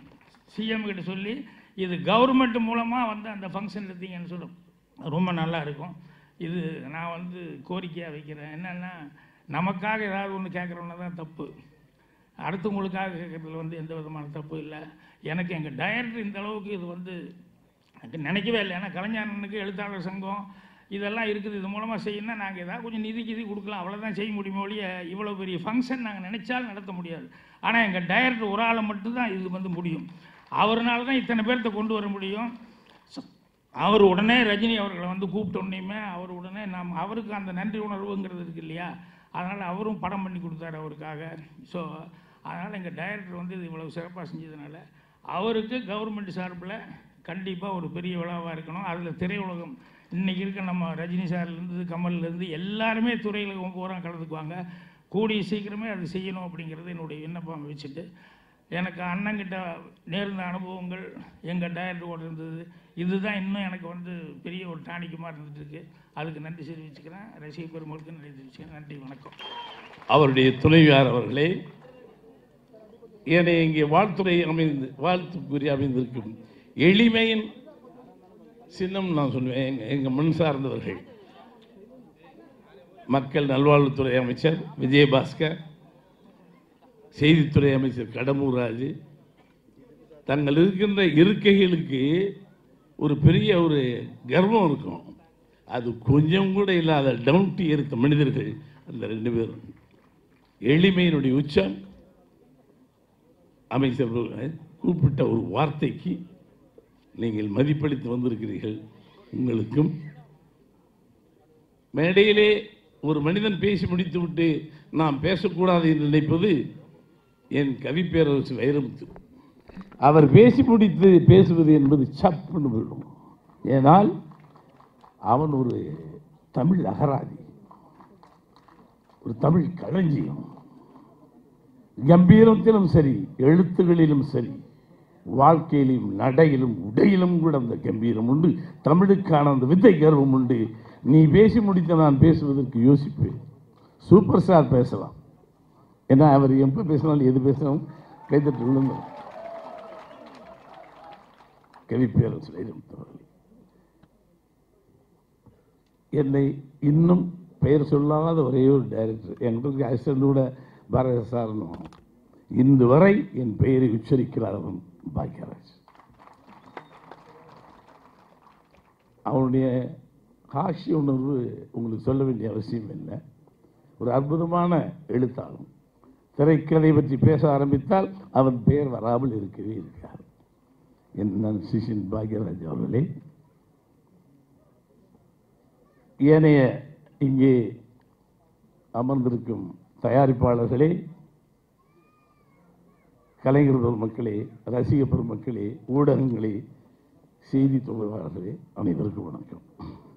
சிஎம் கிட்ட சொல்லி இது கவர்மெண்ட் மூலமாக வந்து அந்த ஃபங்க்ஷன் எடுத்தீங்கன்னு சொல்ல ரொம்ப நல்லா இருக்கும் இது நான் வந்து கோரிக்கையாக வைக்கிறேன் என்னென்னா நமக்காக ஏதாவது ஒன்று கேட்குறோன்னா தான் தப்பு அடுத்தவங்களுக்காக கேட்குறதுல வந்து எந்த விதமான தப்பு இல்லை எனக்கு எங்கள் டைரக்டர் இந்த அளவுக்கு இது வந்து எனக்கு நினைக்கவே இல்லை ஏன்னா கலைஞானனுக்கு எழுத்தாளர் சங்கம் இதெல்லாம் இருக்குது இது மூலமாக செய்யணும்னா நாங்கள் ஏதாவது கொஞ்சம் நிதி கிதி கொடுக்கலாம் அவ்வளோதான் செய்ய முடியுமே ஒழிய இவ்வளோ பெரிய ஃபங்க்ஷன் நாங்கள் நினைச்சாலும் நடத்த முடியாது ஆனால் எங்கள் டைரக்டர் ஒரு ஆளை மட்டும்தான் இது வந்து முடியும் அவர்னால தான் இத்தனை பேர்த்த கொண்டு வர முடியும் ச- அவர் உடனே ரஜினி அவர்களை வந்து கூப்பிட்ட உடனேயுமே அவர் உடனே நாம் அவருக்கு அந்த நன்றி உணர்வுங்கிறது இருக்கு இல்லையா அதனால் அவரும் படம் பண்ணி கொடுத்தாரு அவருக்காக ஸோ அதனால் எங்கள் டைரக்டர் வந்து இது இவ்வளவு சிறப்பாக செஞ்சதுனால அவருக்கு கவர்மெண்ட் சார்பில் கண்டிப்பாக ஒரு பெரிய விழாவாக இருக்கணும் அதில் திரையுலகம் இன்றைக்கி இருக்க நம்ம ரஜினி சார்லேருந்து கமல்லேருந்து எல்லாருமே துறையில் பூரா கலந்துக்குவாங்க கூடிய சீக்கிரமே அது செய்யணும் அப்படிங்கிறது என்னுடைய விண்ணப்பம் வச்சுட்டு எனக்கு அண்ணங்கிட்ட நேர்ந்த அனுபவங்கள் எங்கள் டயட்டோட இருந்தது இதுதான் இன்னும் எனக்கு வந்து பெரிய ஒரு டானிக்குமாக இருந்துட்டு இருக்கு அதுக்கு நன்றி தெரிவிச்சுக்கிறேன் ரசிக பெருமளுக்கு நன்றி தெரிவிச்சுக்கிறேன் நன்றி வணக்கம் அவருடைய துணைவியார் அவர்களே என்னை இங்கே வாழ்த்துறை அமைந்து வாழ்த்துக்குரிய அமைந்திருக்கும் எளிமையின் சின்னம் நான் சொல்லுவேன் எங்க எங்கள் மண் சார்ந்தவர்கள் மக்கள் நல்வாழ்வுத்துறை அமைச்சர் விஜயபாஸ்கர் செய்தித்துறை அமைச்சர் கடம்பூர் ராஜு தங்கள் இருக்கின்ற இருக்கைகளுக்கு ஒரு பெரிய ஒரு கர்வம் இருக்கும் அது கொஞ்சம் கூட இல்லாத டவுன்ட்டி இருக்க மனிதர்கள் அந்த ரெண்டு பேரும் எளிமையினுடைய உச்சம் அமைச்சர் அவர்கள் கூப்பிட்ட ஒரு வார்த்தைக்கு நீங்கள் மதிப்பளித்து வந்திருக்கிறீர்கள் உங்களுக்கும் மேடையிலே ஒரு மனிதன் பேசி முடித்துவிட்டு நாம் பேசக்கூடாது என்று நினைப்பது என் கவிப்பேரரசு வைரமுத்து அவர் பேசி முடித்து பேசுவது என்பது சப்புன்னு போயிடும் ஏனால் அவன் ஒரு தமிழ் அகராதி ஒரு தமிழ் களஞ்சியம் கம்பீரத்திலும் சரி எழுத்துகளிலும் சரி வாழ்க்கையிலும் நடையிலும் உடையிலும் கூட அந்த கம்பீரம் உண்டு தமிழுக்கான அந்த வித்தை கர்வம் உண்டு நீ பேசி முடித்த நான் பேசுவதற்கு யோசிப்பேன் சூப்பர் ஸ்டார் பேசலாம் ஏன்னா அவர் எப்போ பேசினாலும் எது பேசினாலும் கைத்தட்டு விழுந்தோம் கவிப்பேரரசு வைரமுத்தவர்கள் என்னை இன்னும் பெயர் சொல்லாத ஒரே ஒரு டைரக்டர் எங்களுக்கு அசிஸ்டன்ட் கூட பாரத சாரணும் இன்று வரை என் பெயரை உச்சரிக்கிறார் அவன் பாக்யராஜ் அவனுடைய காட்சி உணர்வு உங்களுக்கு சொல்ல வேண்டிய அவசியம் இல்லை ஒரு அற்புதமான எழுத்தாளன் திரைக்கதை பற்றி பேச ஆரம்பித்தால் அவன் பெயர் வராமல் இருக்கவே இருக்கார் என் நான் சிஷின் பாக்யராஜ் அவர்களே ஏனைய இங்கே அமர்ந்திருக்கும் தயாரிப்பாளர்களே கலைஞர் பெருமக்களே ரசிக பெருமக்களே ஊடகங்களே செய்தி தொடர்பாளர்களே அனைவருக்கும் வணக்கம்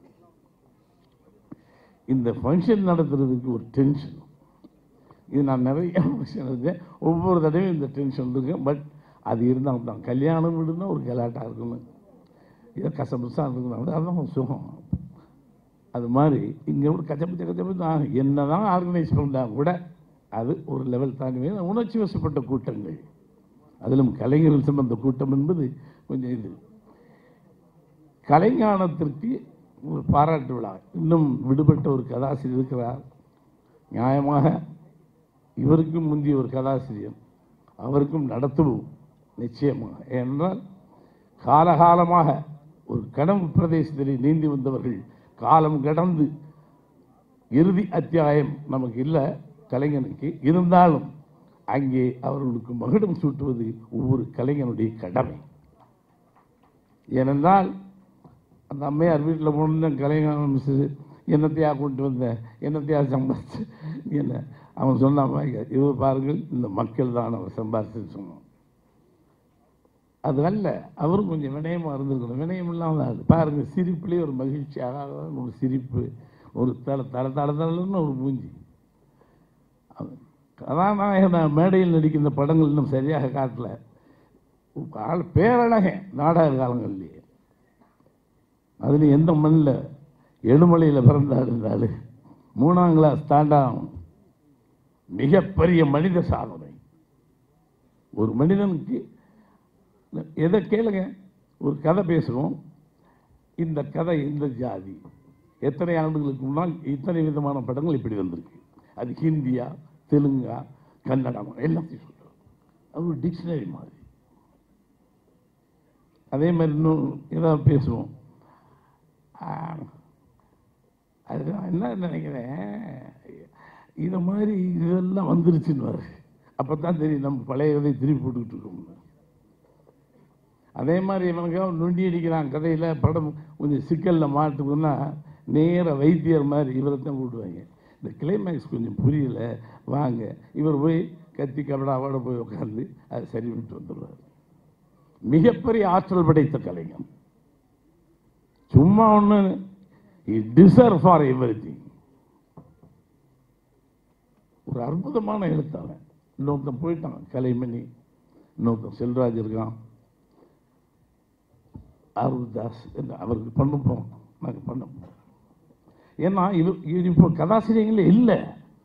இந்த ஃபங்க்ஷன் நடத்துறதுக்கு ஒரு டென்ஷன் இது நான் நிறைய ஃபங்க்ஷன் இருக்கேன் ஒவ்வொரு தடவையும் இந்த டென்ஷன் இருக்கேன் பட் அது இருந்தால் தான் கல்யாணம் வீடுனா ஒரு கலாட்டாக இருக்கணும் ஏதோ கசபுசாக இருக்கணும் அதுதான் ஒரு சுகம் அது மாதிரி இங்கே ஒரு கச்சபச்ச கச்சபச்ச தான் என்ன தான் ஆர்கனைஸ் பண்ணால் கூட அது ஒரு லெவல் தாண்டி உணர்ச்சி வசப்பட்ட கூட்டங்கள் அதிலும் கலைஞர்கள் சம்பந்த கூட்டம் என்பது கொஞ்சம் இது கலைஞானத்திற்கு ஒரு பாராட்டு விழா இன்னும் விடுபட்ட ஒரு கதாசிரியர் இருக்கிறார் நியாயமாக இவருக்கும் முந்திய ஒரு கதாசிரியர் அவருக்கும் நடத்துவோம் நிச்சயமாக ஏனென்றால் காலகாலமாக ஒரு கனவு பிரதேசத்திலே நீந்தி வந்தவர்கள் காலம் கடந்து இறுதி அத்தியாயம் நமக்கு இல்லை கலைஞனுக்கு இருந்தாலும் அங்கே அவர்களுக்கு மகுடம் சூட்டுவது ஒவ்வொரு கலைஞனுடைய கடமை ஏனென்றால் அந்த அம்மையார் வீட்டில் போன கலைஞர் மிஸ் என்னத்தையா கொண்டு வந்தேன் என்னத்தையா சம்பாதிச்சு என்ன அவன் சொன்னான் இவர் பாருங்கள் இந்த மக்கள் தான் அவர் சம்பாதிச்சுன்னு சொன்னான் அது அல்ல அவரும் கொஞ்சம் வினயமாக இருந்திருக்கணும் வினயம் இல்லாமல் அது பாருங்கள் சிரிப்புலேயே ஒரு மகிழ்ச்சி அழகான ஒரு சிரிப்பு ஒரு தல தல தல தலன்னு ஒரு மூஞ்சி கதாநாயகன் மேடையில் நடிக்கின்ற படங்கள் இன்னும் சரியாக காட்டல ஆள் பேரழகன் நாடக காலங்கள்லேயே அதில் எந்த மண்ணில் எழுமலையில் பிறந்தார் இருந்தாலும் மூணாம் கிளாஸ் தாண்டாகும் மிகப்பெரிய மனித சாதனை ஒரு மனிதனுக்கு எதை கேளுங்க ஒரு கதை பேசுகிறோம் இந்த கதை இந்த ஜாதி எத்தனை ஆண்டுகளுக்கு முன்னால் இத்தனை விதமான படங்கள் இப்படி வந்திருக்கு அது ஹிந்தியா தெலுங்கா கன்னடமா எல்லாத்தையும் சொல்கிறோம் அது ஒரு டிக்ஷனரி மாதிரி அதே மாதிரி இன்னும் ஏதாவது பேசுவோம் அது நான் என்ன நினைக்கிறேன் இதை மாதிரி இதெல்லாம் வந்துருச்சுன்னு அப்போ தான் தெரியும் நம்ம பழைய கதையை திருப்பி போட்டுக்கிட்டு இருக்கோம்னு அதே மாதிரி இவனுக்காக நொண்டி அடிக்கிறான் கதையில் படம் கொஞ்சம் சிக்கலில் மாட்டுக்குன்னா நேர வைத்தியர் மாதிரி இவரை தான் கூப்பிடுவாங்க இந்த கிளைமேக்ஸ் கொஞ்சம் புரியல வாங்க இவர் போய் கத்தி கபடாவோட போய் உட்காந்து அதை சரி விட்டு வந்துடுவார் மிகப்பெரிய ஆற்றல் படைத்த கலைஞன் சும்மா ஒன்று இட் டிசர்வ் ஃபார் எவ்ரி ஒரு அற்புதமான எழுத்தாளன் இன்னொருத்தன் போயிட்டான் கலைமணி இன்னொருத்தன் செல்வராஜ் இருக்கான் அருள்தாஸ் என்ன அவருக்கு பண்ணுப்போம் நாங்கள் பண்ண ஏன்னா இது இது இப்போ கதாசிரியங்களே இல்லை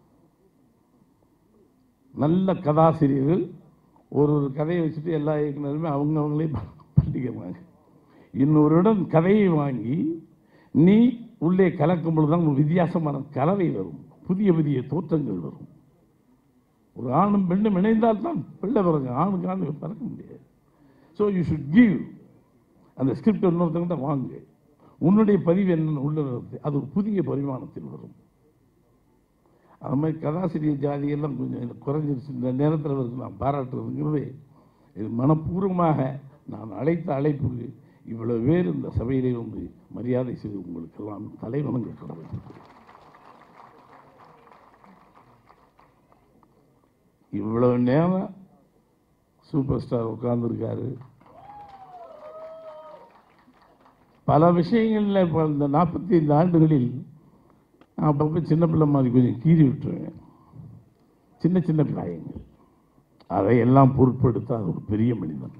நல்ல கதாசிரியர்கள் ஒரு ஒரு கதையை வச்சுட்டு எல்லா இயக்குனருமே அவங்க அவங்களே பண்ணிக்கிறாங்க இன்னொருடன் கதையை வாங்கி நீ உள்ளே கலக்கும் பொழுது தான் ஒரு வித்தியாசமான கலவை வரும் புதிய புதிய தோற்றங்கள் வரும் ஒரு ஆணும் பெண்ணும் இணைந்தால் தான் பிள்ளை பிறகு ஆணுக்கு ஆணு பிறக்க முடியாது ஸோ யூ ஷுட் கிவ் அந்த ஸ்கிரிப்ட் இன்னொருத்தங்கிட்ட வாங்கு உன்னுடைய பதிவு என்னன்னு உள்ள இருக்கு. அது ஒரு புதிய பரிமாணத்தில் வரும் அது மாதிரி கதாசிரியர் ஜாதியெல்லாம் கொஞ்சம் எனக்கு குறைஞ்சிருச்சு இந்த நேரத்தில் இருக்கு நான் பாராட்டுறதுங்கிறது இது மனப்பூர்வமாக நான் அழைத்த அழைப்புக்கு இவ்வளவு பேர் இந்த சபையிலே வந்து மரியாதை செய்து உங்களுக்கெல்லாம் தலைவணங்க கடமைப்பட்டிருக்கிறேன் இவ்வளவு நேரம் சூப்பர் ஸ்டார் உட்கார்ந்துருக்காரு பல விஷயங்களில் இப்போ இந்த நாற்பத்தி ஐந்து ஆண்டுகளில் நான் அப்பப்போ சின்ன பிள்ளை மாதிரி கொஞ்சம் கீறி விட்டுருவேன் சின்ன சின்ன காயங்கள் அதையெல்லாம் பொருட்படுத்தாத ஒரு பெரிய மனிதன்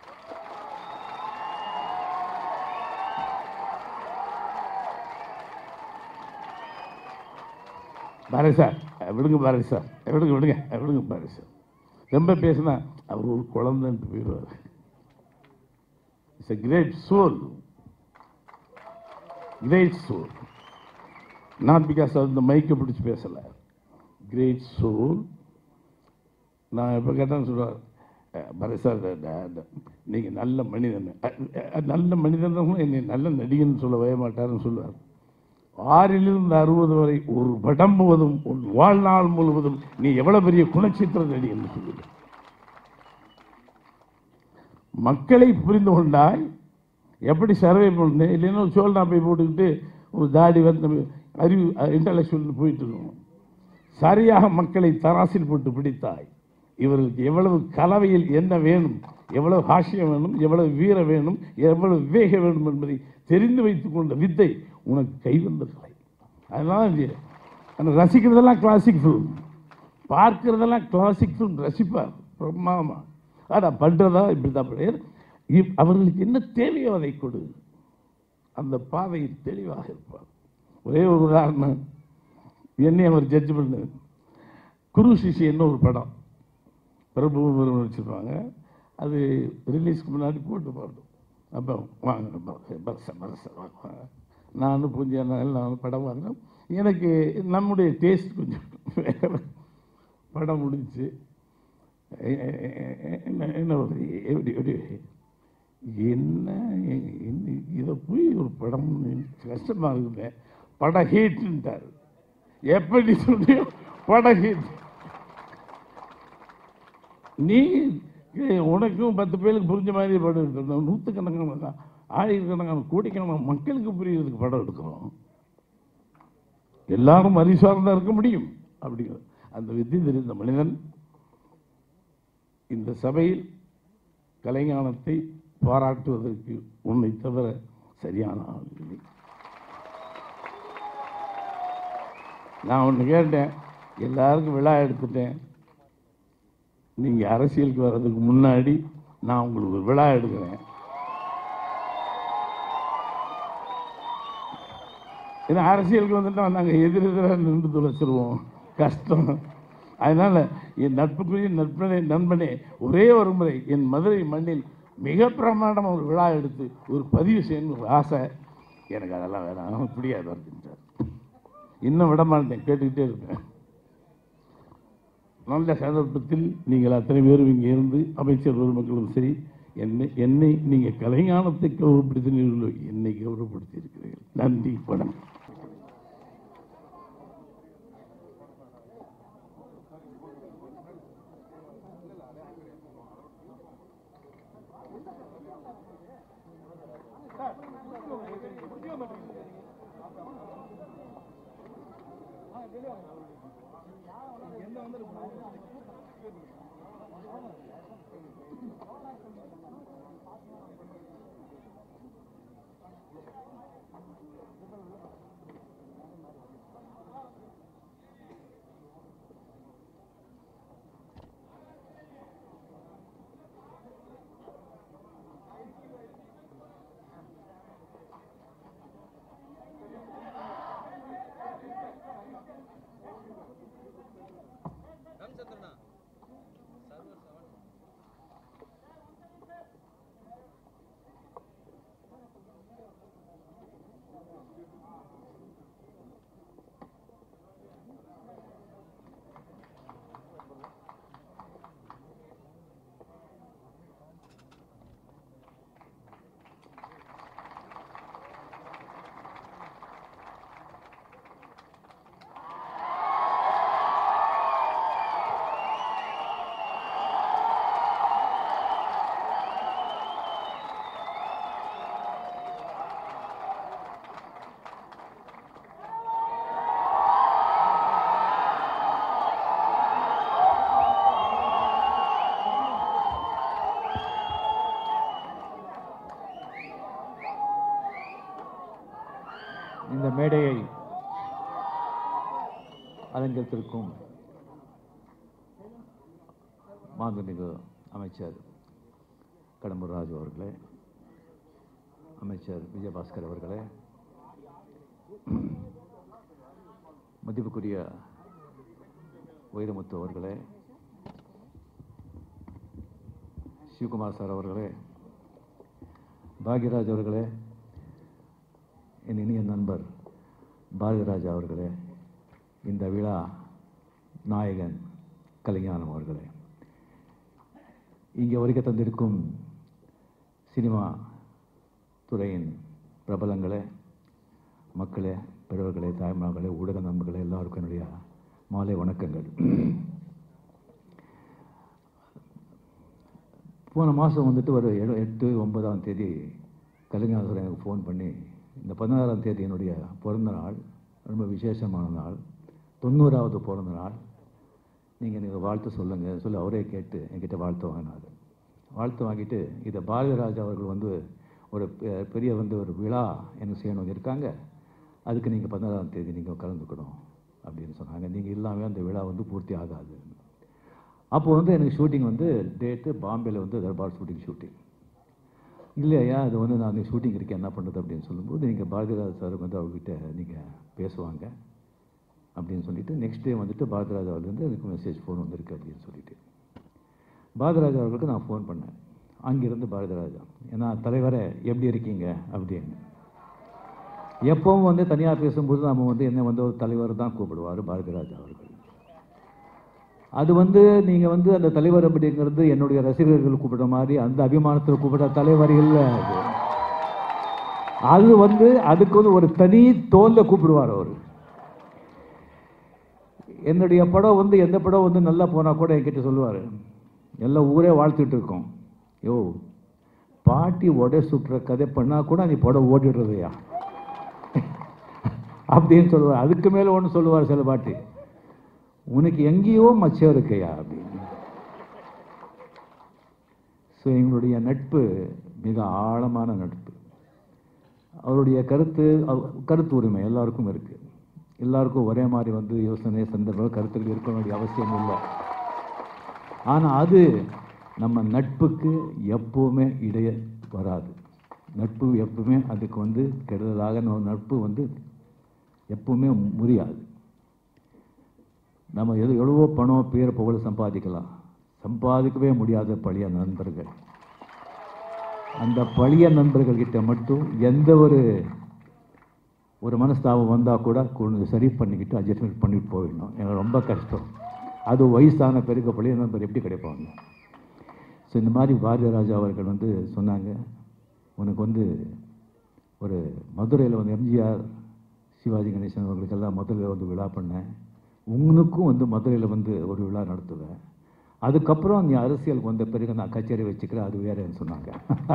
பாரு சார் விடுங்க பாரு சார் விடுங்க விடுங்க விடுங்க பாரு சார் ரொம்ப பேசினா அவர் ஒரு குழந்தைன்ட்டு போயிடுவார் it's a great soul great soul not because அவர் இந்த மைக்கை பிடிச்சி பேசலை கிரேட் சோல் நான் எப்போ கேட்டேன்னு சொல்லுவார் பரே சார் நீங்கள் நல்ல மனிதன் அஹ், அஹ், நல்ல மனிதன் என்னை நல்ல நடிகன் சொல்ல வய மாட்டாருன்னு சொல்லுவார் ஆறிலிருந்து அறுபது வரை ஒரு படம் முழுவதும் உன் வாழ்நாள் முழுவதும் நீ எவ்வளவு பெரிய குணச்சித்திர நடிகன் சொல்லுங்க மக்களை புரிந்து கொண்டாய் எப்படி சர்வே பண்ணு இல்லைன்னா ஒரு சோழனா போய் போட்டுக்கிட்டு ஒரு தாடி வந்து அறிவு இன்டலெக்சுவல் போயிட்டு இருக்கணும் சரியாக மக்களை தராசில் போட்டு பிடித்தாய் இவர்களுக்கு எவ்வளவு கலவையில் என்ன வேணும் எவ்வளவு ஹாஷ்யம் வேணும் எவ்வளவு வீர வேணும் எவ்வளவு விவேக வேணும் என்பதை தெரிந்து வைத்துக் கொண்ட வித்தை உனக்கு கைவந்த கலை அதனால இது அந்த ரசிக்கிறதெல்லாம் கிளாசிக் ஃபிலிம் பார்க்கிறதெல்லாம் கிளாசிக் ஃபிலிம் ரசிப்பார் பிரம்மாமா ஆனால் பண்ணுறதா இப்படி தான் பண்ணு. இவ்- அவர்களுக்கு என்ன தேவையோ அதை கொடு அந்த பாதையில் தெளிவாக இருப்பார் ஒரே ஒரு உதாரணம் என்னை அவர் ஜட்ஜ் பண்ணு குரு சிஷியன்னு ஒரு படம் பிரபு வச்சுருப்பாங்க அது ரிலீஸ்க்கு முன்னாடி போட்டு பாடும் அப்போ வாங்க பரச பரச வாங்க நானும் பூஜை நான் படம் வாங்கினேன் எனக்கு நம்முடைய டேஸ்ட் கொஞ்சம் வேற. படம் முடிஞ்சுச்சு என்ன என்ன ஒரு எப்படி எப்படி என்ன என்ன இதை போய் ஒரு படம் கஷ்டமாக இருக்குங்க பட ஹீட்டுன்ட்டார் எப்படி சொல்றியோ பட ஹீட் நீ ஏய், உனக்கும் பத்து பேருக்கு புரிஞ்ச மாதிரி படம் எடுக்கணும் நூற்றுக்கணக்கான ஆயிரக்கணக்கான கோடிக்கணக்கான மக்களுக்கு புரியறதுக்கு படம் எடுக்கிறோம் எல்லாரும் அறிசார்ந்தா இருக்க முடியும் அப்படிங்கிறது அந்த வித்தி தெரிந்த மனிதன் இந்த சபையில் கலைஞானத்தை பாராட்டுவதற்கு உன்னை தவிர சரியான ஆள் இல்லை நான் ஒன்று கேட்டேன் எல்லாருக்கும் விழா எடுத்துட்டேன் நீங்கள் அரசியலுக்கு வர்றதுக்கு முன்னாடி நான் உங்களுக்கு ஒரு விழா எடுக்கிறேன் ஏன்னா அரசியலுக்கு வந்துட்டா நாங்கள் எதிரெதிராக நின்று தொலைச்சிருவோம் கஷ்டம் அதனால் என் நட்புக்குரிய நட்பனே நண்பனே ஒரே ஒரு முறை என் மதுரை மண்ணில் மிக பிரமாண்டமாக ஒரு விழா எடுத்து ஒரு பதிவு செய்யணும் ஒரு ஆசை எனக்கு அதெல்லாம் வேணாம் பிடிக்காது அப்படின்றார் இன்னும் விட மாட்டேன் கேட்டுக்கிட்டே இருப்பேன் நல்ல சந்தர்ப்பத்தில் நீங்கள் அத்தனை பேரும் இங்கே இருந்து அமைச்சர் பெருமக்களும் சரி என்னை என்னை நீங்கள் கலைஞானத்தை கௌரவப்படுத்தினீர்களோ என்னை கௌரவப்படுத்தி இருக்கிறீர்கள் நன்றி வணக்கம் அரங்கத்திற்கும் மாண்புமிகு அமைச்சர் கடம்பூர் ராஜு அவர்களே அமைச்சர் விஜயபாஸ்கர் அவர்களே மதிப்புக்குரிய வைரமுத்து அவர்களே சிவகுமார் சார் அவர்களே பாக்யராஜ் அவர்களே என் இனிய நண்பர் பாரதிராஜா அவர்களே இந்த விழா நாயகன் கலைஞானம் அவர்களே இங்கே வருகை தந்திருக்கும் சினிமா துறையின் பிரபலங்களே மக்களே பெரியவர்களே தாய்மார்களே ஊடக நண்பர்களே எல்லாருக்கும் என்னுடைய மாலை வணக்கங்கள் போன மாதம் வந்துட்டு ஒரு எடு எட்டு ஒன்பதாம் தேதி கலைஞர் எனக்கு ஃபோன் பண்ணி இந்த பதினாறாம் தேதி என்னுடைய பிறந்த நாள் ரொம்ப விசேஷமான நாள் தொண்ணூறாவது பிறந்த நாள் நீங்கள் நீங்கள் வாழ்த்து சொல்லுங்கள் சொல்லி அவரே கேட்டு என்கிட்ட வாழ்த்து வாங்கினார் வாழ்த்து வாங்கிட்டு இதை பாரதிராஜா அவர்கள் வந்து ஒரு பெ- பெரிய வந்து ஒரு விழா எனக்கு செய்யணும் இருக்காங்க அதுக்கு நீங்கள் பதினாறாம் தேதி நீங்கள் கலந்துக்கணும் அப்படின்னு சொன்னாங்க நீங்கள் இல்லாமல் அந்த விழா வந்து பூர்த்தி ஆகாது அப்போ வந்து எனக்கு ஷூட்டிங் வந்து டேட்டு பாம்பேயில் வந்து தர்பார் ஷூட்டிங் ஷூட்டிங் இல்லையா அது வந்து நான் ஷூட்டிங் இருக்கேன் என்ன பண்ணுறது அப்படின்னு சொல்லும்போது நீங்கள் பாரதிராஜ் சாருக்கு வந்து அவர்கிட்ட நீங்கள் பேசுவாங்க அப்படின்னு சொல்லிட்டு நெக்ஸ்ட் டே வந்துட்டு பாரதிராஜ் அவர்லேருந்து எனக்கு மெசேஜ் ஃபோன் வந்திருக்கு அப்படின்னு சொல்லிட்டு பாரதிராஜா அவர்களுக்கு நான் ஃபோன் பண்ணேன் அங்கிருந்து பாரதிராஜா ஏன்னா தலைவரே எப்படி இருக்கீங்க அப்படின்னு எப்பவும் வந்து தனியாக பேசும்போது நம்ம வந்து என்ன வந்து ஒரு தலைவர் தான் கூப்பிடுவார் பாரதிராஜா அவர்கள் அது வந்து நீங்கள் வந்து அந்த தலைவர் அப்படிங்கிறது என்னுடைய ரசிகர்கள் கூப்பிடுற மாதிரி அந்த அபிமானத்தில் கூப்பிடுற தலைவர் இல்லை அது அது வந்து அதுக்கு வந்து ஒரு தனி தோல்ல கூப்பிடுவார் அவர் என்னுடைய படம் வந்து எந்த படம் வந்து நல்லா போனால் கூட என்கிட்ட சொல்லுவார் எல்லா ஊரே வாழ்த்துட்டு இருக்கோம் யோ பாட்டி உடை சுட்டுற கதை பண்ணால் கூட நீ படம் ஓடிடுறதையா அப்படின்னு சொல்லுவார் அதுக்கு மேலே ஒன்று சொல்லுவார் சில பாட்டி உனக்கு எங்கேயோ மச்சம் இருக்கையா அப்படின்னு ஸோ எங்களுடைய நட்பு மிக ஆழமான நட்பு அவருடைய கருத்து அவ- கருத்து உரிமை எல்லாருக்கும் இருக்கு எல்லாருக்கும் ஒரே மாதிரி வந்து யோசனை சந்தர்ப்பம் கருத்துக்கள் இருக்க வேண்டிய அவசியம் இல்லை ஆனால் அது நம்ம நட்புக்கு எப்பவுமே இடைய வராது நட்பு எப்பவுமே அதுக்கு வந்து கெடுதலாக நம்ம நட்பு வந்து எப்பவுமே முறியாது நம்ம எது எவ்வளவோ பணம் பேர் புகழ் சம்பாதிக்கலாம் சம்பாதிக்கவே முடியாத பழைய நண்பர்கள் அந்த பழைய நண்பர்கள் கிட்ட மட்டும் எந்த ஒரு ஒரு மனஸ்தாபம் வந்தால் கூட கொஞ்சம் சரி பண்ணிக்கிட்டு அட்ஜஸ்ட்மெண்ட் பண்ணிட்டு போயிடணும் எனக்கு ரொம்ப கஷ்டம் அது வயசான பிறகு பழைய நண்பர் எப்படி கிடைப்பாங்க ஸோ இந்த மாதிரி பாரதிராஜா அவர்கள் வந்து சொன்னாங்க உனக்கு வந்து ஒரு மதுரையில் வந்து எம்ஜிஆர் சிவாஜி கணேசன் அவர்களுக்கெல்லாம் மதுரையில் வந்து விழா பண்ணேன் உங்களுக்கும் வந்து மதுரையில் வந்து ஒரு விழா நடத்துவேன் அதுக்கப்புறம் நீ அரசியலுக்கு வந்த பிறகு நான் கச்சேரி வச்சுக்கிறேன் அது வேறேன்னு சொன்னாங்க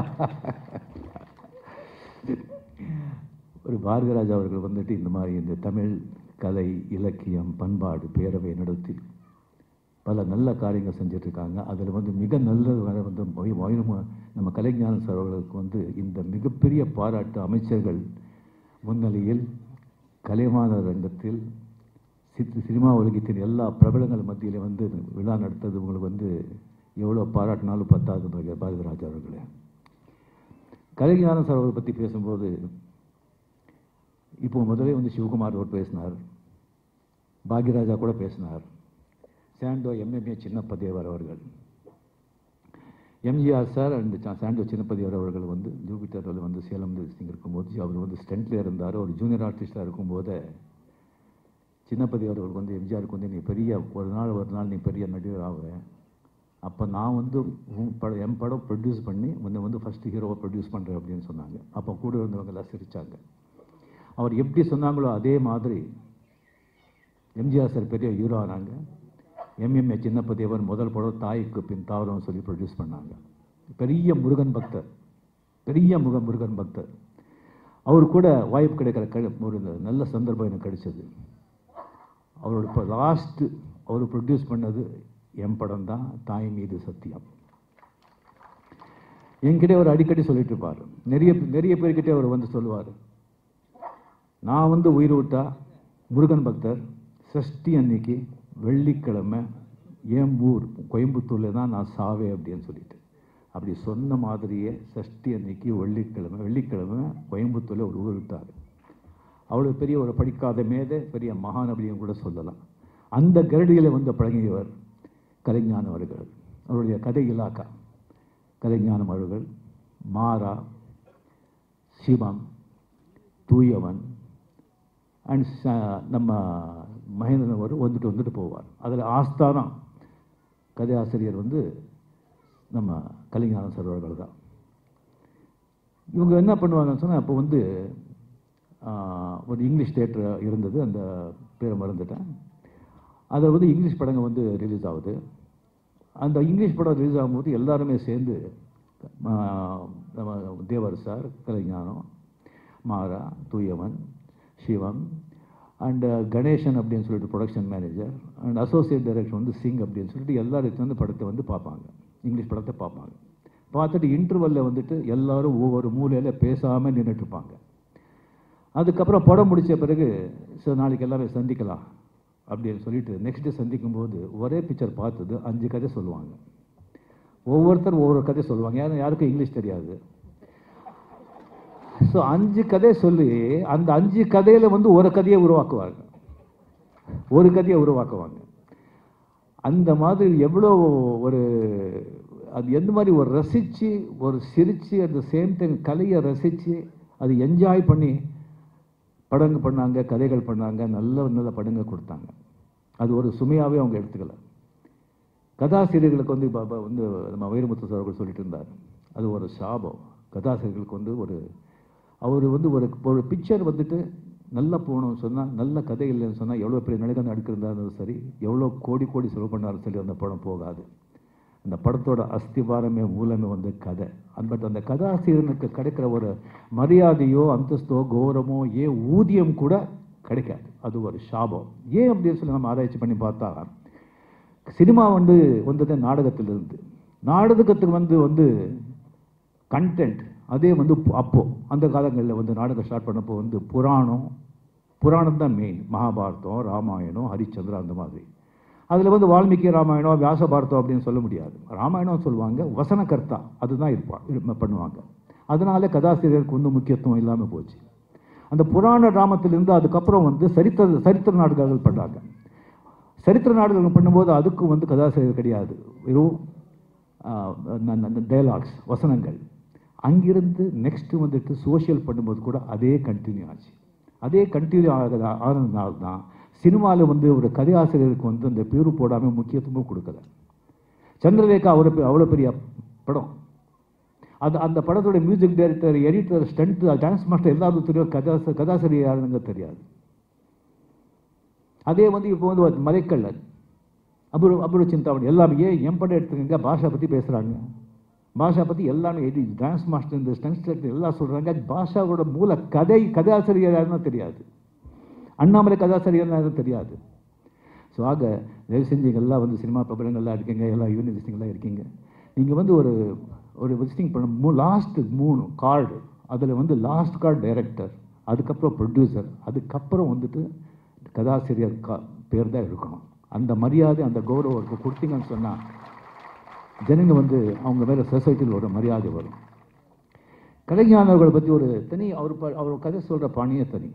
ஒரு பாரதிராஜா அவர்கள் வந்துட்டு இந்த மாதிரி இந்த தமிழ் கலை இலக்கியம் பண்பாடு பேரவை நடத்தி பல நல்ல காரியங்கள் செஞ்சுட்டு இருக்காங்க அதில் வந்து மிக நல்ல வர வந்து மொய்- மொய்- நம்ம கலைஞான சார் அவர்களுக்கு வந்து இந்த மிகப்பெரிய பாராட்டு அமைச்சர்கள் முன்னிலையில் கலைமான ரங்கத்தில் சித் சினிமா உலகத்தின் எல்லா பிரபலங்கள் மத்தியிலே வந்து விழா நடத்தது உங்களுக்கு வந்து எவ்வளோ பாராட்டினாலும் பத்தாது பாரதி- பாரதிராஜா அவர்களே கலைஞான சார் அவர்களை பற்றி பேசும்போது இப்போ முதல்ல வந்து சிவகுமார் அவர் பேசினார் பாக்யராஜா கூட பேசினார் சாண்டோ எம்எம்ஏ சின்னப்பதேவர் அவர்கள் MGR sir and Sandow Chinnappa Thevar அவர்கள் வந்து ஜூபிட்டரில் வந்து சேலம் சிங் இருக்கும்போது அவர் வந்து ஸ்டென்ட்ல இருந்தார் ஒரு ஜூனியர் ஆர்டிஸ்டாக இருக்கும்போது சின்னப்பதி அவர்களுக்கு வந்து எம்ஜிஆருக்கு வந்து நீ பெரிய ஒரு நாள் ஒரு நாள் நீ பெரிய நடிகர் ஆகுற அப்போ நான் வந்து உன் படம் என் படம் ப்ரொடியூஸ் பண்ணி உன்னை வந்து ஃபஸ்ட்டு ஹீரோவை ப்ரொடியூஸ் பண்ணுறேன் அப்படின்னு சொன்னாங்க அப்போ கூட இருந்தவங்க எல்லாம் சிரிச்சாங்க அவர் எப்படி சொன்னாங்களோ அதே மாதிரி எம்ஜிஆர் சார் பெரிய ஹீரோ ஆனாங்க எம்எம்ஏ சின்னப்பதேவர் முதல் படம் தாய்க்கு பின் தாவரம் சொல்லி ப்ரொடியூஸ் பண்ணாங்க பெரிய முருகன் பக்தர் பெரிய முக முருகன் பக்தர் அவர் கூட வாய்ப்பு கிடைக்கிற க ஒரு நல்ல சந்தர்ப்பம் எனக்கு கிடைச்சது அவரோட இப்போ லாஸ்ட்டு அவர் ப்ரொடியூஸ் பண்ணது என் படம் தான் தாய் மீது சத்தியம் என்கிட்ட அவர் அடிக்கடி சொல்லிட்டு இருப்பார் நிறைய நிறைய பேர்கிட்ட அவர் வந்து சொல்லுவார் நான் வந்து உயிர் விட்டா முருகன் பக்தர் சஷ்டி அன்னைக்கு வெள்ளிக்கிழமை என் ஊர் கோயம்புத்தூரில் தான் நான் சாவேன் அப்படின்னு சொல்லிட்டு அப்படி சொன்ன மாதிரியே சஷ்டி அன்னைக்கு வெள்ளிக்கிழமை வெள்ளிக்கிழமை கோயம்புத்தூரில் ஒரு ஊர் விட்டார் அவ்வளோ பெரிய ஒரு படிக்காத மேதை பெரிய மகான் அப்படின்னு கூட சொல்லலாம் அந்த கரடியில் வந்து பழகியவர் கலைஞானம் அவர்கள் அவருடைய கதை இலாக்கா கலைஞானம் அவர்கள் மாறா சிவம் தூயவன் அண்ட் நம்ம மகேந்திரன் அவர் வந்துட்டு வந்துட்டு போவார் அதில் ஆஸ்தானம் கதை ஆசிரியர் வந்து நம்ம கலிஞானம் சார் அவர்கள் தான் இவங்க என்ன பண்ணுவாங்கன்னு சொன்னால் அப்போ வந்து ஆஹ், ஒரு இங்கிலீஷ் தேட்டர் இருந்தது அந்த பேரை மறந்துட்டேன் அதில் வந்து இங்கிலீஷ் படங்க வந்து ரிலீஸ் ஆகுது அந்த இங்கிலீஷ் படம் ரிலீஸ் ஆகும்போது எல்லாருமே சேர்ந்து ஆஹ், நம்ம தேவர் சார் கலைஞானம் மாறா தூயவன் சிவம் அண்ட் கணேசன் அப்படின்னு சொல்லிட்டு production manager and associate director வந்து சிங் அப்படின்னு சொல்லிட்டு எல்லாரும் வந்து படத்தை வந்து பார்ப்பாங்க இங்கிலீஷ் படத்தை பார்ப்பாங்க பார்த்துட்டு இன்டர்வலில் வந்துட்டு எல்லாரும் ஒவ்வொரு மூலையில் பேசாமல் நின்றுட்டு இருப்பாங்க அதுக்கப்புறம் படம் முடிச்ச பிறகு சார் நாளைக்கு எல்லாமே சந்திக்கலாம் அப்படின்னு சொல்லிட்டு நெக்ஸ்ட் டே சந்திக்கும் போது ஒரே பிக்சர் பார்த்தது அஞ்சு கதை சொல்லுவாங்க ஒவ்வொருத்தர் ஒவ்வொரு கதை சொல்லுவாங்க யாரும் யாருக்கும் இங்கிலீஷ் தெரியாது ஸோ அஞ்சு கதை சொல்லி அந்த அஞ்சு கதையில வந்து ஒரு கதையை உருவாக்குவாங்க ஒரு கதையை உருவாக்குவாங்க அந்த மாதிரி எவ்வளோ ஒரு அது எந்த மாதிரி ஒரு ரசித்து ஒரு சிரித்து அட் த சேம் டைம் கலையை ரசித்து அது என்ஜாய் பண்ணி படங்க பண்ணாங்க கதைகள் பண்ணாங்க நல்ல நல்ல படங்க கொடுத்தாங்க அது ஒரு சுமையாகவே அவங்க எடுத்துக்கல கதாசிரியர்களுக்கு வந்து இப்போ இப்போ வந்து நம்ம வைரமுத்து சார் அவர்கள் சொல்லிட்டு இருந்தார் அது ஒரு சாபம் கதாசிரியர்களுக்கு வந்து ஒரு அவர் வந்து ஒரு ஒரு பிக்சர் வந்துட்டு நல்லா போகணும்னு சொன்னால் நல்ல கதை இல்லைன்னு சொன்னால் எவ்வளோ பெரிய நடிகை நடிக்கிறதாலும் சரி எவ்வளோ கோடி கோடி செலவு பண்ணாலும் சரி அந்த படம் போகாது அந்த படத்தோட அஸ்திவாரமே மூலமே வந்து கதை அந்த பட் அந்த கதாசிரியனுக்கு கிடைக்கிற ஒரு மரியாதையோ அந்தஸ்தோ கௌரவமோ ஏன் ஊதியம் கூட கிடைக்காது அது ஒரு சாபம் ஏன் அப்படின்னு சொல்லி நம்ம ஆராய்ச்சி பண்ணி பார்த்தா சினிமா வந்து வந்தது நாடகத்திலிருந்து நாடகத்துக்கு வந்து வந்து கண்டென்ட் அதே வந்து பு- அப்போ அந்த காலங்களில் வந்து நாடகம் ஸ்டார்ட் பண்ணப்போ வந்து புராணம் புராணம் தான் மெயின் மகாபாரதம் ராமாயணம் ஹரிச்சந்திரா அந்த மாதிரி அதில் வந்து வால்மீகி ராமாயணம் வியாச பாரதம் அப்படின்னு சொல்ல முடியாது ராமாயணம் சொல்லுவாங்க வசனகர்த்தா அதுதான் இருப்பா இரு- பண்ணுவாங்க அதனால கதாசிரியருக்கு வந்து முக்கியத்துவம் இல்லாமல் போச்சு அந்த புராண ராமத்திலிருந்து அதுக்கப்புறம் வந்து சரித்திர சரித்திர நாடகங்கள் பண்ணாங்க சரித்திர நாடகங்கள் பண்ணும்போது அதுக்கும் வந்து கதாசிரியர் கிடையாது வெறும் டயலாக்ஸ் வசனங்கள் அங்கிருந்து நெக்ஸ்ட் வந்துட்டு சோஷியல் பண்ணும்போது கூட அதே கண்டினியூ ஆச்சு அதே கண்டினியூ ஆக ஆனதுனால தான் சினிமாவில் வந்து ஒரு கதையாசிரியருக்கு வந்து அந்த பேரு போடாமல் முக்கியத்துவமும் கொடுக்கல சந்திரலேகா அவ்வளோ பெ- அவ்வளோ பெரிய படம் அது அந்த படத்தோட music director editor stunt dance master எல்லாரும் தெரியும் கதாச கதாசிரியர் யாருங்க தெரியாது அதே வந்து இப்போ வந்து ஒரு மலைக்கல்லன் அபூர்வ அபூர்வ சிந்தாமணி எல்லாமே ஏன் என் படம் எடுத்துக்கங்க பாஷா பற்றி பேசுகிறாங்க பாஷா பற்றி எல்லாமே எடி டான்ஸ் மாஸ்டர் இந்த ஸ்டன்ஸ் எல்லாம் சொல்கிறாங்க பாஷாவோட மூல கதை கதாசிரியர் யாருன்னா தெரியாது அண்ணாமலை கதாசிரியர் யாரும் தெரியாது ஸோ ஆக தயவு செஞ்சு இங்க எல்லாம் வந்து சினிமா பிரபலங்கள்லாம் இருக்கீங்க எல்லா யூனிவர்சிட்டிங்கெல்லாம் இருக்கீங்க நீங்கள் வந்து ஒரு ஒரு விசிட்டிங் பண்ண மூ லாஸ்ட் மூணு கார்டு அதில் வந்து லாஸ்ட் கார்டு டைரக்டர் அதுக்கப்புறம் ப்ரொடியூசர் அதுக்கப்புறம் வந்துட்டு கதாசிரியர் கா பேர் தான் இருக்கணும் அந்த மரியாதை அந்த கௌரவம் இருக்கு கொடுத்தீங்கன்னு சொன்னால் ஜனங்க வந்து அவங்க மேலே சொசைட்டியில் ஒரு மரியாதை வரும் கலைஞானவர்களை பற்றி ஒரு தனி அவர் ப- அவர் கதை சொல்கிற பாணியே தனி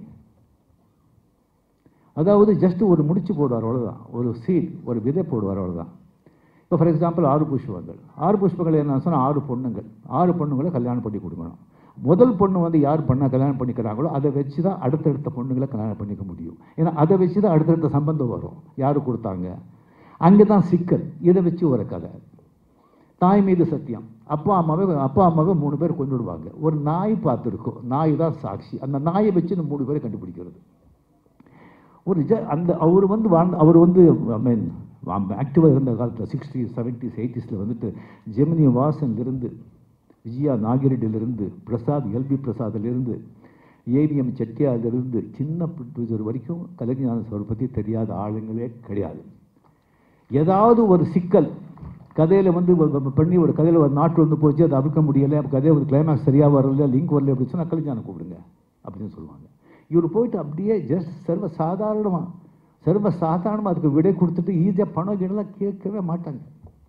அதாவது ஜஸ்ட் ஒரு முடிச்சு போடுவார் அவ்வளோதான் ஒரு சீட் ஒரு விதை போடுவார் அவ்வளோதான் இப்போ ஃபார் எக்ஸாம்பிள் ஆறு புஷ்பங்கள் ஆறு புஷ்பங்கள் என்ன சொன்னால் ஆறு பொண்ணுங்கள் ஆறு பொண்ணுங்களை கல்யாணம் பண்ணி கொடுக்கணும் முதல் பொண்ணு வந்து யார் பண்ண கல்யாணம் பண்ணிக்கிறாங்களோ அதை வச்சு தான் அடுத்தடுத்த பொண்ணுங்களை கல்யாணம் பண்ணிக்க முடியும் ஏன்னா அதை வச்சு தான் அடுத்தடுத்த சம்பந்தம் வரும் யார் கொடுத்தாங்க அங்கே தான் சிக்கல் இதை வச்சு ஒரு கதை தாய் மீது சத்தியம் அப்பா அம்மாவை அப்பா அம்மாவை மூணு பேர் கொண்டு விடுவாங்க ஒரு நாய் பார்த்துருக்கோம் நாய் தான் சாட்சி அந்த நாயை வச்சு இந்த மூணு பேரை கண்டுபிடிக்கிறது ஒரு ஜ அந்த அவர் வந்து வாழ்ந்த அவர் வந்து ஐ மீன் ஆக்டிவாக இருந்த காலத்தில் சிக்ஸ்டீஸ் செவன்ட்டீஸ் எயிட்டிஸில் வந்துட்டு ஜெமினி வாசன்லேருந்து விஜயா நாகிரெட்டிலிருந்து பிரசாத் எல்பி பிரசாத்லேருந்து ஏவிஎம் செட்டியாரிலிருந்து சின்ன ப்ரொடியூசர் வரைக்கும் கலைஞான சார் பற்றி தெரியாத ஆளுங்களே கிடையாது ஏதாவது ஒரு சிக்கல் கதையில் வந்து ஒரு- ஒரு பண்ணி ஒரு கதையில் ஒரு நாட்டு வந்து போச்சு அதை அவிழ்க்க முடியலை கதை ஒரு கிளைமேக்ஸ் சரியாக வரல லிங்க் வரல அப்படின்னு சொன்னால் கலைஞானம் கூப்பிடுங்க அப்படின்னு சொல்லுவாங்க இவர் போயிட்டு அப்படியே ஜஸ்ட் சர்வ சாதாரணமாக சர்வ சாதாரணமாக அதுக்கு விடை கொடுத்துட்டு ஈஸியாக பணம் கிணலாம் கேட்கவே மாட்டாங்க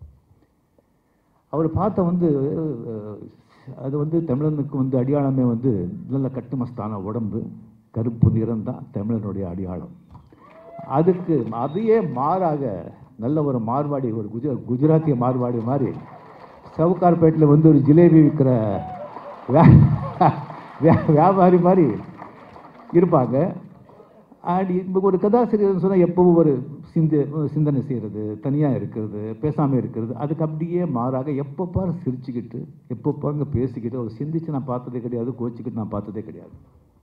அவர் பார்த்த வந்து அஹ், அது வந்து தமிழனுக்கு வந்து அடையாளமே வந்து நல்ல கட்டுமஸ்தான உடம்பு கருப்பு நிறம் தான் தமிழனுடைய அடையாளம் அதுக்கு அதையே மாறாக நல்ல ஒரு மார்வாடி ஒரு குஜ குஜராத்திய மார்வாடி மாதிரி சவுகார்பேட்டில் வந்து ஒரு ஜிலேபி விற்கிற வே- வே- வியாபாரி மாதிரி இருப்பாங்க அண்ட் இப்போ ஒரு கதாசிரியர்னு சொன்னால் எப்பவும் ஒரு சிந்த சிந்தனை செய்கிறது தனியாக இருக்கிறது பேசாமல் இருக்கிறது அதுக்கு அப்படியே மாறாக எப்போ பாரு சிரிச்சுக்கிட்டு எப்போ பாருங்க பேசிக்கிட்டு ஒரு சிந்திச்சு நான் பார்த்ததே கிடையாது கோச்சிக்கிட்டு நான் பார்த்ததே கிடையாது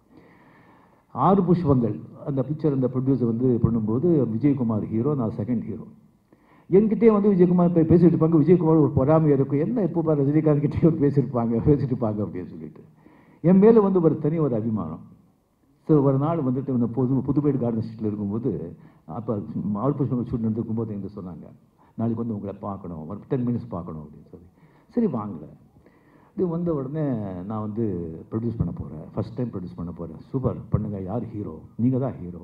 ஆறு புஷ்பங்கள் அந்த பிக்சர் அந்த ப்ரொடியூசர் வந்து பண்ணும்போது விஜயகுமார் ஹீரோ நான் செகண்ட் ஹீரோ என்கிட்டயே வந்து விஜயகுமார் போய் பேசிட்டு இருப்பாங்க விஜயகுமார் ஒரு பொறாமை இருக்கும் என்ன எப்போ பாரு ரஜினிகாந்த் கிட்டே ஒரு பேசியிருப்பாங்க பேசிட்டு இருப்பாங்க அப்படின்னு சொல்லிட்டு என் மேலே வந்து ஒரு தனி ஒரு அபிமானம் ஸோ ஒரு நாள் வந்துட்டு இந்த புது புதுப்பேடு கார்டன் ஸ்ட்ரீட்டில் இருக்கும்போது அப்போ ஆறு புஷ்பங்கள் ஷூட் நடந்துருக்கும்போது எங்க சொன்னாங்க நாளைக்கு வந்து உங்களை பார்க்கணும் ஒரு டென் மினிட்ஸ் பார்க்கணும் அப்படின்னு சொல்லி சரி வாங்கலை இது வந்த உடனே நான் வந்து ப்ரொடியூஸ் பண்ண போகிறேன் ஃபஸ்ட் டைம் ப்ரொடியூஸ் பண்ண போகிறேன் சூப்பர் பண்ணுங்க யார் ஹீரோ நீங்கள் தான் ஹீரோ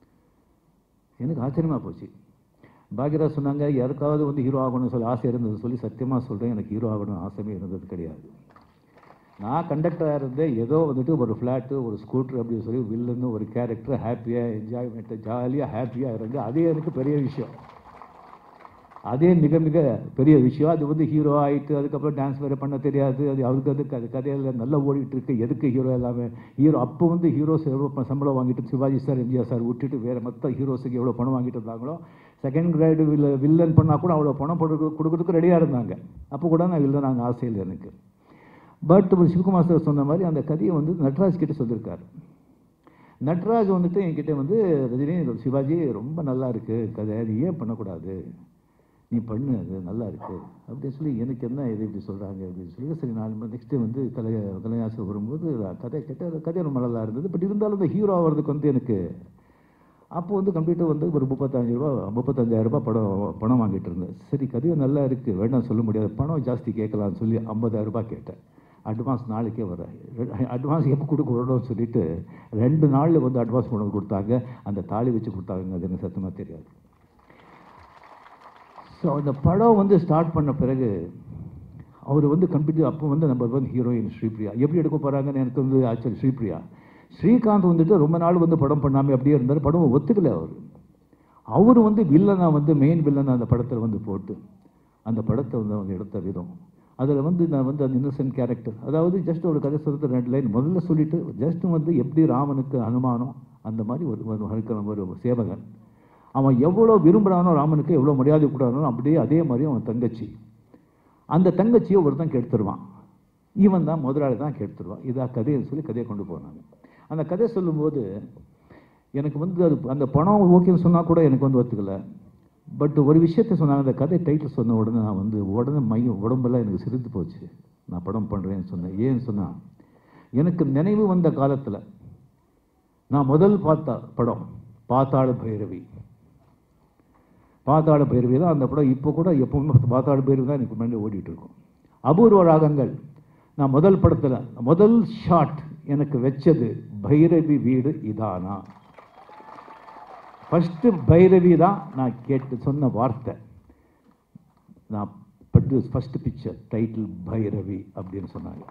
எனக்கு ஆச்சரியமாக போச்சு பாக்யராஜ் சொன்னாங்க யாருக்காவது வந்து ஹீரோ ஆகணும்னு சொல்லி ஆசை இருந்தது சொல்லி சத்தியமாக சொல்கிறேன் எனக்கு ஹீரோ ஆகணும்னு ஆசையே இருந்தது கிடையாது நான் கண்டக்டராக இருந்தேன் ஏதோ வந்துட்டு ஒரு ஃப்ளாட்டு ஒரு ஸ்கூட்ரு அப்படின்னு சொல்லி வில்லன்னு ஒரு கேரக்டர் ஹாப்பியாக என்ஜாய்மெண்ட்டு ஜாலியாக ஹாப்பியாக இருந்து அதே எனக்கு பெரிய விஷயம் அதே மிக மிக பெரிய விஷயம் அது வந்து ஹீரோ ஆகிட்டு அதுக்கப்புறம் டான்ஸ் வேறு பண்ண தெரியாது அது அவருக்கு அதுக்கு அது கதையில் நல்லா ஓடிட்டு இருக்கு எதுக்கு ஹீரோ எல்லாமே ஹீரோ அப்போ வந்து ஹீரோஸ் எவ்வளோ ப- சம்பளம் வாங்கிட்டு சிவாஜி சார் எம்ஜிஆர் சார் விட்டுட்டு வேறு மற்ற ஹீரோஸுக்கு எவ்வளோ பணம் வாங்கிட்டு இருந்தாங்களோ செகண்ட் கிரேடு வில்ல வில்லன் பண்ணால் கூட அவ்வளோ பணம் கொடுக்க கொடுக்கறதுக்கு ரெடியாக இருந்தாங்க அப்போ கூட நான் வில்லன் நாங்கள் ஆசையில் எனக்கு பட் சிவகுமார் சார் சொன்ன மாதிரி அந்த கதையை வந்து நட்ராஜ் கிட்ட சொல்லியிருக்காரு நட்ராஜ் வந்துட்டு என்கிட்ட வந்து ரஜினி சிவாஜி ரொம்ப நல்லா இருக்கு கதை நீ ஏன் பண்ணக்கூடாது நீ பண்ணு அது நல்லா இருக்கு அப்படின்னு சொல்லி எனக்கு என்ன இது இப்படி சொல்கிறாங்க அப்படின்னு சொல்லி சரி நான் நெக்ஸ்ட்டு வந்து கலை கலைஞாசர் வரும்போது கதை கேட்ட கதை ரொம்ப நல்லா இருந்தது பட் இருந்தாலும் இந்த ஹீரோ ஆகிறதுக்கு வந்து எனக்கு அப்போ வந்து கம்ப்யூட்டர் வந்து ஒரு முப்பத்தஞ்சு ரூபா முப்பத்தஞ்சாயிரம் ரூபாய் படம் பணம் வாங்கிட்டு இருந்தேன் சரி கதையும் நல்லா இருக்குது வேண்டாம் சொல்ல முடியாது பணம் ஜாஸ்தி கேட்கலாம்னு சொல்லி ஐம்பதாயிரம் ரூபாய் கேட்டேன் அட்வான்ஸ் நாளைக்கே வரேன் அட்வான்ஸ் எப்போ கொடுக்க வரணும்னு சொல்லிட்டு ரெண்டு நாளில் வந்து அட்வான்ஸ் கொண்டு வந்து கொடுத்தாங்க அந்த தாலி வச்சு கொடுத்தாங்க அது எனக்கு சத்தமாக தெரியாது ஸோ அந்த படம் வந்து ஸ்டார்ட் பண்ண பிறகு அவர் வந்து கம்ப்ளீட் அப்போ வந்து நம்பர் ஒன் ஹீரோயின் ஸ்ரீபிரியா எப்படி எடுக்க போகிறாங்கன்னு எனக்கு வந்து ஆக்சுவலி ஸ்ரீபிரியா ஸ்ரீகாந்த் வந்துட்டு ரொம்ப நாள் வந்து படம் பண்ணாமல் அப்படியே இருந்தார் படம் ஒத்துக்கல அவர் அவர் வந்து வில்லனா வந்து மெயின் வில்லனா அந்த படத்தில் வந்து போட்டு அந்த படத்தை வந்து அவங்க எடுத்த விதம் அதில் வந்து நான் வந்து அந்த இன்னசென்ட் கேரக்டர் அதாவது ஜஸ்ட் ஒரு கதை சொல்கிறது ரெண்டு லைன் முதல்ல சொல்லிட்டு ஜஸ்ட் வந்து எப்படி ராமனுக்கு அனுமானம் அந்த மாதிரி ஒரு ஒரு இருக்கிற ஒரு சேவகன் அவன் எவ்வளோ விரும்புகிறானோ ராமனுக்கு எவ்வளோ மரியாதை கூடானோ அப்படியே அதே மாதிரி அவன் தங்கச்சி அந்த தங்கச்சியை ஒருத்தன் கெடுத்துருவான் இவன் தான் முதலாளி தான் கெடுத்துருவான் இதா கதைன்னு சொல்லி கதையை கொண்டு போனாங்க அந்த கதை சொல்லும்போது எனக்கு வந்து அது அந்த பணம் ஓகேன்னு சொன்னால் கூட எனக்கு வந்து ஒத்துக்கல பட் ஒரு விஷயத்த சொன்னாங்க அந்த கதை டைட்டில் சொன்ன உடனே நான் வந்து உடனே மையம் உடம்பெல்லாம் எனக்கு சிரித்து போச்சு நான் படம் பண்ணுறேன்னு சொன்னேன் ஏன்னு சொன்னால் எனக்கு நினைவு வந்த காலத்தில் நான் முதல் பார்த்த படம் பாத்தாள பைரவி பாத்தாள பைரவி தான் அந்த படம் இப்போ கூட எப்பவுமே பாத்தாள பைரவி தான் எனக்கு முன்னாடி ஓடிட்டு இருக்கும் அபூர்வ ராகங்கள் நான் முதல் படத்தில் முதல் ஷாட் எனக்கு வச்சது பைரவி வீடு இதானா ஃபஸ்ட்டு பைரவி தான் நான் கேட்டு சொன்ன வார்த்தை நான் பட்டு ஃபஸ்ட்டு பிக்சர் டைட்டில் பைரவி அப்படின்னு சொன்னாங்க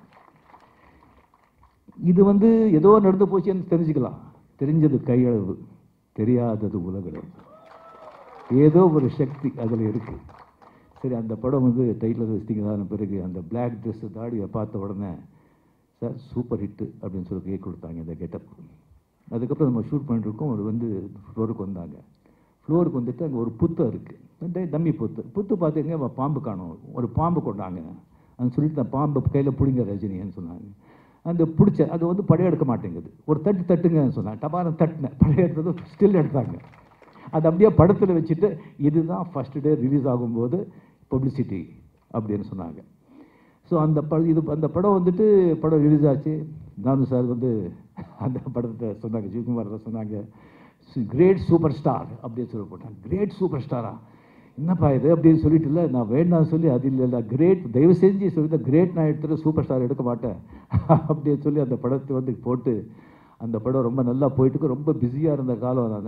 இது வந்து ஏதோ நடந்து போச்சுன்னு தெரிஞ்சுக்கலாம் தெரிஞ்சது கையளவு தெரியாதது உலகளவு ஏதோ ஒரு சக்தி அதில் இருக்கு சரி அந்த படம் வந்து டைட்டில் வச்சிட்டிங்கதான பிறகு அந்த பிளாக் ட்ரெஸ்ஸு தாடியை பார்த்த உடனே சார் சூப்பர் ஹிட்டு அப்படின்னு சொல்லி கேக் கொடுத்தாங்க இந்த கெட்டப் அதுக்கப்புறம் நம்ம ஷூட் பண்ணிட்டுருக்கோம் அவர் வந்து ஃப்ளோருக்கு வந்தாங்க ஃப்ளோருக்கு வந்துட்டு அங்கே ஒரு புத்தம் இருக்குது டம்மி புத்து புத்து பார்த்தீங்க அவன் பாம்பு காணும் ஒரு பாம்பு கொண்டாங்க அது சொல்லிட்டு நான் பாம்பு கையில் பிடிங்க ரஜினின்னு சொன்னாங்க அந்த பிடிச்ச அது வந்து படம் எடுக்க மாட்டேங்குது ஒரு தட்டு தட்டுங்கன்னு சொன்னாங்க டபாரம் தட்டினேன் படம் எடுத்தது ஸ்டில் எடுத்தாங்க அது அப்படியே படத்தில் வச்சுட்டு இதுதான் ஃபர்ஸ்ட் டே ரிலீஸ் ஆகும்போது பப்ளிசிட்டி அப்படின்னு சொன்னாங்க ஸோ அந்த படம் இது அந்த படம் வந்துட்டு படம் ரிலீஸ் ஆச்சு தானு சார் வந்து அந்த படத்தை சொன்னாங்க ஜிவகுமார் தான் சொன்னாங்க கிரேட் சூப்பர் ஸ்டார் அப்படின்னு சொல்லி போட்டாங்க கிரேட் சூப்பர் ஸ்டாரா என்னப்பா இது அப்படின்னு சொல்லிட்டு இல்லை நான் வேண்டாம் சொல்லி அது இல்லை இல்லை கிரேட் தயவு செஞ்சு சொல்லி கிரேட் நான் எடுத்துகிட்டு சூப்பர் ஸ்டார் எடுக்க மாட்டேன் அப்படின்னு சொல்லி அந்த படத்தை வந்து போட்டு அந்த படம் ரொம்ப நல்லா போயிட்டு இருக்கு. ரொம்ப பிஸியாக இருந்த காலம் நான்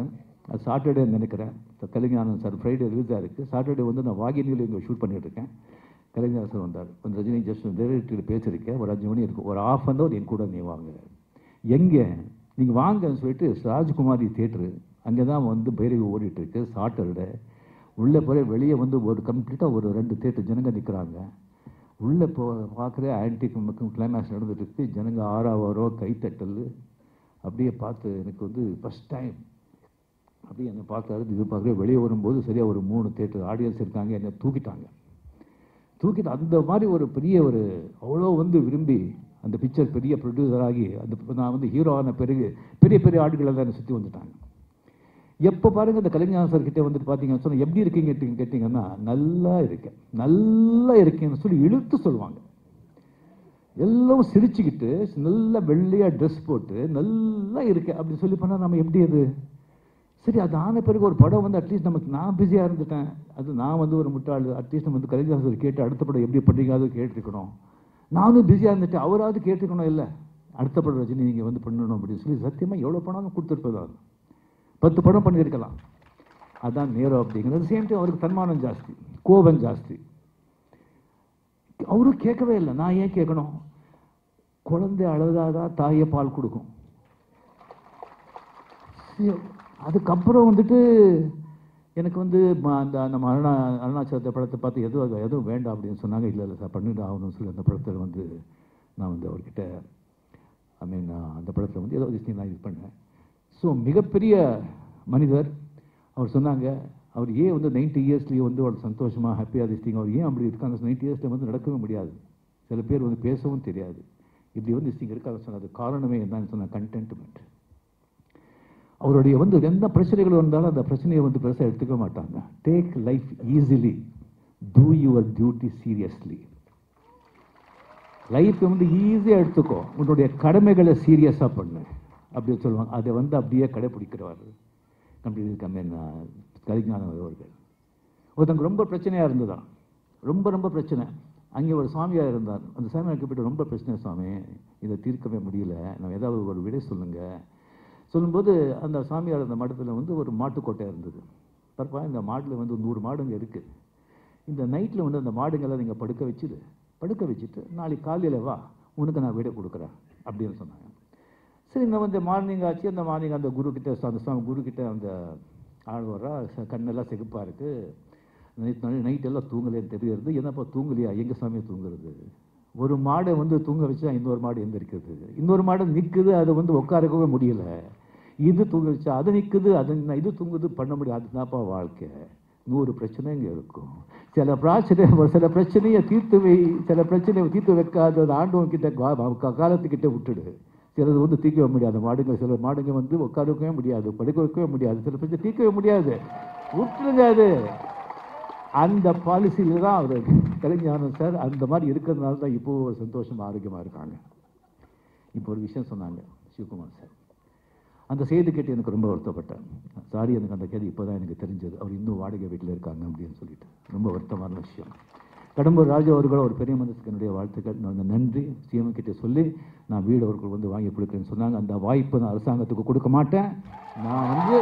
அது சாட்டர்டே நினைக்கிறேன் கலைஞானன் சார் ஃப்ரைடே ரிலீஸ் ஆயிருக்கு சாட்டர்டே வந்து நான் வாகினியில் இங்கே ஷூட் பண்ணிட்டு இருக்கேன் கலைஞர் சார் வந்தார் வந்து ரஜினி ஜஸ்ட் டைரக்டர் பேசியிருக்கேன் ஒரு அஞ்சு மணி இருக்கும் ஒரு ஆஃப் அன் ஹவர் என் கூட நீ வாங்க எங்கே நீங்கள் வாங்கன்னு சொல்லிட்டு ராஜ்குமாரி தேட்ரு அங்கே தான் வந்து பைரவி ஓடிட்டு இருக்கு சாட்டர்டே உள்ளே போய் வெளியே வந்து ஒரு கம்ப்ளீட்டாக ஒரு ரெண்டு தேட்டர் ஜனங்க நிற்கிறாங்க உள்ளே போ பார்க்குற ஆன்டி கிளைமேக்ஸ் நடந்துட்டு இருக்கு ஜனங்க ஆறாவாரோ கைத்தட்டல் அப்படியே பார்த்து எனக்கு வந்து ஃபஸ்ட் டைம் அப்படியே என்னை பார்த்தாரு இது பார்க்குற வெளியே வரும்போது சரியாக ஒரு மூணு தேட்டர் ஆடியன்ஸ் இருக்காங்க என்னை தூக்கிட்டாங்க தூக்கிட்டு அந்த மாதிரி ஒரு பெரிய ஒரு அவ்வளோ வந்து விரும்பி அந்த பிக்சர் பெரிய ப்ரொடியூசர் ஆகி அந்த நான் வந்து ஹீரோ ஆன பிறகு பெரிய பெரிய ஆடுகள் எல்லாம் என்னை சுற்றி வந்துட்டாங்க எப்போ பாருங்க இந்த கலைஞர் சார் கிட்டே வந்துட்டு பார்த்தீங்கன்னு சொன்னால் எப்படி இருக்கீங்க கேட்டிங்கன்னா நல்லா இருக்கேன் நல்லா இருக்கேன்னு சொல்லி இழுத்து சொல்லுவாங்க எல்லாம் சிரிச்சுக்கிட்டு நல்லா வெள்ளையாக ட்ரெஸ் போட்டு நல்லா இருக்கேன் அப்படின்னு சொல்லி பண்ணால் நம்ம எப்படி அது சரி அது ஆன பிறகு ஒரு படம் வந்து அட்லீஸ்ட் நமக்கு நான் பிஸியாக இருந்துட்டேன் அது நான் வந்து ஒரு முட்டாள் அட்லீஸ்ட் நம்ம வந்து கலைஞர் சார் கேட்டு அடுத்த படம் எப்படி பண்ணுறீங்க அது கேட்டிருக்கணும் நானும் பிஸியாக இருந்துட்டேன் அவராவது கேட்டிருக்கணும் இல்லை அடுத்த படம் ரஜினி நீங்கள் வந்து பண்ணணும் அப்படின்னு சொல்லி சத்தியமாக எவ்வளோ பணம் கொடுத்துருப்பதான் பத்து படம் பண்ணியிருக்கலாம் அதான் நேரம் அப்படிங்கிறது சேம் டைம் அவருக்கு தன்மானம் ஜாஸ்தி கோபம் ஜாஸ்தி அவரும் கேட்கவே இல்லை நான் ஏன் கேட்கணும் குழந்தை அழுதாதான் தாயை பால் கொடுக்கும் சரி, அதுக்கப்புறம் வந்துட்டு எனக்கு வந்து ம- அந்த நம்ம அருணா அருணாச்சலத்தை படத்தை பார்த்து எதுவும் எதுவும் வேண்டாம் அப்படின்னு சொன்னாங்க இல்லை இல்லை சார் பண்ணிட்டு ஆகணும்னு சொல்லி அந்த படத்தில் வந்து நான் வந்து அவர்கிட்ட ஐ மீன் அந்த படத்தில் வந்து ஏதோ விஷயம் நான் இது பண்ணேன் ஸோ மிகப்பெரிய மனிதர் அவர் சொன்னாங்க அவர் ஏன் வந்து நைன்டி இயர்ஸ்லேயே வந்து அவர் சந்தோஷமாக ஹாப்பியாக திஸ்டிங் அவர் ஏன் அப்படி இருக்காங்க நைன்டி இயர்ஸில் வந்து நடக்கவே முடியாது சில பேர் வந்து பேசவும் தெரியாது இப்படி வந்து திஸ்டிங் இருக்காங்க சொன்னது காரணமே என்னன்னு சொன்ன கண்டென்ட்மெண்ட் அவருடைய வந்து எந்த பிரச்சனைகள் வந்தாலும் அந்த பிரச்சனையை வந்து பெருசாக எடுத்துக்க மாட்டாங்க take life easily do your duty seriously life வந்து ஈஸியாக எடுத்துக்கோ உன்னுடைய கடமைகளை சீரியஸாக பண்ணு அப்படி சொல்லுவாங்க அதை வந்து அப்படியே கடைப்பிடிக்கிறவர் அப்படி கம்மி கலிஞானம் அவர்கள் ஒருத்தங்க ரொம்ப பிரச்சனையாக இருந்ததான் ரொம்ப ரொம்ப பிரச்சனை அங்கே ஒரு சாமியார் இருந்தார் அந்த சாமியார் கிட்ட ரொம்ப பிரச்சனை சாமி இதை தீர்க்கவே முடியல நான் ஏதாவது ஒரு விடை சொல்லுங்கள் சொல்லும்போது அந்த சாமியார் அந்த மடத்தில் வந்து ஒரு மாட்டுக்கோட்டை இருந்தது பரப்பா இந்த மாட்டில் வந்து நூறு மாடுங்க இருக்குது இந்த நைட்டில் வந்து அந்த மாடுங்கெல்லாம் நீங்கள் படுக்க வச்சுது படுக்க வச்சுட்டு நாளைக்கு காலையில் வா உனக்கு நான் விடை கொடுக்குறேன் அப்படின்னு சொன்னாங்க சரி இந்த வந்து மார்னிங் ஆச்சு அந்த மார்னிங் அந்த குரு கிட்ட அந்த சாமி குரு கிட்ட அந்த ஆள் வர்றா ச- கண்ணெல்லாம் செகுப்பாக இருக்குது நைட் நைட் எல்லாம் தூங்கலேன்னு தெரியுறது என்னப்பா தூங்கலையா எங்கள் சாமியை தூங்குறது ஒரு மாடை வந்து தூங்க வச்சா இன்னொரு மாடு எந்திரிக்குது இன்னொரு மாடு நிற்குது அதை வந்து உட்காரக்கவே முடியல இது தூங்க வச்சா அது நிற்குது அது ந- இது தூங்குது பண்ண முடியாது அதுதான்ப்பா வாழ்க்கை நூறு பிரச்சனைங்க இருக்கும் சில பிரச்சனை சில பிரச்சனையை தீர்த்து வை சில பிரச்சனையை தீர்த்து வைக்காத அந்த ஆண்டவன் கிட்ட கா- கா- காலத்துக்கிட்ட விட்டுடு சிலது வந்து தீர்க்கவே முடியாது மாடுங்க சில மாடுங்க வந்து உட்கார வைக்கவே முடியாது படுக்க வைக்கவே முடியாது சில பிரச்சனை தீர்க்கவே முடியாது விட்டுருங்க அது அந்த பாலிசியில் தான் அவர் கலைஞானம் சார் அந்த மாதிரி இருக்கிறதுனால தான் இப்போ சந்தோஷமா ஆரோக்கியமாக இருக்காங்க இப்போ ஒரு விஷயம் சொன்னாங்க சிவகுமார் சார் அந்த செய்தி கேட்டு எனக்கு ரொம்ப வருத்தப்பட்டேன் சாரி எனக்கு அந்த கேள்வி இப்போ தான் எனக்கு தெரிஞ்சது அவர் இன்னும் வாடகை வீட்டில் இருக்காங்க அப்படின்னு சொல்லிட்டு ரொம்ப வருத்தமான விஷயம் கடம்பூர் ராஜு அவர்கள் ஒரு பெரிய மனசுக்கு என்னுடைய வாழ்த்துக்கள் நான் நன்றி சிஎம் கிட்ட சொல்லி நான் வீடு அவர்கள் வந்து வாங்கி கொடுக்குறேன்னு சொன்னாங்க அந்த வாய்ப்பு நான் அரசாங்கத்துக்கு கொடுக்க மாட்டேன் நான் வந்து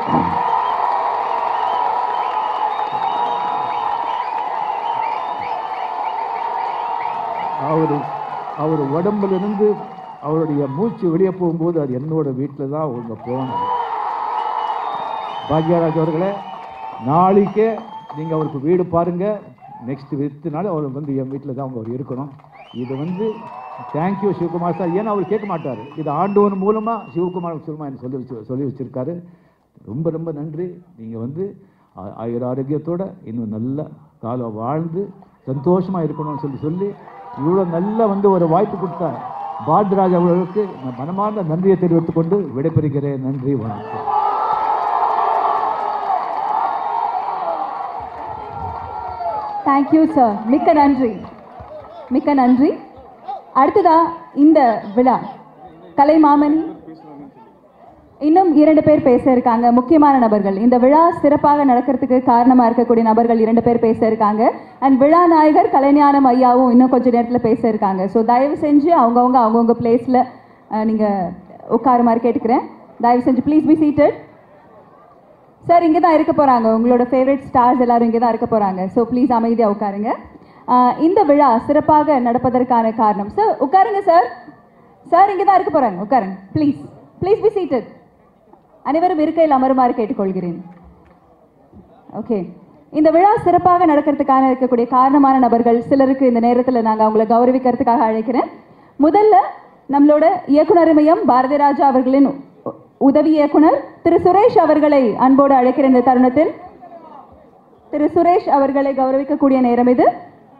அவர் அவர் உடம்புல இருந்து அவருடைய மூச்சு வெளியே போகும்போது அது என்னோட வீட்டில் தான் அவங்க போகணும் பாக்யராஜ் அவர்களே நாளைக்கே நீங்கள் அவருக்கு வீடு பாருங்க நெக்ஸ்ட் வித்து நாள் அவர் வந்து என் வீட்டில் தான் அவங்க அவர் இருக்கணும் இது வந்து தேங்க்யூ சிவகுமார் சார் ஏன்னா அவர் கேட்க மாட்டார் இது ஆண்டவன் மூலமாக சிவகுமார் சிவமா எனக்கு சொல்லி வச்சு சொல்லி வச்சிருக்காரு ரொம்ப ரொம்ப நன்றி நீங்கள் வந்து ஆ- ஆயுர ஆரோக்கியத்தோட இன்னும் நல்ல காலம் வாழ்ந்து சந்தோஷமாக இருக்கணும்னு சொல்லி சொல்லி இவ்வளோ நல்ல வந்து ஒரு வாய்ப்பு கொடுத்த பாரதிராஜ் அவர்களுக்கு நான் மனமார்ந்த நன்றியை தெரிவித்துக் கொண்டு விடைபெறுகிறேன் நன்றி வணக்கம் தேங்க்யூ சார் மிக்க நன்றி மிக்க நன்றி அடுத்ததா இந்த விழா கலைமாமணி இன்னும் இரண்டு பேர் பேச இருக்காங்க முக்கியமான நபர்கள் இந்த விழா சிறப்பாக நடக்கிறதுக்கு காரணமா இருக்கக்கூடிய நபர்கள் இரண்டு பேர் பேச இருக்காங்க அண்ட் விழா நாயகர் கலைஞானம் ஐயாவும் இன்னும் கொஞ்ச நேரத்தில் பேச இருக்காங்க ஸோ தயவு செஞ்சு அவங்கவுங்க அவங்கவுங்க பிளேஸில் நீங்க உட்காருமாறு கேட்டுக்கிறேன் தயவு செஞ்சு ப்ளீஸ் பி சீட்டட் சார் இங்கே தான் இருக்க போகிறாங்க உங்களோட ஃபேவரட் ஸ்டார்ஸ் எல்லாரும் இங்கே தான் இருக்க போகிறாங்க ஸோ ப்ளீஸ் அமைதியாக உட்காருங்க ஆஹ் இந்த விழா சிறப்பாக நடப்பதற்கான காரணம் சார் உட்காருங்க சார் சார் இங்கே தான் இருக்க போகிறாங்க உட்காருங்க ப்ளீஸ் ப்ளீஸ் பி சீட்டட் அனைவரும் இருக்கையில் அமருமாறு கேட்டுக்கொள்கிறேன் ஓகே இந்த விழா சிறப்பாக நடக்கிறதுக்கான இருக்கக்கூடிய காரணமான நபர்கள் சிலருக்கு இந்த நேரத்தில் நாங்கள் அவங்கள கௌரவிக்கிறதுக்காக அழைக்கிறேன் முதல்ல நம்மளோட இயக்குனர் மையம் பாரதி ராஜா அவர்களின் உ- உதவி இயக்குனர் திரு சுரேஷ் அவர்களை அன்போடு அழைக்கிற இந்த தருணத்தில் திரு சுரேஷ் அவர்களை கௌரவிக்கக்கூடிய நேரம் இது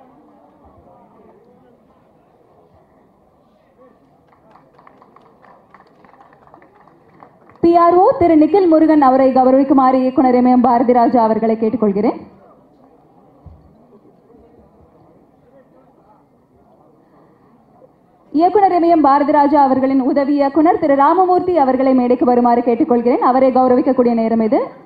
பிஆர்ஓ திரு நிখিল முருகன் அவரை கௌரவிக்குமாறு இயக்குனர் எம் பாரதி ராஜா அவர்களை கேட்டுக்கொள்கிறேன் இயக்குனர் எம் பாரதி ராஜா அவர்களின் உதவி இயக்குனர் திரு ராமமூர்த்தி அவர்களை மேடைக்கு வருமாறு கேட்டுக்கொள்கிறேன் அவரை கௌரவிக்கக்கூடிய நேரம் இது